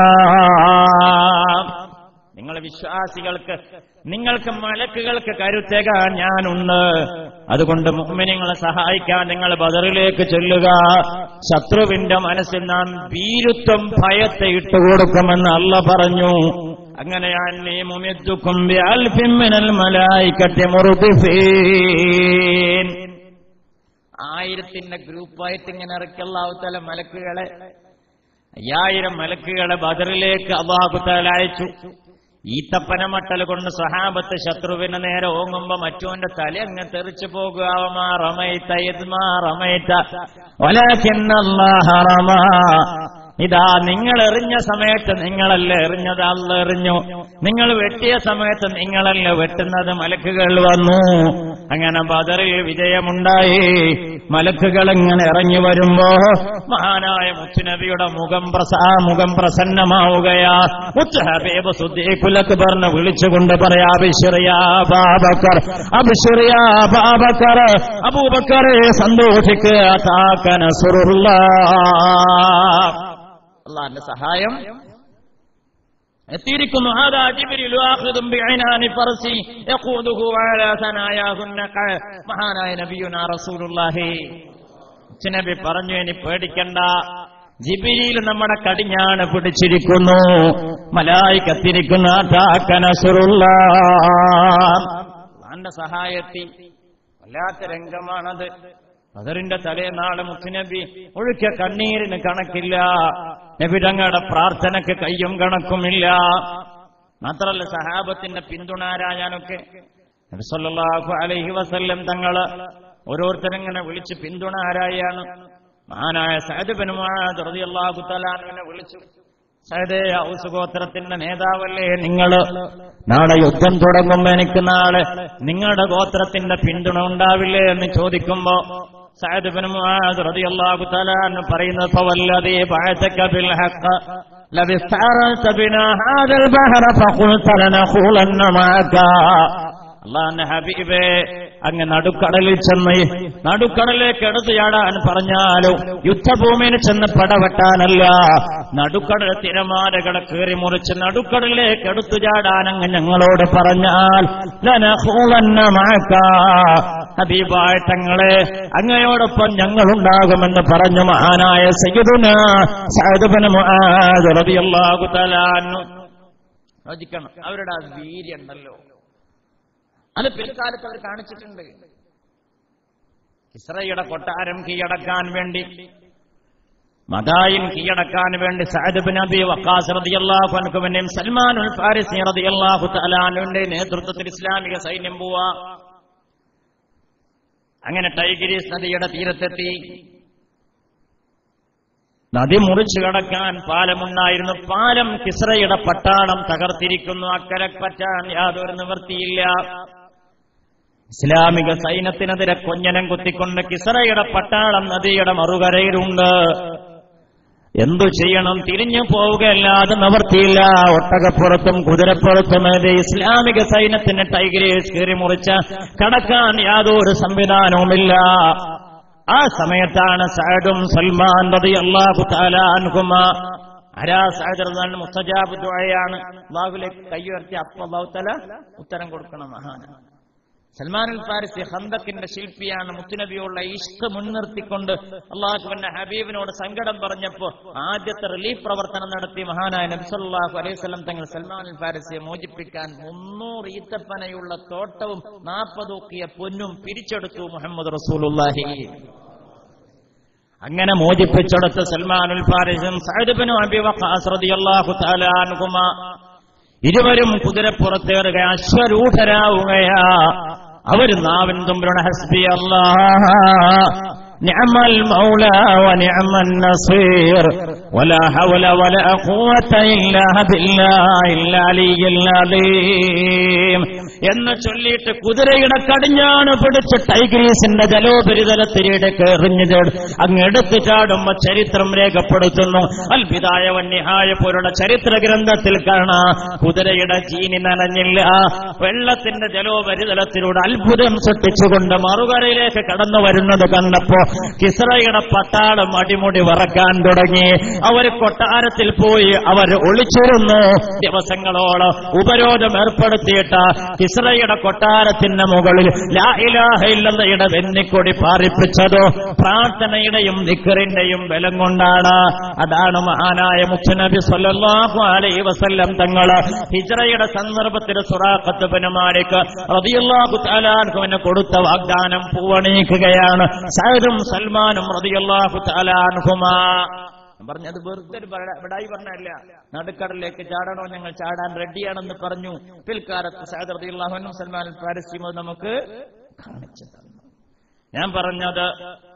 B: നിങ്ങൾ വിശ്വാസികൾക്ക് നിങ്ങൾക്ക് മലക്കുകൾക്ക് കരുത്തേകാൻ ഞാനുണ്ട് അതുകൊണ്ട് മുഹമ്മിനിങ്ങളെ സഹായിക്കാൻ നിങ്ങൾ ബദറിലേക്ക് ചെല്ലുക ശത്രുവിന്റെ മനസ്സിൽ നാം ഭീരുത്വം ഭയത്തെ ഇട്ടുകൊടുക്കുമെന്ന് അല്ല പറഞ്ഞു അങ്ങനെയാണ് നീ മുമിദ്ദുക്കും ബിഅൽഫിൻ മലായിക്കത്തി മുറുദിഫീൻ ആയിരത്തിന്റെ ഗ്രൂപ്പായിട്ട് ഇങ്ങനെ ഇറക്കല്ലാവുത്തല മലക്കുകളെ അയ്യായിരം മലക്കുകളെ ബദറിലേക്ക് അള്ളാഹുത്താൽ അയച്ചു ഈത്തപ്പനമട്ടൽ കൊണ്ട് സഹാബത്ത് ശത്രുവിന് നേരെ ഓങ്ങുമ്പോ മറ്റോന്റെ തല അങ്ങ് തെറിച്ചു പോകുക മാ റമൈത്ത ഇദ്മാ റമൈത്ത വലാകിന്നല്ലാഹ റമാ ഇതാ നിങ്ങൾ എറിഞ്ഞ സമയത്ത് നിങ്ങളല്ല എറിഞ്ഞത് അല്ല എറിഞ്ഞു നിങ്ങൾ വെട്ടിയ സമയത്ത് നിങ്ങളല്ല വെട്ടുന്നത് മലക്കുകൾ വന്നു അങ്ങനെ ബദറിൽ വിജയമുണ്ടായി മലക്കുകൾ ഇങ്ങനെ ഇറങ്ങി വരുമ്പോ മഹാനായ മുത്തുനബിയുടെ മുഖം പ്രസ ആ മുഖം പ്രസന്നമാവുകയാ മുത്ത് ഹബീബ് സുദ്ദീഖുലക്ക് പറഞ്ഞ് വിളിച്ചുകൊണ്ട് പറയാ അബിശ്റിയാ ബാബക്കർ അബിശ്റിയാ ബാബക്കർ അബൂബക്കറെ സന്തോഷിക്കുക താക്കന സുറുള്ള അള്ളാന്റെ സഹായം എത്തിയിരിക്കുന്നു ഹാദാ ജിബ്രീലു ആഖിദും ബിഇനാനി ഫർസി യഖൂദുഹു അലാ സനായാഹു നഖ മഹാനായ നബിയുനാ റസൂലുള്ളാഹി നബി പറഞ്ഞു ഇനി പേടിക്കണ്ട ജിബിരിയിൽ നമ്മുടെ കടിഞ്ഞാണ് പിടിച്ചിരിക്കുന്നു മലായി കത്തിരിക്കുന്ന താക്കനസുറുള്ള സഹായത്തി വല്ലാത്ത രംഗമാണത് ബദറിന്റെ തലേനാള് മുത്തുനബി ഒഴുക്കിയ കണ്ണീരിന് കണക്കില്ല നബി തങ്ങളുടെ പ്രാർത്ഥനയ്ക്ക് കയ്യും കണക്കുമില്ല മാത്രല്ല സഹാബത്തിന്റെ പിന്തുണാരായാനൊക്കെ നബിസല്ലാഹു അലൈഹി വസല്ലം തങ്ങള് ഓരോരുത്തരെങ്ങനെ വിളിച്ച് പിന്തുണ ആരായാണ് മഹാനായ സഹദ് റളിയല്ലാഹു തലാനെ വിളിച്ചു സഹദേ ഔസ് ഗോത്രത്തിന്റെ നേതാവല്ലേ നിങ്ങള് നാളെ യുദ്ധം തുടങ്ങുമ്പോ എനിക്ക് നാളെ നിങ്ങളുടെ ഗോത്രത്തിന്റെ പിന്തുണ ഉണ്ടാവില്ലേ എന്ന് ചോദിക്കുമ്പോ സഅദ് ബിൻ മുആദ് റളിയല്ലാഹു തആല അൻഹു പറയുന്നത് ഫവല്ലദീ ബഅതക ബിൽ ഹഖ് ലബിസ്തഅറത ബിനാ ഹാദൽ ബഹറ ഫഖുൽത ലനഖൂലന്ന മഅക അള്ളാന്റെ ഹബീബേ അങ്ങ് നടുക്കടലിൽ ചെന്ന് നടുക്കടലിലേക്ക് എടുത്തു ചാടാൻ പറഞ്ഞാലും യുദ്ധഭൂമിയിൽ ചെന്ന് പടവെട്ടാനല്ല നടുക്കടൽ തിരമാലകളെ കയറി മുറിച്ച് നടുക്കടലിലേക്ക് എടുത്തു ചാടാൻ അങ്ങ് ഞങ്ങളോട് പറഞ്ഞാൽ ലനഖൂലന്ന മഅക ഹബീബായ തങ്ങളെ അങ്ങയോടൊപ്പം ഞങ്ങളുണ്ടാകുമെന്ന് പറഞ്ഞു മഹാനായ സയ്യിദുന സഅദ് ബിൻ മുആദ് റളിയല്ലാഹു തആല അൻഹു ശ്രദ്ധിക്കണം അവരുടെ ആ വീര്യം ഉണ്ടല്ലോ അത് പിൽക്കാലത്ത് അവർ കാണിച്ചിട്ടുണ്ട് ഇസ്രയുടെ കൊട്ടാരം കീഴടക്കാൻ വേണ്ടി മദായിൻ കീഴടക്കാൻ വേണ്ടി സഅദ് ബിൻ അബി വഖാസ് റളിയല്ലാഹു അൻഹുവിന്റെയും സൽമാൻ ഉൽ ഫാരിസി റളിയല്ലാഹു തആലാനുവിന്റെ നേതൃത്വത്തിൽ ഇസ്ലാമിക സൈന്യം പോവാ അങ്ങനെ ടൈഗ്രീസ് നദിയുടെ തീരത്തെത്തി നദി മുറിച്ചു കടക്കാൻ പാലമുണ്ടായിരുന്നു പാലം കിസ്രയുടെ പട്ടാളം തകർത്തിരിക്കുന്നു അക്കരെ പറ്റാൻ യാതൊരു നിവൃത്തിയില്ല ഇസ്ലാമിക സൈന്യത്തിനെതിരെ കൊഞ്ഞനം കുത്തിക്കൊണ്ട് കിസ്രയുടെ പട്ടാളം നദിയുടെ മറുകരയിലുണ്ട് എന്തു ചെയ്യണം തിരിഞ്ഞു പോവുകയല്ലാതെ നിവർത്തിയില്ല ഒട്ടകപ്പുറത്തും കുതിരപ്പുറത്തും ഏത് ഇസ്ലാമിക സൈന്യത്തിന് ടൈഗ്രേസ് കീറി മുറിച്ച് കടക്കാൻ യാതൊരു സംവിധാനവുമില്ല ആ സമയത്താണ് സഅദും സൽമാൻ റളിയല്ലാഹു തആല അൻഹുമ അരാ സഅദ് റളിയല്ലാഹു മുസ്തജാബ് ദുആയാണ് അല്ലാഹുവിലേക്ക് കൈയുയർത്തി അപ്പോൾ അല്ലാഹു തആല ഉത്തരം കൊടുക്കണം മഹാനാണ് സൽമാൻ അൽ ഫാരിസി ഹന്തക്കിന്റെ ശില്പിയാണ് മുത്തുനബിയുള്ള ഇഷ്ക മുൻനിർത്തിക്കൊണ്ട് അള്ളാഹുവിന്റെ ഹബീബിനോട് സങ്കടം പറഞ്ഞപ്പോ ആദ്യത്തെ റിലീഫ് പ്രവർത്തനം നടത്തി മഹാനായ നബിസല്ലാഹു അലൈഹി സ്വലം തങ്ങൾ സൽമാൻ അൽ ഫാരിസിയെ മോചിപ്പിക്കാൻ മുന്നൂറ് ഈത്തപ്പനയുള്ള തോട്ടവും നാൽപ്പതൂക്കിയ പൊന്നും പിരിച്ചെടുത്തു മുഹമ്മദ് റസൂലുള്ളാഹി അങ്ങനെ മോചിപ്പിച്ചെടുത്ത സൽമാനുൽ ഫാരിസും സഅദ്ബിനു അബി വഖാസ് റളിയല്ലാഹു തആല അൻഹുമ ഇരുവരും കുതിരപ്പുറത്തേറുക അശ്വരൂഢരാവുകയാ അവര് നാവിൻ തുമ്പരുടെ ഹസ്ബി അല്ലാഹ് نعم المولى ونعم النصير ولا حول ولا قوة إلا بالله العلي العظيم എന്ന് ചൊല്ലിയിട്ട് കുതിരയുടെ കടിഞ്ഞാണ് പിടിച്ച് ടൈഗ്രീസിന്റെ ജലോപരിതലത്തിലേക്ക് എറിഞ്ഞു ചേട് അങ്ങ് എടുത്തു ചാടുമ്പോ ചരിത്രം രേഖപ്പെടുത്തുന്നു അത്ഭുതായ വന്യഹായ പോലുള്ള ചരിത്ര ഗ്രന്ഥത്തിൽ കാണാം കുതിരയുടെ ജീനി നനഞ്ഞില്ല വെള്ളത്തിന്റെ ജലോപരിതലത്തിലൂടെ അത്ഭുതം സൃഷ്ടിച്ചുകൊണ്ട് മറുകരയിലേക്ക് കടന്നു വരുന്നത് കണ്ടപ്പോ കിസ്രയുടെ പട്ടാളം അടിമുടി വറക്കാൻ തുടങ്ങി അവർ കൊട്ടാരത്തിൽ പോയി അവർ ഒളിച്ചിരുന്നു ദിവസങ്ങളോളം ഉപരോധം ഏർപ്പെടുത്തിയിട്ട് കിസ്രയുടെ കൊട്ടാരത്തിന്റെ മുകളിൽ ലാ ഇലാഹ ഇല്ലല്ലയുടെ വെന്നിക്കൊടി പാറിപ്പിച്ചതോ പ്രാർത്ഥനയുടെയും നിക്കറിന്റെയും ബലം കൊണ്ടാണ് അതാണ് മഹാനായ മുഖ്യനബി സല്ലല്ലാഹു അലൈഹി വസല്ലം തങ്ങള് ഹിജ്റയുടെ സന്ദർഭത്തിൽ സുറാഖത്ത് ബിൻ മാലിക് റളിയല്ലാഹു തആല അൻഹുവിന് കൊടുത്ത വാഗ്ദാനം പൂവണീക്കുകയാണ് സഅദും സൽമാനും റളിയല്ലാഹു തആല അൻഹുമാ ഞാൻ പറഞ്ഞത് വെറുതെ ഒരു ബട- ബടായി പറഞ്ഞല്ല നടുക്കടലിലേക്ക് ചാടണോ ഞങ്ങൾ ചാടാൻ റെഡിയാണെന്ന് പറഞ്ഞു പിൽക്കാലത്ത് സഅദ് റളിയല്ലാഹു അൻഹു സൽമാൻ പാരസ്യമോ നമുക്ക് കാണിച്ചു തന്നു ഞാൻ പറഞ്ഞത്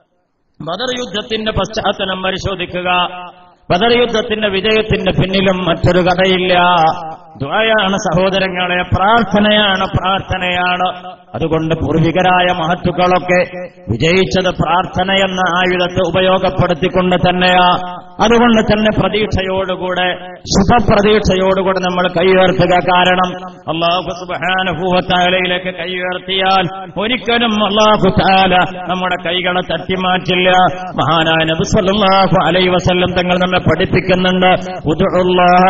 B: ബദർ യുദ്ധത്തിന്റെ പശ്ചാത്തലം പരിശോധിക്കുക ബദർ യുദ്ധത്തിന്റെ വിജയത്തിന്റെ പിന്നിലും മറ്റൊരു കഥയില്ല ദ്വയാണ് സഹോദരങ്ങളെ പ്രാർത്ഥനയാണ് പ്രാർത്ഥനയാണ് അതുകൊണ്ട് പൂർവികരായ മഹത്തുക്കളൊക്കെ വിജയിച്ചത് പ്രാർത്ഥന എന്ന ആയുധത്തെ ഉപയോഗപ്പെടുത്തിക്കൊണ്ട് തന്നെയാ അതുകൊണ്ട് തന്നെ പ്രതീക്ഷയോടുകൂടെ ശുഭപ്രതീക്ഷയോടുകൂടെ നമ്മൾ കൈയുയർത്തുക കാരണം അള്ളാഹു സുബാനുഭൂവത്താലയിലേക്ക് കൈയുയർത്തിയാൽ ഒരിക്കലും അള്ളാഹു താല നമ്മുടെ കൈകളെ തട്ടിമാറ്റില്ല മഹാനായ നബി സല്ലല്ലാഹു അലൈഹി വസല്ലം തങ്ങൾ നമ്മെ പഠിപ്പിക്കുന്നുണ്ട് ഉദ്ഉല്ലാഹ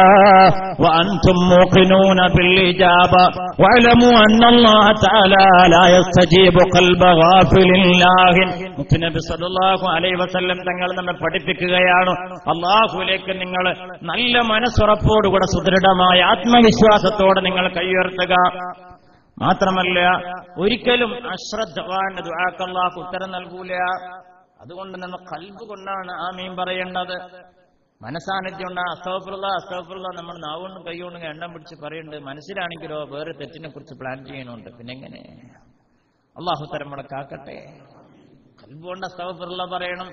B: വഅൻതും മൂഖിനൂന ബിൽ ഇജാബ വഅലമു അന്നല്ലാഹ തആല ലാ യസ്തജീബു ഖൽബ ഗാഫിലില്ലാഹിൻ മുത്തുനബി സല്ലല്ലാഹു അലൈഹി വസല്ലം തങ്ങൾ നമ്മെ പഠിപ്പിക്കുകയാണ് അള്ളാഹുവിലേക്ക് നിങ്ങൾ നല്ല മനസ്സുറപ്പോടുകൂടെ സുദൃഢമായ ആത്മവിശ്വാസത്തോടെ നിങ്ങൾ കൈയുയർത്തുക മാത്രമല്ല ഒരിക്കലും അശ്രദ്ധവാന്റെ ദുആക്കല്ലാഹു ഉത്തരം നൽകൂല അതുകൊണ്ട് നമ്മൾ കൽബ് കൊണ്ടാണ് ആമീൻ പറയേണ്ടത് മനസാന്നിധ്യം ഉണ്ട് അസ്തഫുള്ള അസ്തഫുള്ള നമ്മൾ നാവുകൊണ്ടും കൈകൊണ്ടും എണ്ണം പിടിച്ച് പറയുന്നുണ്ട് മനസ്സിലാണെങ്കിലോ വേറെ തെറ്റിനെ കുറിച്ച് പ്ലാൻ ചെയ്യണുണ്ട് പിന്നെ എങ്ങനെ അള്ളാഹു തരം നമ്മളെ കാക്കട്ടെ കൽബ് കൊണ്ട് അസ്തഫുള്ള പറയണം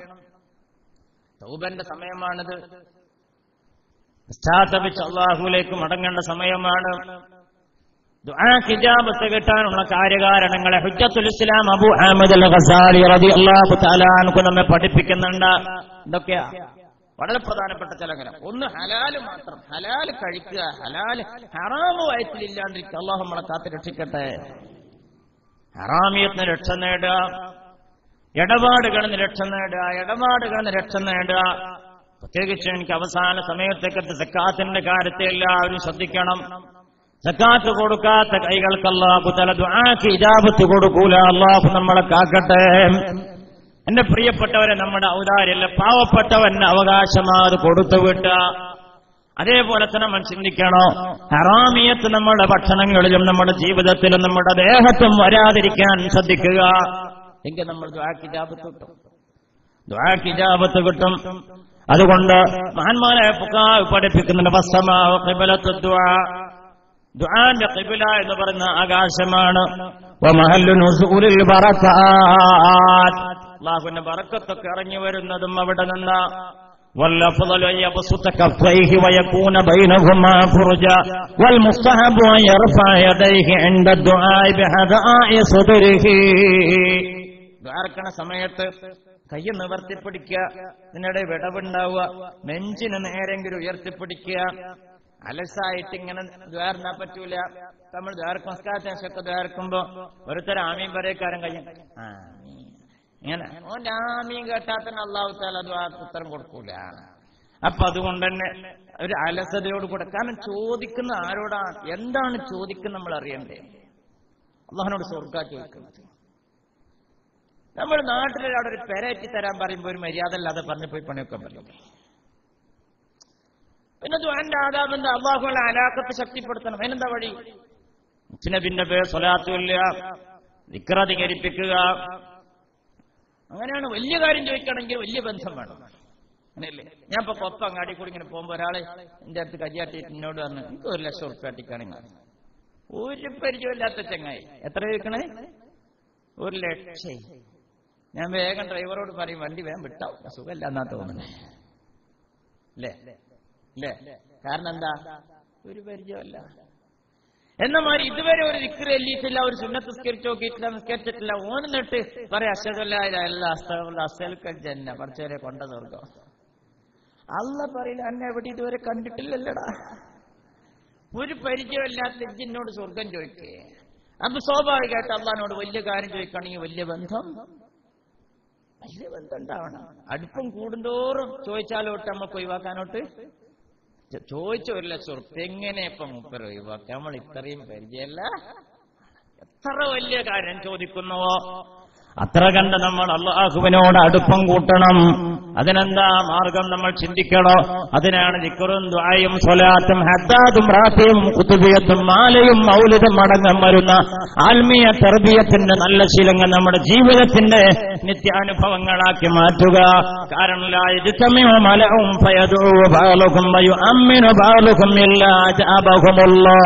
B: തൗബന്റെ സമയമാണിത് പശ്ചാത്തപിച്ച് അള്ളാഹുലേക്ക് മടങ്ങേണ്ട സമയമാണ് ദുആക്ക് ഇജാബത്ത് കിട്ടാനുള്ള കാര്യകാരണങ്ങളെ ഹുജ്ജത്തുൽ ഇസ്ലാം അബു അഹമ്മദ് അൽ ഖസാലി റളിയല്ലാഹു തആല അൻഹു നമ്മെ പഠിപ്പിക്കുന്നുണ്ട് എന്തൊക്കെയാ വളരെ പ്രധാനപ്പെട്ട ചില കാര്യം ഒന്ന് ഹലാല് മാത്രം ഹലാല് കഴിക്കുക ഹലാല് ഹറാമ് വയറ്റിലില്ലാണ്ടിരിക്കുക അള്ളാഹു നമ്മളെ കാത്ത് രക്ഷിക്കട്ടെ ഹറാമിയത്തിന് രക്ഷ നേടുക ഇടപാടുകളിൽ നിന്ന് രക്ഷ നേടുക ഇടപാടുകളിൽ നിന്ന് രക്ഷ നേടുക പ്രത്യേകിച്ച് എനിക്ക് അവസാന സമയത്തേക്കത്ത് സക്കാത്തിന്റെ കാര്യത്തെ എല്ലാവരും ശ്രദ്ധിക്കണം സക്കാത്ത് കൊടുക്കാത്ത കൈകൾക്ക് അള്ളാഹു തല ദുആക്ക് ഇജാബത്ത് കൊടുക്കൂല അള്ളാഹു നമ്മളെ കാക്കട്ടെ എന്റെ പ്രിയപ്പെട്ടവരെ നമ്മുടെ ഔദാര്യല്ല പാവപ്പെട്ടവന്റെ അവകാശമാത് കൊടുത്തുവിട്ട അതേപോലെ തന്നെ നമ്മൾ ചിന്തിക്കണോ ഹറാമിയത്ത് നമ്മുടെ ഭക്ഷണങ്ങളിലും നമ്മുടെ ജീവിതത്തിലും നമ്മുടെ ദേഹത്തും വരാതിരിക്കാൻ ശ്രദ്ധിക്കുക എങ്കിൽ നമ്മൾ ദ്വാക്ക് ജാപത്ത് കിട്ടും ദ്വാക്ക് ജാപത്ത് കിട്ടും അതുകൊണ്ട് മഹാന്മാരായ പുക്കാവ് പഠിപ്പിക്കുന്നുണ്ട് വസ്സമാവ് ഖിബലത്ത് ദ്വാ ദുആന്റെ ഖിബല എന്ന് പറയുന്ന ആകാശമാണ് വമഹല്ലു നുസൂലിൽ ബറകാത്ത് അല്ലാഹുവിന്റെ ബറക്കത്തൊക്കെ ഇറങ്ങി വരുന്നതും അവിടെ നിന്ന് والأفضل أن يبسط كفيه ويكون بينهما فرجا والمستحب أن يرفع يديه عند الدعاء بهداء صدره ദ്വാരക്കണ സമയത്ത് കൈ നിവർത്തിപ്പിടിക്കുക ഇതിനിടെ വിടവുണ്ടാവുക നെഞ്ചിന് നേരെങ്കിലും ഉയർത്തിപ്പിടിക്കുക അലസായിട്ട് ഇങ്ങനെ ദ്വാരനാ പറ്റൂല നമ്മൾ ദ്വാരക്കും നമസ്കാരത്തിനൊക്കെ ദ്വാരക്കുമ്പോ ഒരുത്തരം ആമീൻ പറയക്കാരൻ കഴിയും ഇങ്ങനെ ഓന്റെ ആമീൻ കേട്ടാൽ തന്നെ അള്ളാഹു താല ദ്വാർക്ക് ഉത്തരം കൊടുക്കൂല അപ്പൊ അതുകൊണ്ട് തന്നെ ഒരു അലസതയോട് കൂടെ കാരണം ചോദിക്കുന്ന ആരോടാണ് എന്താണ് ചോദിക്കുന്നത് നമ്മൾ അറിയണ്ടേ അള്ളാഹിനോട് സ്വർഗ ചോദിക്കുന്നത് നമ്മൾ നാട്ടിലൊരാടെ ഒരു പെരയറ്റി തരാൻ പറയുമ്പോൾ ഒരു മര്യാദ അല്ലാതെ പറഞ്ഞു പോയി പണിയൊക്കെ പറയും പിന്നെ ദ്വാന്റെ ആദാബെന്താ അള്ളാഹുള്ള അലാക്കത്ത് ശക്തിപ്പെടുത്തണം അതിനെന്താ വഴി നബിന്റെ പേര് സ്വലാത്തുല്ല വിക്രാധികരിപ്പിക്കുക അങ്ങനെയാണ് വലിയ കാര്യം ചോദിക്കണമെങ്കിൽ വലിയ ബന്ധം വേണം അങ്ങനെയല്ലേ ഞാൻ ഇപ്പൊ കൊപ്പ അങ്ങാടി കൂടി ഇങ്ങനെ പോകുമ്പോ ഒരാള് എന്റെ അടുത്ത് കയ്യാട്ടി എന്നോട് പറഞ്ഞു എനിക്ക് ഒരു ലക്ഷം ഉറുപ്പ്യ അട്ടിക്കാണെങ്കിൽ ഒരു പരിചയമില്ലാത്ത ചങ്ങായി എത്ര ചോദിക്കണേ ഒരു ലക്ഷം ഞാൻ വേഗം ഡ്രൈവറോട് പറയും വണ്ടി വേഗം വിട്ടാവും സുഖമില്ല എന്നാ തോന്നുന്നേ അല്ലേ അല്ലേ കാരണം എന്താ ഒരു പരിചയമല്ല എന്ന മാതിരി ഇതുവരെ ഒരു ദിക്കറ് എല്ലിയിട്ടില്ല ഒരു സുന്നത്ത് നിസ്കരിച്ച് നോക്കിയിട്ടില്ല നിസ്കരിച്ചിട്ടില്ല ഓന് നിട്ട് പറയാം അശ്വതല്ല എല്ലാ അസ്തൽ ജന്ന പഠിച്ചവരെ കൊണ്ട സ്വർഗം അല്ല പറയില്ല എന്നെ എവിടെ ഇതുവരെ കണ്ടിട്ടില്ലല്ലടാ ഒരു പരിചയമില്ലാത്ത ഇജ്ജിനോട് സ്വർഗം ചോദിക്കേ അപ്പൊ സ്വാഭാവികമായിട്ട് അള്ളഹാനോട് വലിയ കാര്യം ചോദിക്കണമെങ്കിൽ വലിയ ബന്ധം വലിയ ബന്ധം ഉണ്ടാവണം അടുപ്പം കൂടുന്തോറും ചോദിച്ചാലോട്ട് നമുക്ക് ഒഴിവാക്കാനോട്ട് ചോദിച്ച ഒരു ലക്ഷം ഉറുപ്പ്യ എങ്ങനെ ഇപ്പൊ മുപ്പത് ഒഴിവാക്കുക നമ്മൾ ഇത്രയും പരിചയമല്ല എത്ര വലിയ കാര്യം ചോദിക്കുന്നുവോ അത്ര കണ്ട് നമ്മൾ അള്ളാഹുവിനോട് അടുപ്പം കൂട്ടണം അതിനെന്താ മാർഗം നമ്മൾ ചിന്തിക്കണോ അതിനാണ് ദിക്കറും ദ്വായും സ്വലാത്തും ഹദ്ദാദും റാഫിയും കുത്തുബിയത്തും മാലയും മൗലിതും അടങ്ങം വരുന്ന ആത്മീയ തെർബിയത്തിന്റെ നല്ല ശീലങ്ങൾ നമ്മുടെ ജീവിതത്തിന്റെ നിത്യാനുഭവങ്ങളാക്കി മാറ്റുക കാരണം ലായതിത്തമ്യോ മലവും ഫയദൂ ബാലുക്കും വയു അമ്മിനു ബാലുക്കും ഇല്ലാ ജാബഹുമുല്ലാ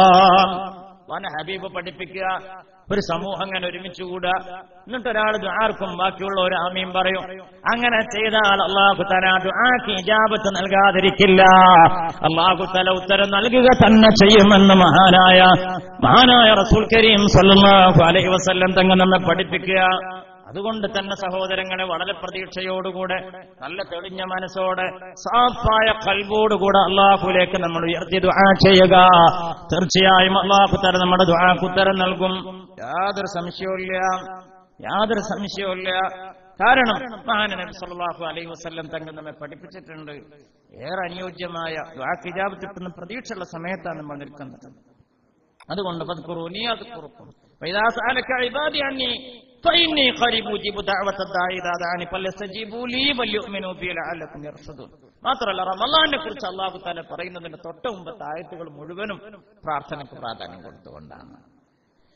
B: വന ഹബീബ് പഠിപ്പിക്കുക ഒരു സമൂഹം അങ്ങനെ ഒരുമിച്ച് കൂടുക എന്നിട്ട് ഒരാൾ ആർക്കും ബാക്കിയുള്ള ഒരു ആമീൻ പറയും അങ്ങനെ ചെയ്താൽ അള്ളാഹു തല ദുആക്ക് ഇജാബത്ത് നൽകാതിരിക്കില്ല അള്ളാഹു തല ഉത്തരം നൽകുക തന്നെ ചെയ്യുമെന്ന് മഹാനായ മഹാനായ റസൂൽ കരീം സല്ലല്ലാഹു അലൈഹി വസല്ലം തങ്ങൾ നമ്മെ പഠിപ്പിക്കുക അതുകൊണ്ട് തന്നെ സഹോദരങ്ങളെ വളരെ പ്രതീക്ഷയോടുകൂടെ നല്ല തെളിഞ്ഞ മനസ്സോടെ സാഫായ കൽവോടുകൂടെ അള്ളാഹുലേക്ക് നമ്മൾ ഉയർത്തി ദുആ ചെയ്യുക തീർച്ചയായും അള്ളാഹു തര നമ്മുടെ ദുആക്ക് ഉത്തരം നൽകും യാതൊരു സംശയവുമില്ല യാതൊരു സംശയവുമില്ല കാരണം മഹാനബി സല്ലല്ലാഹു അലൈഹി വസല്ലം തങ്ങൾ നമ്മെ പഠിപ്പിച്ചിട്ടുണ്ട് ഏറെ അനുയോജ്യമായ ദുആക്ക് ഇജാബത്ത് കിട്ടുന്ന പ്രതീക്ഷയുള്ള സമയത്താണ് നമ്മൾ നിൽക്കുന്നത് അതുകൊണ്ട് ഫദ്കുറൂനി അദ്കുറുക്കും فإذا سألك عبادي عني فإني قريب أجيب دعوة الداعي إذا دعاني فليستجيبوا لي وليؤمنوا بي لعلكم يرشدون മാത്രമല്ല റമലാനെ കുറിച്ച് അള്ളാഹു താല പറയുന്നതിന് തൊട്ട് മുമ്പത്തെ ആയത്തുകൾ മുഴുവനും പ്രാർത്ഥനയ്ക്ക് പ്രാധാന്യം കൊടുത്തുകൊണ്ടാണ്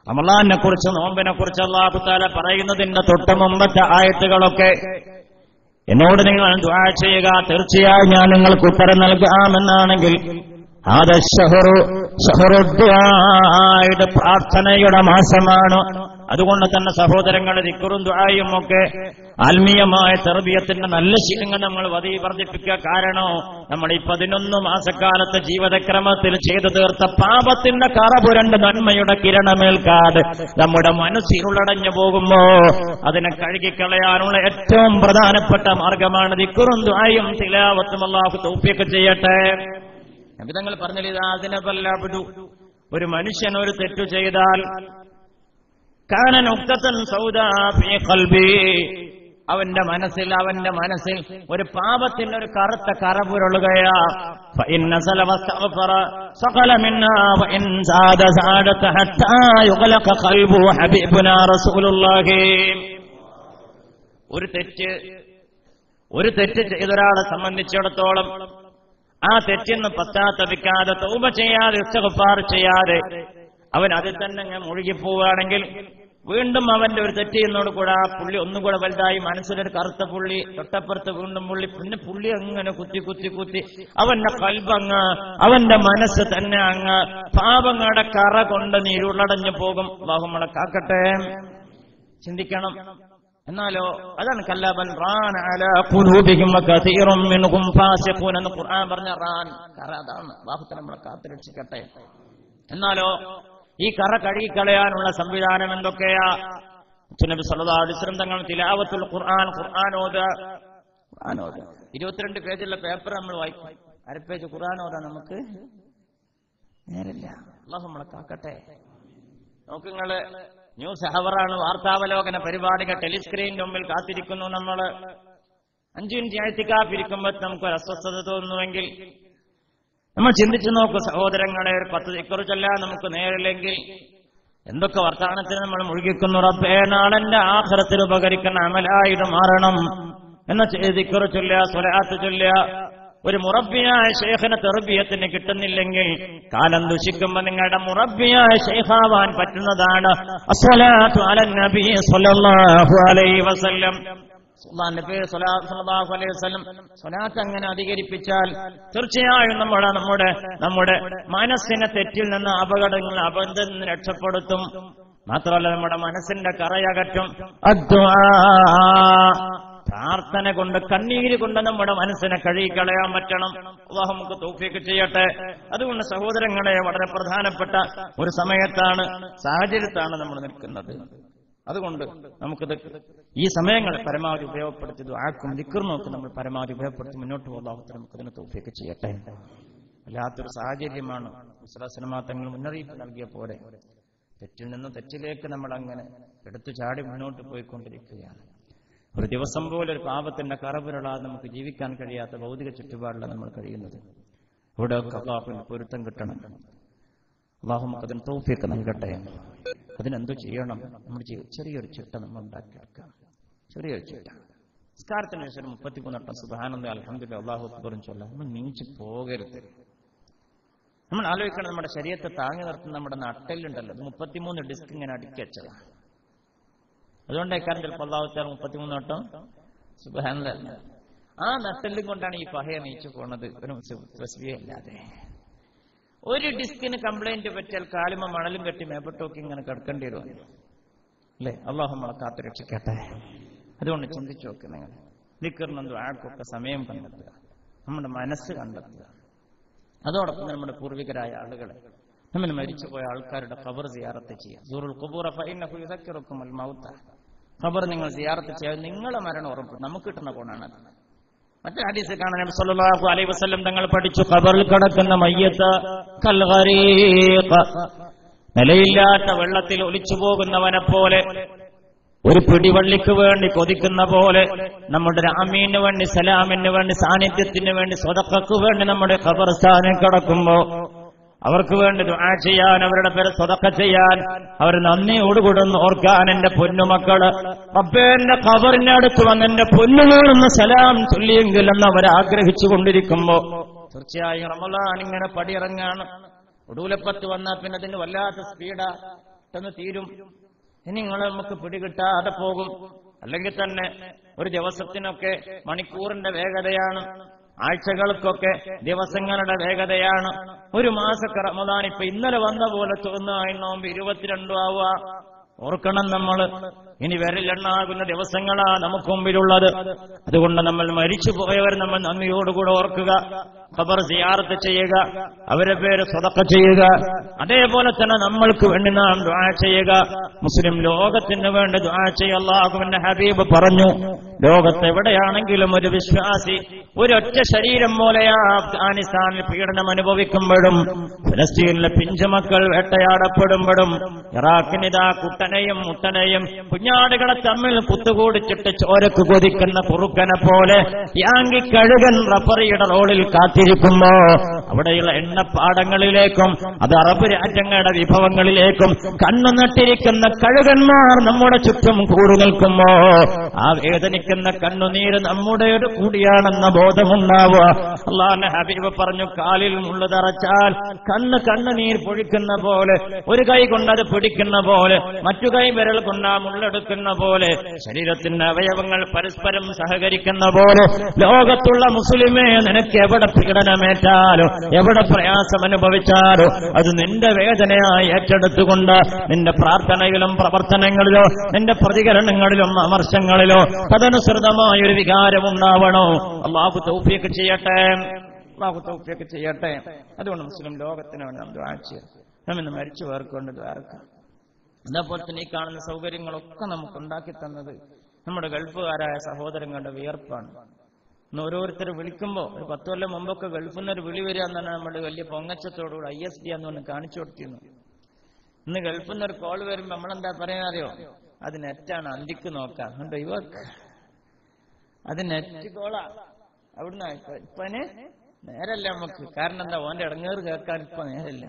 B: റമലാനെ കുറിച്ച് നോമ്പിനെ കുറിച്ച് അള്ളാഹു താല പറയുന്നതിന്റെ തൊട്ട് മുമ്പത്തെ ആയത്തുകളൊക്കെ എന്നോട് നിങ്ങൾ ദുആ ചെയ്യുക തീർച്ചയായും ഞാൻ നിങ്ങൾക്ക് ഉത്തരം നൽകാമെന്നാണെങ്കിൽ അത് ഷഹറു ഷഹറുദ്വായുടെ പ്രാർത്ഥനയുടെ മാസമാണ് അതുകൊണ്ട് തന്നെ സഹോദരങ്ങളെ ദിക്കുറും ദുആയും ഒക്കെ ആത്മീയമായ തെർബിയത്തിന്റെ നല്ല ശീലങ്ങൾ നമ്മൾ വതി വർദ്ധിപ്പിക്കുക കാരണം നമ്മൾ ഈ പതിനൊന്ന് മാസക്കാലത്തെ ജീവിതക്രമത്തിൽ ചെയ്തു തീർത്ത പാപത്തിന്റെ കറ പുരണ്ട നന്മയുടെ കിരണമേൽക്കാതെ നമ്മുടെ മനസ്സിലുള്ളടഞ്ഞു പോകുമ്പോ അതിനെ കഴുകിക്കളയാനുള്ള ഏറ്റവും പ്രധാനപ്പെട്ട മാർഗമാണ് ദിക്കുറും ദുആയും തിലാവത്തും അള്ളാഹു തൗഫീഖ് ചെയ്യട്ടെ നബിതങ്ങൾ പറഞ്ഞില്ല ഇത് അതിനപല്ലാപിടു ഒരു മനുഷ്യൻ ഒരു തെറ്റു ചെയ്താൽ കാനൻ ഉക്തത്തൻ സൗദാ ഫീ ഖൽബി അവന്റെ മനസ്സിൽ അവന്റെ മനസ്സിൽ ഒരു പാപത്തിന്റെ ഒരു കറുത്ത കറപുരളുകയാ فإن نزل واستغفر سقل منا وإن زاد زادت حتى يغلق قلبه حبيبنا رسول الله ഒരു തെറ്റ് ഒരു തെറ്റ് ചെയ്തൊരാളെ സംബന്ധിച്ചിടത്തോളം ആ തെറ്റിന്ന് പശ്ചാത്തപിക്കാതെ തൗബ ചെയ്യാതെ ഇസ്തഗഫാർ ചെയ്യാതെ അവൻ അതിൽ തന്നെ ഞാൻ മുഴുകിപ്പോവുകയാണെങ്കിൽ വീണ്ടും അവന്റെ ഒരു തെറ്റ് ചെയ്യുന്നതോട് കൂടെ ആ പുള്ളി ഒന്നുകൂടെ വലുതായി മനസ്സിലൊരു കറുത്ത പുള്ളി തൊട്ടപ്പുറത്ത് വീണ്ടും പുള്ളി പിന്നെ പുള്ളി അങ്ങനെ കുത്തി കുത്തി കുത്തി അവന്റെ കൽബങ്ങ് അവന്റെ മനസ്സ് തന്നെ അങ്ങ് പാപങ്ങളുടെ കറ കൊണ്ട് നീരുള്ളടഞ്ഞു പോകും ബാഹുമ്മളെ കാക്കട്ടെ ചിന്തിക്കണം എന്നാലോ അതാണ് കല്ലാബൻ റാൻ അലാ ഖുലൂബിഹിം വകതീറും മിൻഹും ഫാസിഖൂൻ എന്ന് ഖുർആൻ പറഞ്ഞ റാൻ കറ അതാണ് ബാഹുത്തെ നമ്മളെ കാത്തുരക്ഷിക്കട്ടെ എന്നാലോ ഈ കറ കഴുകിക്കളയാനുള്ള സംവിധാനം എന്തൊക്കെയാ നബി സല്ലല്ലാഹു അലൈഹി വസല്ലം തങ്ങൾ തിലാവത്തുൽ ഖുർആൻ ഖുർആൻ ഓത ഖുർആൻ ഓത ഇരുപത്തിരണ്ട് പേജുള്ള പേപ്പർ നമ്മൾ വായിക്കും അര പേജ് ഖുർആൻ ഓതാ നമുക്ക് നേരല്ല അള്ളാഹു നമ്മളെ കാക്കട്ടെ നോക്ക് നിങ്ങള് ന്യൂസ് ഹവറാണ് വാർത്താവലോകന പരിപാടികൾ ടെലിസ്ക്രീനിന്റെ മുമ്പിൽ കാത്തിരിക്കുന്നു നമ്മൾ അഞ്ചു മിനിറ്റ് ആഴ്ത്തിക്കാപ്പിരിക്കുമ്പോൾ നമുക്ക് ഒരു അസ്വസ്ഥത തോന്നുന്നുവെങ്കിൽ നമ്മൾ ചിന്തിച്ചു നോക്കൂ സഹോദരങ്ങളെ ഒരു പത്ത് ദിക്കുറിച്ചല്ല നമുക്ക് നേരില്ലെങ്കിൽ എന്തൊക്കെ വർത്തമാനത്തിന് നമ്മൾ മുഴുകിക്കുന്നു റബ്ബേ നാളെന്റെ ആഹ്റത്തിൽ ഉപകരിക്കുന്ന അമലായിട്ട് മാറണം എന്ന ദിക്കുറ ചൊല്ലുക സ്വലാത്ത് ചൊല്ലുക ഒരു മുറബിയായ ശേഖന തെറബിയത്തിന് കിട്ടുന്നില്ലെങ്കിൽ കാലം ദുഷിക്കുമ്പോ നിങ്ങളുടെ മുറബിയായ ശേഖാവാൻ പറ്റുന്നതാണ് അസ്വലാത്തു അലൻ നബി സ്വല്ലല്ലാഹു അലൈഹി വസല്ലം അള്ളാന്റെ പേര് സലാഹു അലൈഹി വസല്ലം സ്വലാത്ത് അങ്ങനെ അധികരിപ്പിച്ചാൽ തീർച്ചയായും നമ്മുടെ നമ്മുടെ നമ്മുടെ മനസ്സിനെ തെറ്റിൽ നിന്ന് അപകടങ്ങൾ അബദ്ധത്തിൽ നിന്ന് രക്ഷപ്പെടുത്തും മാത്രമല്ല നമ്മുടെ മനസ്സിന്റെ കറയകറ്റും അദ്വാ പ്രാർത്ഥന കൊണ്ട് കണ്ണീര് കൊണ്ട് നമ്മുടെ മനസ്സിനെ കഴുകിക്കളയാൻ പറ്റണം അള്ളാഹു നമുക്ക് തൗഫീക്ക് ചെയ്യട്ടെ അതുകൊണ്ട് സഹോദരങ്ങളെ വളരെ പ്രധാനപ്പെട്ട ഒരു സമയത്താണ് സാഹചര്യത്താണ് നമ്മൾ നിൽക്കുന്നത് അതുകൊണ്ട് നമുക്കിത് ഈ സമയങ്ങൾ പരമാവധി ഉപയോഗപ്പെടുത്തി ആക്കും ദിക്കറിനൊക്കെ നമ്മൾ പരമാവധി ഉപയോഗപ്പെടുത്തി മുന്നോട്ട് പോകാത്ത നമുക്കതിന് തോഫിയൊക്കെ ചെയ്യട്ടെ വല്ലാത്തൊരു സാഹചര്യമാണ് മുസ്ലാസിനമാ തങ്ങൾ മുന്നറിയിപ്പ് നൽകിയ പോലെ തെറ്റിൽ നിന്ന് തെറ്റിലേക്ക് നമ്മൾ അങ്ങനെ എടുത്തു ചാടി മുന്നോട്ട് പോയിക്കൊണ്ടിരിക്കുകയാണ് ഒരു ദിവസം പോലെ ഒരു പാപത്തിന്റെ കറപുരളാതെ നമുക്ക് ജീവിക്കാൻ കഴിയാത്ത ഭൗതിക ചുറ്റുപാടിലാണ് നമ്മൾ കഴിയുന്നത് ഇവിടെ അള്ളാഹുവിന് പൊരുത്തം കിട്ടണം അള്ളാഹു നമുക്ക് അതിന് തോഫിയൊക്കെ നൽകട്ടെ അതിനെന്തു ചെയ്യണം നമ്മൾ ചെറിയൊരു ചിട്ട നമ്മൾ ഉണ്ടാക്കിയെടുക്കാം ചെറിയൊരു ചിട്ട നിസ്കാരത്തിന് ശേഷം മുപ്പത്തിമൂന്നെട്ടം സുധാനന്ദ അലഹമ്മദില്ല അള്ളാഹു അക്ബറും ചൊല്ലാം നമ്മൾ നീച്ചു പോകരുത് നമ്മൾ ആലോചിക്കണം നമ്മുടെ ശരീരത്തെ താങ്ങി നിർത്തുന്ന നമ്മുടെ നട്ടലുണ്ടല്ലോ അത് മുപ്പത്തിമൂന്ന് ഡിസ്ക് ഇങ്ങനെ അടുക്കി വെച്ചതാണ് അതുകൊണ്ട് ഇക്കാരം ചിലപ്പോൾ അള്ളാഹുത്താൽ മുപ്പത്തിമൂന്ന് വട്ടം സുബാനല്ല ആ നട്ടെല്ലും കൊണ്ടാണ് ഈ പഹയ നീച്ചു പോണത് ഒരു തസ്ബിയല്ലാതെ ഒരു ഡിസ്കിന് കംപ്ലൈന്റ് പറ്റിയാൽ കാലുമ മണലും കെട്ടി മേപ്പെട്ടോക്കി ഇങ്ങനെ കിടക്കേണ്ടി വരും അല്ലേ അള്ളാഹു നമ്മളെ കാത്തു രക്ഷിക്കട്ടെ അതുകൊണ്ട് ചിന്തിച്ചു നോക്ക് നിങ്ങൾ നിക്കറിനെന്തോ ആൾക്കൊക്കെ സമയം കണ്ടെത്തുക നമ്മുടെ മനസ്സ് കണ്ടെത്തുക അതോടൊപ്പം നമ്മുടെ പൂർവികരായ ആളുകളെ നമ്മൾ മരിച്ചുപോയ ആൾക്കാരുടെ ഖബർ സിയാറത്ത് ചെയ്യുക സൂറുൽ ഖബൂറ ഫഇന്നഹു യുദക്കിറുക്കും അൽ മൗത്ത ഖബർ നിങ്ങൾ സിയാറത്ത് ചെയ്യാൻ നിങ്ങളെ മരണം ഉറപ്പ് നമുക്ക് കിട്ടുന്ന ഗുണമാണ് മറ്റേ ഹദീസ് കാണാൻ നബി സല്ലല്ലാഹു അലൈഹി വസല്ലം തങ്ങൾ പഠിച്ചു ഖബറിൽ കിടക്കുന്ന മയ്യത്ത് കൽഗരീഖ നിലയില്ലാത്ത വെള്ളത്തിൽ ഒലിച്ചു പോകുന്നവനെ പോലെ ഒരു പിടിവള്ളിക്ക് വേണ്ടി കൊതിക്കുന്ന പോലെ നമ്മുടെ രാമീന് വേണ്ടി സലാമിന് വേണ്ടി സാന്നിധ്യത്തിന് വേണ്ടി സ്വതക്കു വേണ്ടി നമ്മുടെ ഖബർസ്ഥാനിൽ കിടക്കുമ്പോ അവർക്ക് വേണ്ടി ദുആ ചെയ്യാൻ അവരുടെ പേര് സ്വതക്ക ചെയ്യാൻ അവർ നന്ദിയോടുകൂടുന്ന് ഓർക്കാൻ എന്റെ പൊന്നുമക്കള് റബ്ബേ എന്റെ ഖബറിന്റെ അടുത്ത് വന്ന് എന്റെ പൊന്നുകളൊന്ന് സലാം ചൊല്ലിയെങ്കിൽ എന്ന് അവർ ആഗ്രഹിച്ചു കൊണ്ടിരിക്കുമ്പോ തീർച്ചയായും റമലാൻ ഇങ്ങനെ പടിയിറങ്ങാണ് ഒടുവിലപ്പത്ത് വന്നാൽ പിന്നെ അതിന് വല്ലാത്ത സ്പീഡാ പെട്ടെന്ന് തീരും ഇനി നിങ്ങളെ നമുക്ക് പിടികിട്ടാതെ പോകും അല്ലെങ്കിൽ തന്നെ ഒരു ദിവസത്തിനൊക്കെ മണിക്കൂറിന്റെ വേഗതയാണ് ആഴ്ചകൾക്കൊക്കെ ദിവസങ്ങളുടെ വേഗതയാണ് ഒരു മാസത്തെ റമദാൻ ഇപ്പൊ ഇന്നലെ വന്ന പോലെ തോന്നുക നോമ്പ് ഇരുപത്തിരണ്ടും ആവുക ഓർക്കണം നമ്മൾ ഇനി വിരലെണ്ണാകുന്ന ദിവസങ്ങളാ നമുക്ക് മുമ്പിലുള്ളത് അതുകൊണ്ട് നമ്മൾ മരിച്ചു പോയവർ നമ്മൾ നന്ദിയോടുകൂടെ ഓർക്കുക ഖബർ സിയാറത്ത് ചെയ്യുക അവരെ പേര് സ്വതക്ക ചെയ്യുക അതേപോലെ തന്നെ നമ്മൾക്ക് വേണ്ടി നാം ദുആ ചെയ്യുക മുസ്ലിം ലോകത്തിന് വേണ്ടി ദുആ ചെയ്യുക അള്ളാഹുവിന്റെ ഹബീബ് പറഞ്ഞു ലോകത്ത് എവിടെയാണെങ്കിലും ഒരു വിശ്വാസി ഒരൊറ്റ ശരീരം പോലെയാ അഫ്ഗാനിസ്ഥാനിൽ പീഡനം അനുഭവിക്കുമ്പോഴും ഫലസ്തീനിലെ പിഞ്ചുമക്കൾ വേട്ടയാടപ്പെടുമ്പോഴും ഇറാഖിനിതാ കുട്ടനെയും മുട്ടനെയും കുഞ്ഞാടുകളെ തമ്മിൽ കുത്തുകൂടിച്ചിട്ട് ചോരക്ക് കൊതിക്കുന്ന കുറുക്കനെ പോലെ യാങ്കി കഴുകൻ റഫറിയുടെ റോളിൽ കാത്തിരിക്കുമ്പോ അവിടെയുള്ള എണ്ണപ്പാടങ്ങളിലേക്കും അത് അറബ് രാജ്യങ്ങളുടെ വിഭവങ്ങളിലേക്കും കണ്ണു നട്ടിരിക്കുന്ന കഴുകന്മാർ നമ്മുടെ ചുറ്റും കൂടി നിൽക്കുമ്പോ ആ വേദനിക്കുന്ന കണ്ണുനീര് നമ്മുടെ ഒരു കൂടിയാണെന്ന ബോധമുണ്ടാവുക അള്ളാഹ് ഹബീബ് പറഞ്ഞു കാലിൽ മുള്ളുതറച്ചാൽ കണ്ണ് കണ്ണുനീർ പൊഴിക്കുന്ന പോലെ ഒരു കൈ കൊണ്ടത് പിടിക്കുന്ന പോലെ മറ്റു കൈ വിരൽ കൊണ്ട് ആ മുള്ളെടുക്കുന്ന പോലെ ശരീരത്തിന്റെ അവയവങ്ങൾ പരസ്പരം സഹകരിക്കുന്ന പോലെ ലോകത്തുള്ള മുസ്ലിമേ നിനക്ക് എവിടെ പീഡനമേറ്റാലോ എവിടെ പ്രയാസം അനുഭവിച്ചാലോ അത് നിന്റെ വേദനയായി ഏറ്റെടുത്തുകൊണ്ട് നിന്റെ പ്രാർത്ഥനയിലും പ്രവർത്തനങ്ങളിലോ നിന്റെ പ്രതികരണങ്ങളിലും അമർശങ്ങളിലോ തദനുസൃതമായ ഒരു വികാരം ഉണ്ടാവണോ അള്ളാഹു തൗഫീക്ക് ചെയ്യട്ടെ അള്ളാഹു തൗഫീക്ക് ചെയ്യട്ടെ അതുകൊണ്ട് മുസ്ലിം ലോകത്തിന് വേണ്ടി നാം ദ്വാ ചെയ്യാം നാം ഇന്ന് മരിച്ചു പേർക്കൊണ്ട് ദ്വാരക്കാം അതേപോലെ തന്നെ ഈ കാണുന്ന സൗകര്യങ്ങളൊക്കെ നമുക്ക് ഉണ്ടാക്കി തന്നത് നമ്മുടെ ഗൾഫുകാരായ സഹോദരങ്ങളുടെ വിയർപ്പാണ് ഇന്ന് ഓരോരുത്തർ വിളിക്കുമ്പോൾ ഒരു പത്ത് കൊല്ലം മുമ്പൊക്കെ ഗൾഫിൽ നിന്ന് ഒരു വിളി വരിക എന്നാണ് നമ്മുടെ വലിയ പൊങ്ങച്ചത്തോടുകൂടി ഐ എസ് ഡി എന്ന് പറഞ്ഞ് കാണിച്ചു കൊടുത്തിരുന്നു ഇന്ന് ഗൾഫിൽ നിന്ന് ഒരു കോൾ വരുമ്പോൾ നമ്മളെന്താ പറയാൻ അറിയോ അത് നെറ്റാണ് അന്തിക്ക് നോക്കാം കണ്ടോ ഇവക്ക് അത് നെറ്റ് കോളാ അവിടുന്ന് ഇപ്പൊ ഇപ്പനെ നേരല്ല നമുക്ക് കാരണം എന്താ ഓന്റെ ഇടങ്ങേറ് കേൾക്കാൻ ഇപ്പൊ നേരല്ല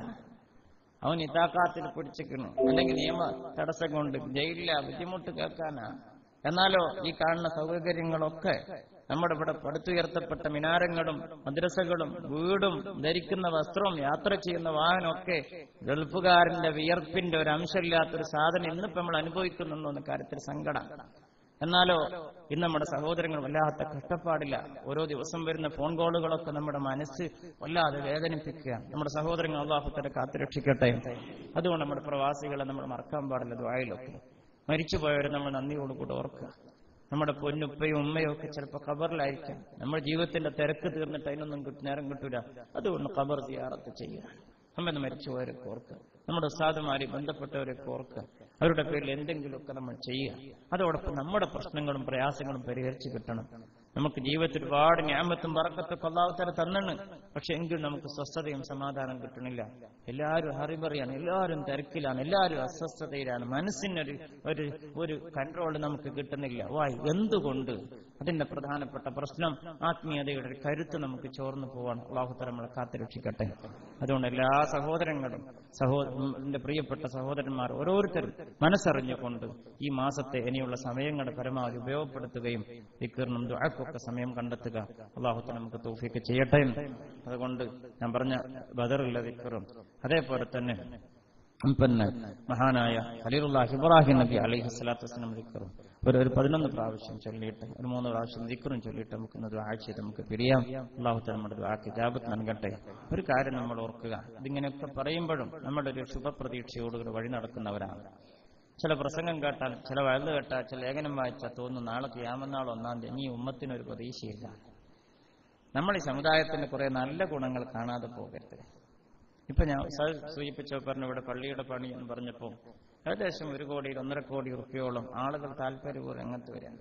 B: അവൻ ഇതാക്കാത്തിൽ പിടിച്ചിരിക്കുന്നു അല്ലെങ്കിൽ നിയമ തടസ്സം കൊണ്ട് ജയിലില്ല ബുദ്ധിമുട്ട് കേൾക്കാനാ എന്നാലോ ഈ കാണുന്ന സൗകര്യങ്ങളൊക്കെ നമ്മുടെ ഇവിടെ പടുത്തുയർത്തപ്പെട്ട മിനാരങ്ങളും മദ്രസകളും വീടും ധരിക്കുന്ന വസ്ത്രവും യാത്ര ചെയ്യുന്ന വാഹനമൊക്കെ ഗൾഫുകാരന്റെ വിയർപ്പിന്റെ ഒരു അംശമില്ലാത്തൊരു സാധനം ഇന്നിപ്പോ നമ്മൾ അനുഭവിക്കുന്നുണ്ടോ എന്ന കാര്യത്തിൽ സങ്കടം എന്നാലോ ഇന്ന് നമ്മുടെ സഹോദരങ്ങൾ വല്ലാത്ത കഷ്ടപ്പാടില്ല ഓരോ ദിവസം വരുന്ന ഫോൺ കോളുകളൊക്കെ നമ്മുടെ മനസ്സ് വല്ലാതെ വേദനിപ്പിക്കുക നമ്മുടെ സഹോദരങ്ങൾ അള്ളാഹുത്തരെ കാത്തുരക്ഷിക്കട്ടെ അതുകൊണ്ട് നമ്മുടെ പ്രവാസികളെ നമ്മൾ മറക്കാൻ പാടില്ല ദ്വായിലൊക്കെ മരിച്ചുപോയവരെ നമ്മൾ നന്ദിയോടുകൂടെ ഓർക്കുക നമ്മുടെ പൊന്നുപ്പയും ഉമ്മയും ഒക്കെ ചിലപ്പോൾ ഖബറിലായിരിക്കാം നമ്മുടെ ജീവിതത്തിന്റെ തിരക്ക് തീർന്നിട്ട് അതിനൊന്നും കിട്ട- നേരം കിട്ടൂല അതുകൊണ്ട് ഖബർ സിയാറത്ത് ചെയ്യുക നമ്മെന്ന് മരിച്ചുപോയവരൊക്കെ ഓർക്കുക നമ്മുടെ ഉസ്താദുമാരി ബന്ധപ്പെട്ടവരൊക്കെ ഓർക്കുക അവരുടെ പേരിൽ എന്തെങ്കിലുമൊക്കെ നമ്മൾ ചെയ്യുക അതോടൊപ്പം നമ്മുടെ പ്രശ്നങ്ങളും പ്രയാസങ്ങളും പരിഹരിച്ചു കിട്ടണം നമുക്ക് ജീവിതത്തിൽ ഒരുപാട് ഞാമത്തും പറക്കത്തൊക്കെ അള്ളാഹുത്തര തന്നാണ് പക്ഷെ എങ്കിൽ നമുക്ക് സ്വസ്ഥതയും സമാധാനം കിട്ടണില്ല എല്ലാവരും ഹറിബറിയാണ് എല്ലാവരും തിരക്കിലാണ് എല്ലാവരും അസ്വസ്ഥതയിലാണ് മനസ്സിനൊരു ഒരു ഒരു കൺട്രോൾ നമുക്ക് കിട്ടുന്നില്ല വായ് എന്തുകൊണ്ട് അതിന്റെ പ്രധാനപ്പെട്ട പ്രശ്നം ആത്മീയതയുടെ ഒരു കരുത്ത് നമുക്ക് ചോർന്നു പോവാണ് അള്ളാഹുത്തര നമ്മളെ കാത്തുരക്ഷിക്കട്ടെ അതുകൊണ്ട് എല്ലാ സഹോദരങ്ങളും സഹോദരന്റെ പ്രിയപ്പെട്ട സഹോദരന്മാർ ഓരോരുത്തരും മനസ്സറിഞ്ഞുകൊണ്ട് ഈ മാസത്തെ ഇനിയുള്ള സമയങ്ങൾ പരമാവധി ഉപയോഗപ്പെടുത്തുകയും വിക്കറിനും ദുആക്കൊക്കെ സമയം കണ്ടെത്തുക അള്ളാഹുത്ത നമുക്ക് തൗഫീക്ക് ചെയ്യട്ടെ അതുകൊണ്ട് ഞാൻ പറഞ്ഞ ബദറുള്ള വിക്കറും അതേപോലെ തന്നെ പിന്നെ മഹാനായ ഖലീലുല്ലാഹ് ഇബ്രാഹിം നബി അലൈഹി സ്വലാത്തു വസ്സലാം ദിക്കറും ഒരു ഒരു പതിനൊന്ന് പ്രാവശ്യം ചൊല്ലിയിട്ട് ഒരു മൂന്ന് പ്രാവശ്യം ദിക്കറും ചൊല്ലിയിട്ട് നമുക്ക് ഇന്ന് ദുആ ചെയ്ത് നമുക്ക് പിരിയാം അള്ളാഹുത്ത നമ്മുടെ ദുആക്ക് ജാബത്ത് നൽകട്ടെ ഒരു കാര്യം നമ്മൾ ഓർക്കുക ഇതിങ്ങനെയൊക്കെ പറയുമ്പോഴും നമ്മുടെ ഒരു ശുഭപ്രതീക്ഷയോടുകൂടി വഴി നടക്കുന്നവരാണ് ചില പ്രസംഗം കേട്ടാൽ ചില വഴുത് കേട്ടാൽ ചില ലേഖനം വായിച്ചാൽ തോന്നുന്നു നാളെ ക്യാമനാൾ ഒന്നാം തീയതി ഈ ഉമ്മത്തിനൊരു പ്രതീക്ഷയില്ല നമ്മൾ ഈ സമുദായത്തിന്റെ കുറെ നല്ല ഗുണങ്ങൾ കാണാതെ പോകരുത് ഇപ്പൊ ഞാൻ സ- സൂചിപ്പിച്ച പറഞ്ഞു ഇവിടെ പള്ളിയുടെ പണി എന്ന് പറഞ്ഞപ്പോ ഏകദേശം ഒരു കോടി ഒന്നര കോടി റുപ്യോളം ആളുകൾ താല്പര്യപൂർവ്വം രംഗത്ത് വരാൻ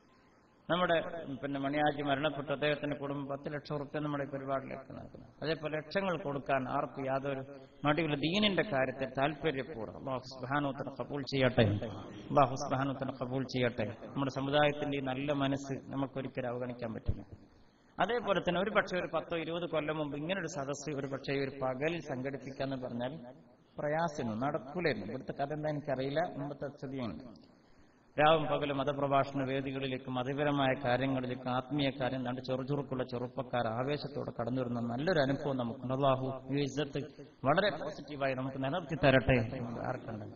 B: നമ്മുടെ പിന്നെ മണിയാജി മരണപ്പെട്ട അദ്ദേഹത്തിന്റെ കുടുംബം പത്ത് ലക്ഷം റുപ്യ നമ്മുടെ ഈ പരിപാടിയിലേക്ക് നൽകുന്നു അതേപോലെ ലക്ഷങ്ങൾ കൊടുക്കാൻ ആർക്കും യാതൊരു മടിയുള്ള ദീനിന്റെ കാര്യത്തിൽ താല്പര്യപൂർവ്വം അള്ളാഹു സുബാനുത്തനെ കബൂൾ ചെയ്യട്ടെ അള്ളാഹു സുബാനുത്തനെ കബൂൾ ചെയ്യട്ടെ നമ്മുടെ സമുദായത്തിന്റെ ഈ നല്ല മനസ്സ് നമുക്കൊരിക്കലും അവഗണിക്കാൻ പറ്റില്ല അതേപോലെ തന്നെ ഒരു പക്ഷേ ഒരു പത്തോ ഇരുപത് കൊല്ലം മുമ്പ് ഇങ്ങനൊരു സദസ്സ് ഒരു പക്ഷേ ഒരു പകലിൽ സംഘടിപ്പിക്കാന്ന് പറഞ്ഞാൽ പ്രയാസമൊന്നും നടക്കൂലായിരുന്നു ഇവിടുത്തെ കഥ എന്താ എനിക്കറിയില്ല മുമ്പത്തെ സ്ഥിതിയാണ് രാവും പകലും മതപ്രഭാഷണ വേദികളിലേക്ക് മതപരമായ കാര്യങ്ങളിലേക്ക് ആത്മീയ കാര്യം രണ്ട് ചെറുചുറുക്കുള്ള ചെറുപ്പക്കാർ ആവേശത്തോടെ കടന്നു വരുന്ന നല്ലൊരു അനുഭവം നമുക്കുണ്ട് അള്ളാഹു ഈ ഇജ്ജത്ത് വളരെ പോസിറ്റീവായി നമുക്ക് നിലനിർത്തി തരട്ടെ എന്ന് ആർക്കുണ്ട്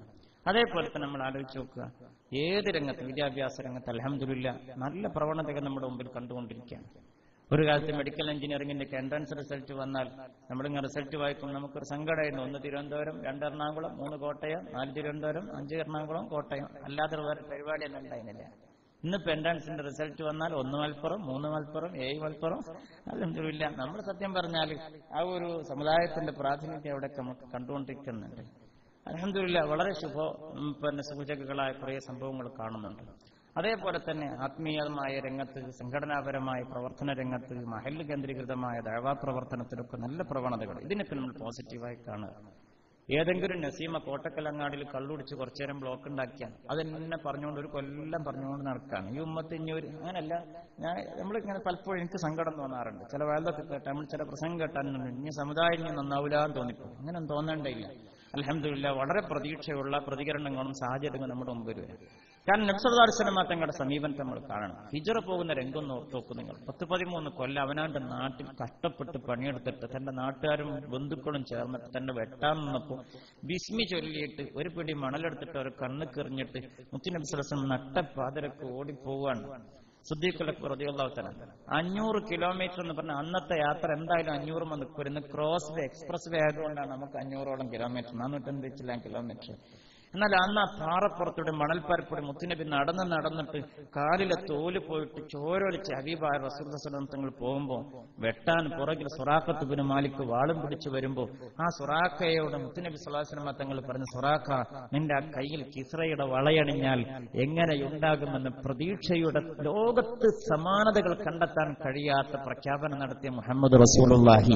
B: അതേപോലെ തന്നെ നമ്മൾ ആലോചിച്ച് നോക്കുക ഏത് രംഗത്ത് വിദ്യാഭ്യാസ രംഗത്ത് അലഹമില്ല നല്ല പ്രവണതകൾ നമ്മുടെ മുമ്പിൽ കണ്ടുകൊണ്ടിരിക്കുകയാണ് ഒരു കാലത്ത് മെഡിക്കൽ എഞ്ചിനീയറിംഗിന്റെ എൻട്രൻസ് റിസൾട്ട് വന്നാൽ നമ്മളിങ്ങനെ റിസൾട്ട് വായിക്കുമ്പോൾ നമുക്കൊരു സങ്കടമായിരുന്നു ഒന്ന് തിരുവനന്തപുരം രണ്ട് എറണാകുളം മൂന്ന് കോട്ടയം നാല് തിരുവനന്തപുരം അഞ്ച് എറണാകുളം കോട്ടയം അല്ലാതെ വേറെ പരിപാടിയൊന്നും ഉണ്ടായിരുന്നില്ല ഇന്നിപ്പോ എൻട്രൻസിന്റെ റിസൾട്ട് വന്നാൽ ഒന്ന് മലപ്പുറം മൂന്ന് മലപ്പുറം ഏഴ് മലപ്പുറം അതെന്തുമില്ല നമ്മൾ സത്യം പറഞ്ഞാൽ ആ ഒരു സമുദായത്തിന്റെ പ്രാതിനിധ്യം അവിടെയൊക്കെ നമുക്ക് കണ്ടുകൊണ്ടിരിക്കുന്നുണ്ട് അലഹമില്ല വളരെ ശുഭ ഉം, പിന്നെ സൂചകങ്ങളായ കുറേ സംഭവങ്ങൾ കാണുന്നുണ്ട് അതേപോലെ തന്നെ ആത്മീയമായ രംഗത്ത് സംഘടനാപരമായ പ്രവർത്തന രംഗത്ത് മഹല് കേന്ദ്രീകൃതമായ ദഴവാ പ്രവർത്തനത്തിലൊക്കെ നല്ല പ്രവണതകൾ ഇതിനൊക്കെ നമ്മൾ പോസിറ്റീവായി കാണുക ഏതെങ്കിലും നസീമ കോട്ടക്കലങ്ങാടിൽ കള്ളുടിച്ച് കുറച്ചു നേരം ബ്ലോക്ക് ഉണ്ടാക്കിയാൽ അതെന്നെ പറഞ്ഞുകൊണ്ട് ഒരു കൊല്ലം പറഞ്ഞുകൊണ്ട് നടക്കാണ് ഈ ഉമ്മത്ത് ഇനി ഒരു അങ്ങനല്ല ഞാൻ നമ്മളിങ്ങനെ പലപ്പോഴും എനിക്ക് സങ്കടം തോന്നാറുണ്ട് ചില വേളതൊക്കെ കേട്ടാൽ നമ്മൾ ചില പ്രസംഗം കേട്ടാൽ ഇനി സമുദായം ഇനി നന്നാവില്ലാന്ന് തോന്നിപ്പോ അങ്ങനെ തോന്നേണ്ടയില്ല അലഹമില്ല വളരെ പ്രതീക്ഷയുള്ള പ്രതികരണങ്ങളും സാഹചര്യങ്ങളും നമ്മുടെ മുമ്പിൽ വരും കാരണം നബ്സദാർശനമാ തങ്ങളുടെ സമീപനത്തെ നമ്മൾ കാണണം ഹിജറ പോകുന്ന രംഗം ഒന്ന് ഓർത്ത് നോക്കും നിങ്ങൾ പത്ത് പതിമൂന്ന് കൊല്ലം അവനാന്റെ നാട്ടിൽ കഷ്ടപ്പെട്ട് പണിയെടുത്തിട്ട് തന്റെ നാട്ടുകാരും ബന്ധുക്കളും ചേർന്നിട്ട് തന്നെ വെട്ടാൻ നിന്നപ്പോൾ ബിസ്മി ചൊല്ലിയിട്ട് ഒരു പിടി മണലെടുത്തിട്ട് ഒരു കണ്ണ് കെറിഞ്ഞിട്ട് മുത്തുനബി സലസം നട്ടപ്പാതിരക്ക് ഓടിപ്പോവാണ് സുദ്ദീഖുലക്ക് പ്രതിയുള്ളവത്തന അഞ്ഞൂറ് കിലോമീറ്റർ എന്ന് പറഞ്ഞാൽ അന്നത്തെ യാത്ര എന്തായാലും അഞ്ഞൂറ് നിൽക്കും ഇന്ന് ക്രോസ് വേ എക്സ്പ്രസ് വേ ആയതുകൊണ്ടാണ് നമുക്ക് അഞ്ഞൂറോളം കിലോമീറ്റർ നാനൂറ്റമ്പതിച്ചില്ല കിലോമീറ്റർ എന്നാൽ അന്ന് ആ പാറപ്പുറത്തൂടെ മണൽപ്പരപ്പൂടെ മുത്തുനബി നടന്ന് നടന്നിട്ട് കാലിലെ തോല് പോയിട്ട് ചോരൊലിച്ച് ഹബീബായ റസൂൽ തങ്ങൾ പോകുമ്പോൾ വെട്ടാൻ പുറകിൽ സുറാഖത്ത് ബിൻ മാലിക് വാളും പിടിച്ചു വരുമ്പോൾ ആ സുറാഖയോട് മുത്തുനബി സുലാസ്ലമ തങ്ങൾ പറഞ്ഞു സുറാഖ നിന്റെ ആ കയ്യിൽ കിസ്രയുടെ വളയണിഞ്ഞാൽ എങ്ങനെയുണ്ടാകുമെന്ന് പ്രതീക്ഷയുടെ ലോകത്ത് സമാനതകൾ കണ്ടെത്താൻ കഴിയാത്ത പ്രഖ്യാപനം നടത്തിയ മുഹമ്മദ് റസൂലുള്ളാഹി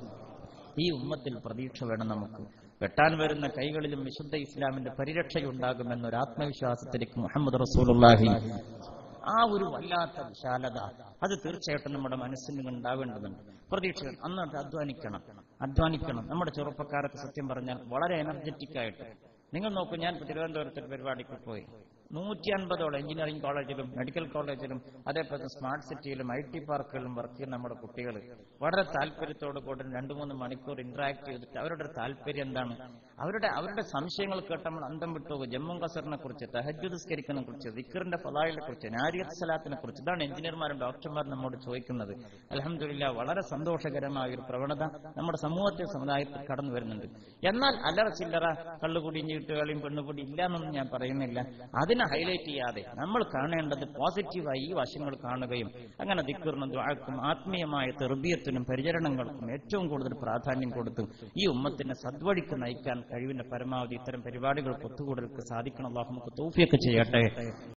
B: ഈ ഉമ്മത്തിൽ പ്രതീക്ഷ വേണം നമുക്ക് വെട്ടാൻ വരുന്ന കൈകളിലും വിശുദ്ധ ഇസ്ലാമിന്റെ പരിരക്ഷയുണ്ടാകുമെന്നൊരു ആത്മവിശ്വാസത്തിലേക്ക് മുഹമ്മദ് റസൂലുള്ളാഹി ആ ഒരു വല്ലാത്ത വിശാലത അത് തീർച്ചയായിട്ടും നമ്മുടെ മനസ്സിൽ ഉണ്ടാവേണ്ടതുണ്ട് പ്രതീക്ഷകൾ അന്നിട്ട് അധ്വാനിക്കണം അധ്വാനിക്കണം നമ്മുടെ ചെറുപ്പക്കാരൊക്കെ സത്യം പറഞ്ഞാൽ വളരെ എനർജറ്റിക് ആയിട്ട് നിങ്ങൾ നോക്കൂ ഞാൻ ഇപ്പൊ തിരുവനന്തപുരത്ത് ഒരു പരിപാടിക്ക് പോയി നൂറ്റി അൻപതോളം എഞ്ചിനീയറിംഗ് കോളേജിലും മെഡിക്കൽ കോളേജിലും അതേപോലെ സ്മാർട്ട് സിറ്റിയിലും ഐ ടി പാർക്കുകളിലും വർക്ക് ചെയ്യുന്ന നമ്മുടെ കുട്ടികൾ വളരെ താല്പര്യത്തോടു കൂടി രണ്ടു മൂന്ന് മണിക്കൂർ ഇന്ററാക്ട് ചെയ്തിട്ട് അവരുടെ താല്പര്യം എന്താണ് അവരുടെ അവരുടെ സംശയങ്ങൾ കേട്ട് നമ്മൾ അന്തം വിട്ടുപോകും ജമ്മു കസറിനെ കുറിച്ച് തഹജുദ്സ്കരിക്കുന്നതിനെ കുറിച്ച് ദിക്കറിന്റെ ഫലായിനെ കുറിച്ച് നാരിയത്ത് സലാത്തിനെ കുറിച്ച് ഇതാണ് എഞ്ചിനീയർമാരും ഡോക്ടർമാരും നമ്മോട് ചോദിക്കുന്നത് അലഹമില്ല വളരെ സന്തോഷകരമായ ഒരു പ്രവണത നമ്മുടെ സമൂഹത്തിൽ സമുദായത്തിൽ കടന്നു വരുന്നുണ്ട് എന്നാൽ അല്ലറ ചില്ലറ കള്ളുകൂടിയും ചീട്ടുകളിയും പെണ്ണുകൂടി ഇല്ല എന്നൊന്നും ഞാൻ പറയുന്നില്ല അതിനെ ഹൈലൈറ്റ് ചെയ്യാതെ നമ്മൾ കാണേണ്ടത് പോസിറ്റീവായി ഈ വശങ്ങൾ കാണുകയും അങ്ങനെ ദിക്കറിനും ദ്വാക്കും ആത്മീയമായ തെർബീയത്തിനും പരിചരണങ്ങൾക്കും ഏറ്റവും കൂടുതൽ പ്രാധാന്യം കൊടുത്തും ഈ ഉമ്മത്തിനെ സദ്വഴിക്ക് നയിക്കാൻ കഴിവിന്റെ പരമാവധി ഇത്തരം പരിപാടികൾക്ക് ഒത്തുകൂടലുക്ക് സാധിക്കണം അള്ളാഹു നമുക്ക് തൗഫിയൊക്കെ ചെയ്യട്ടെ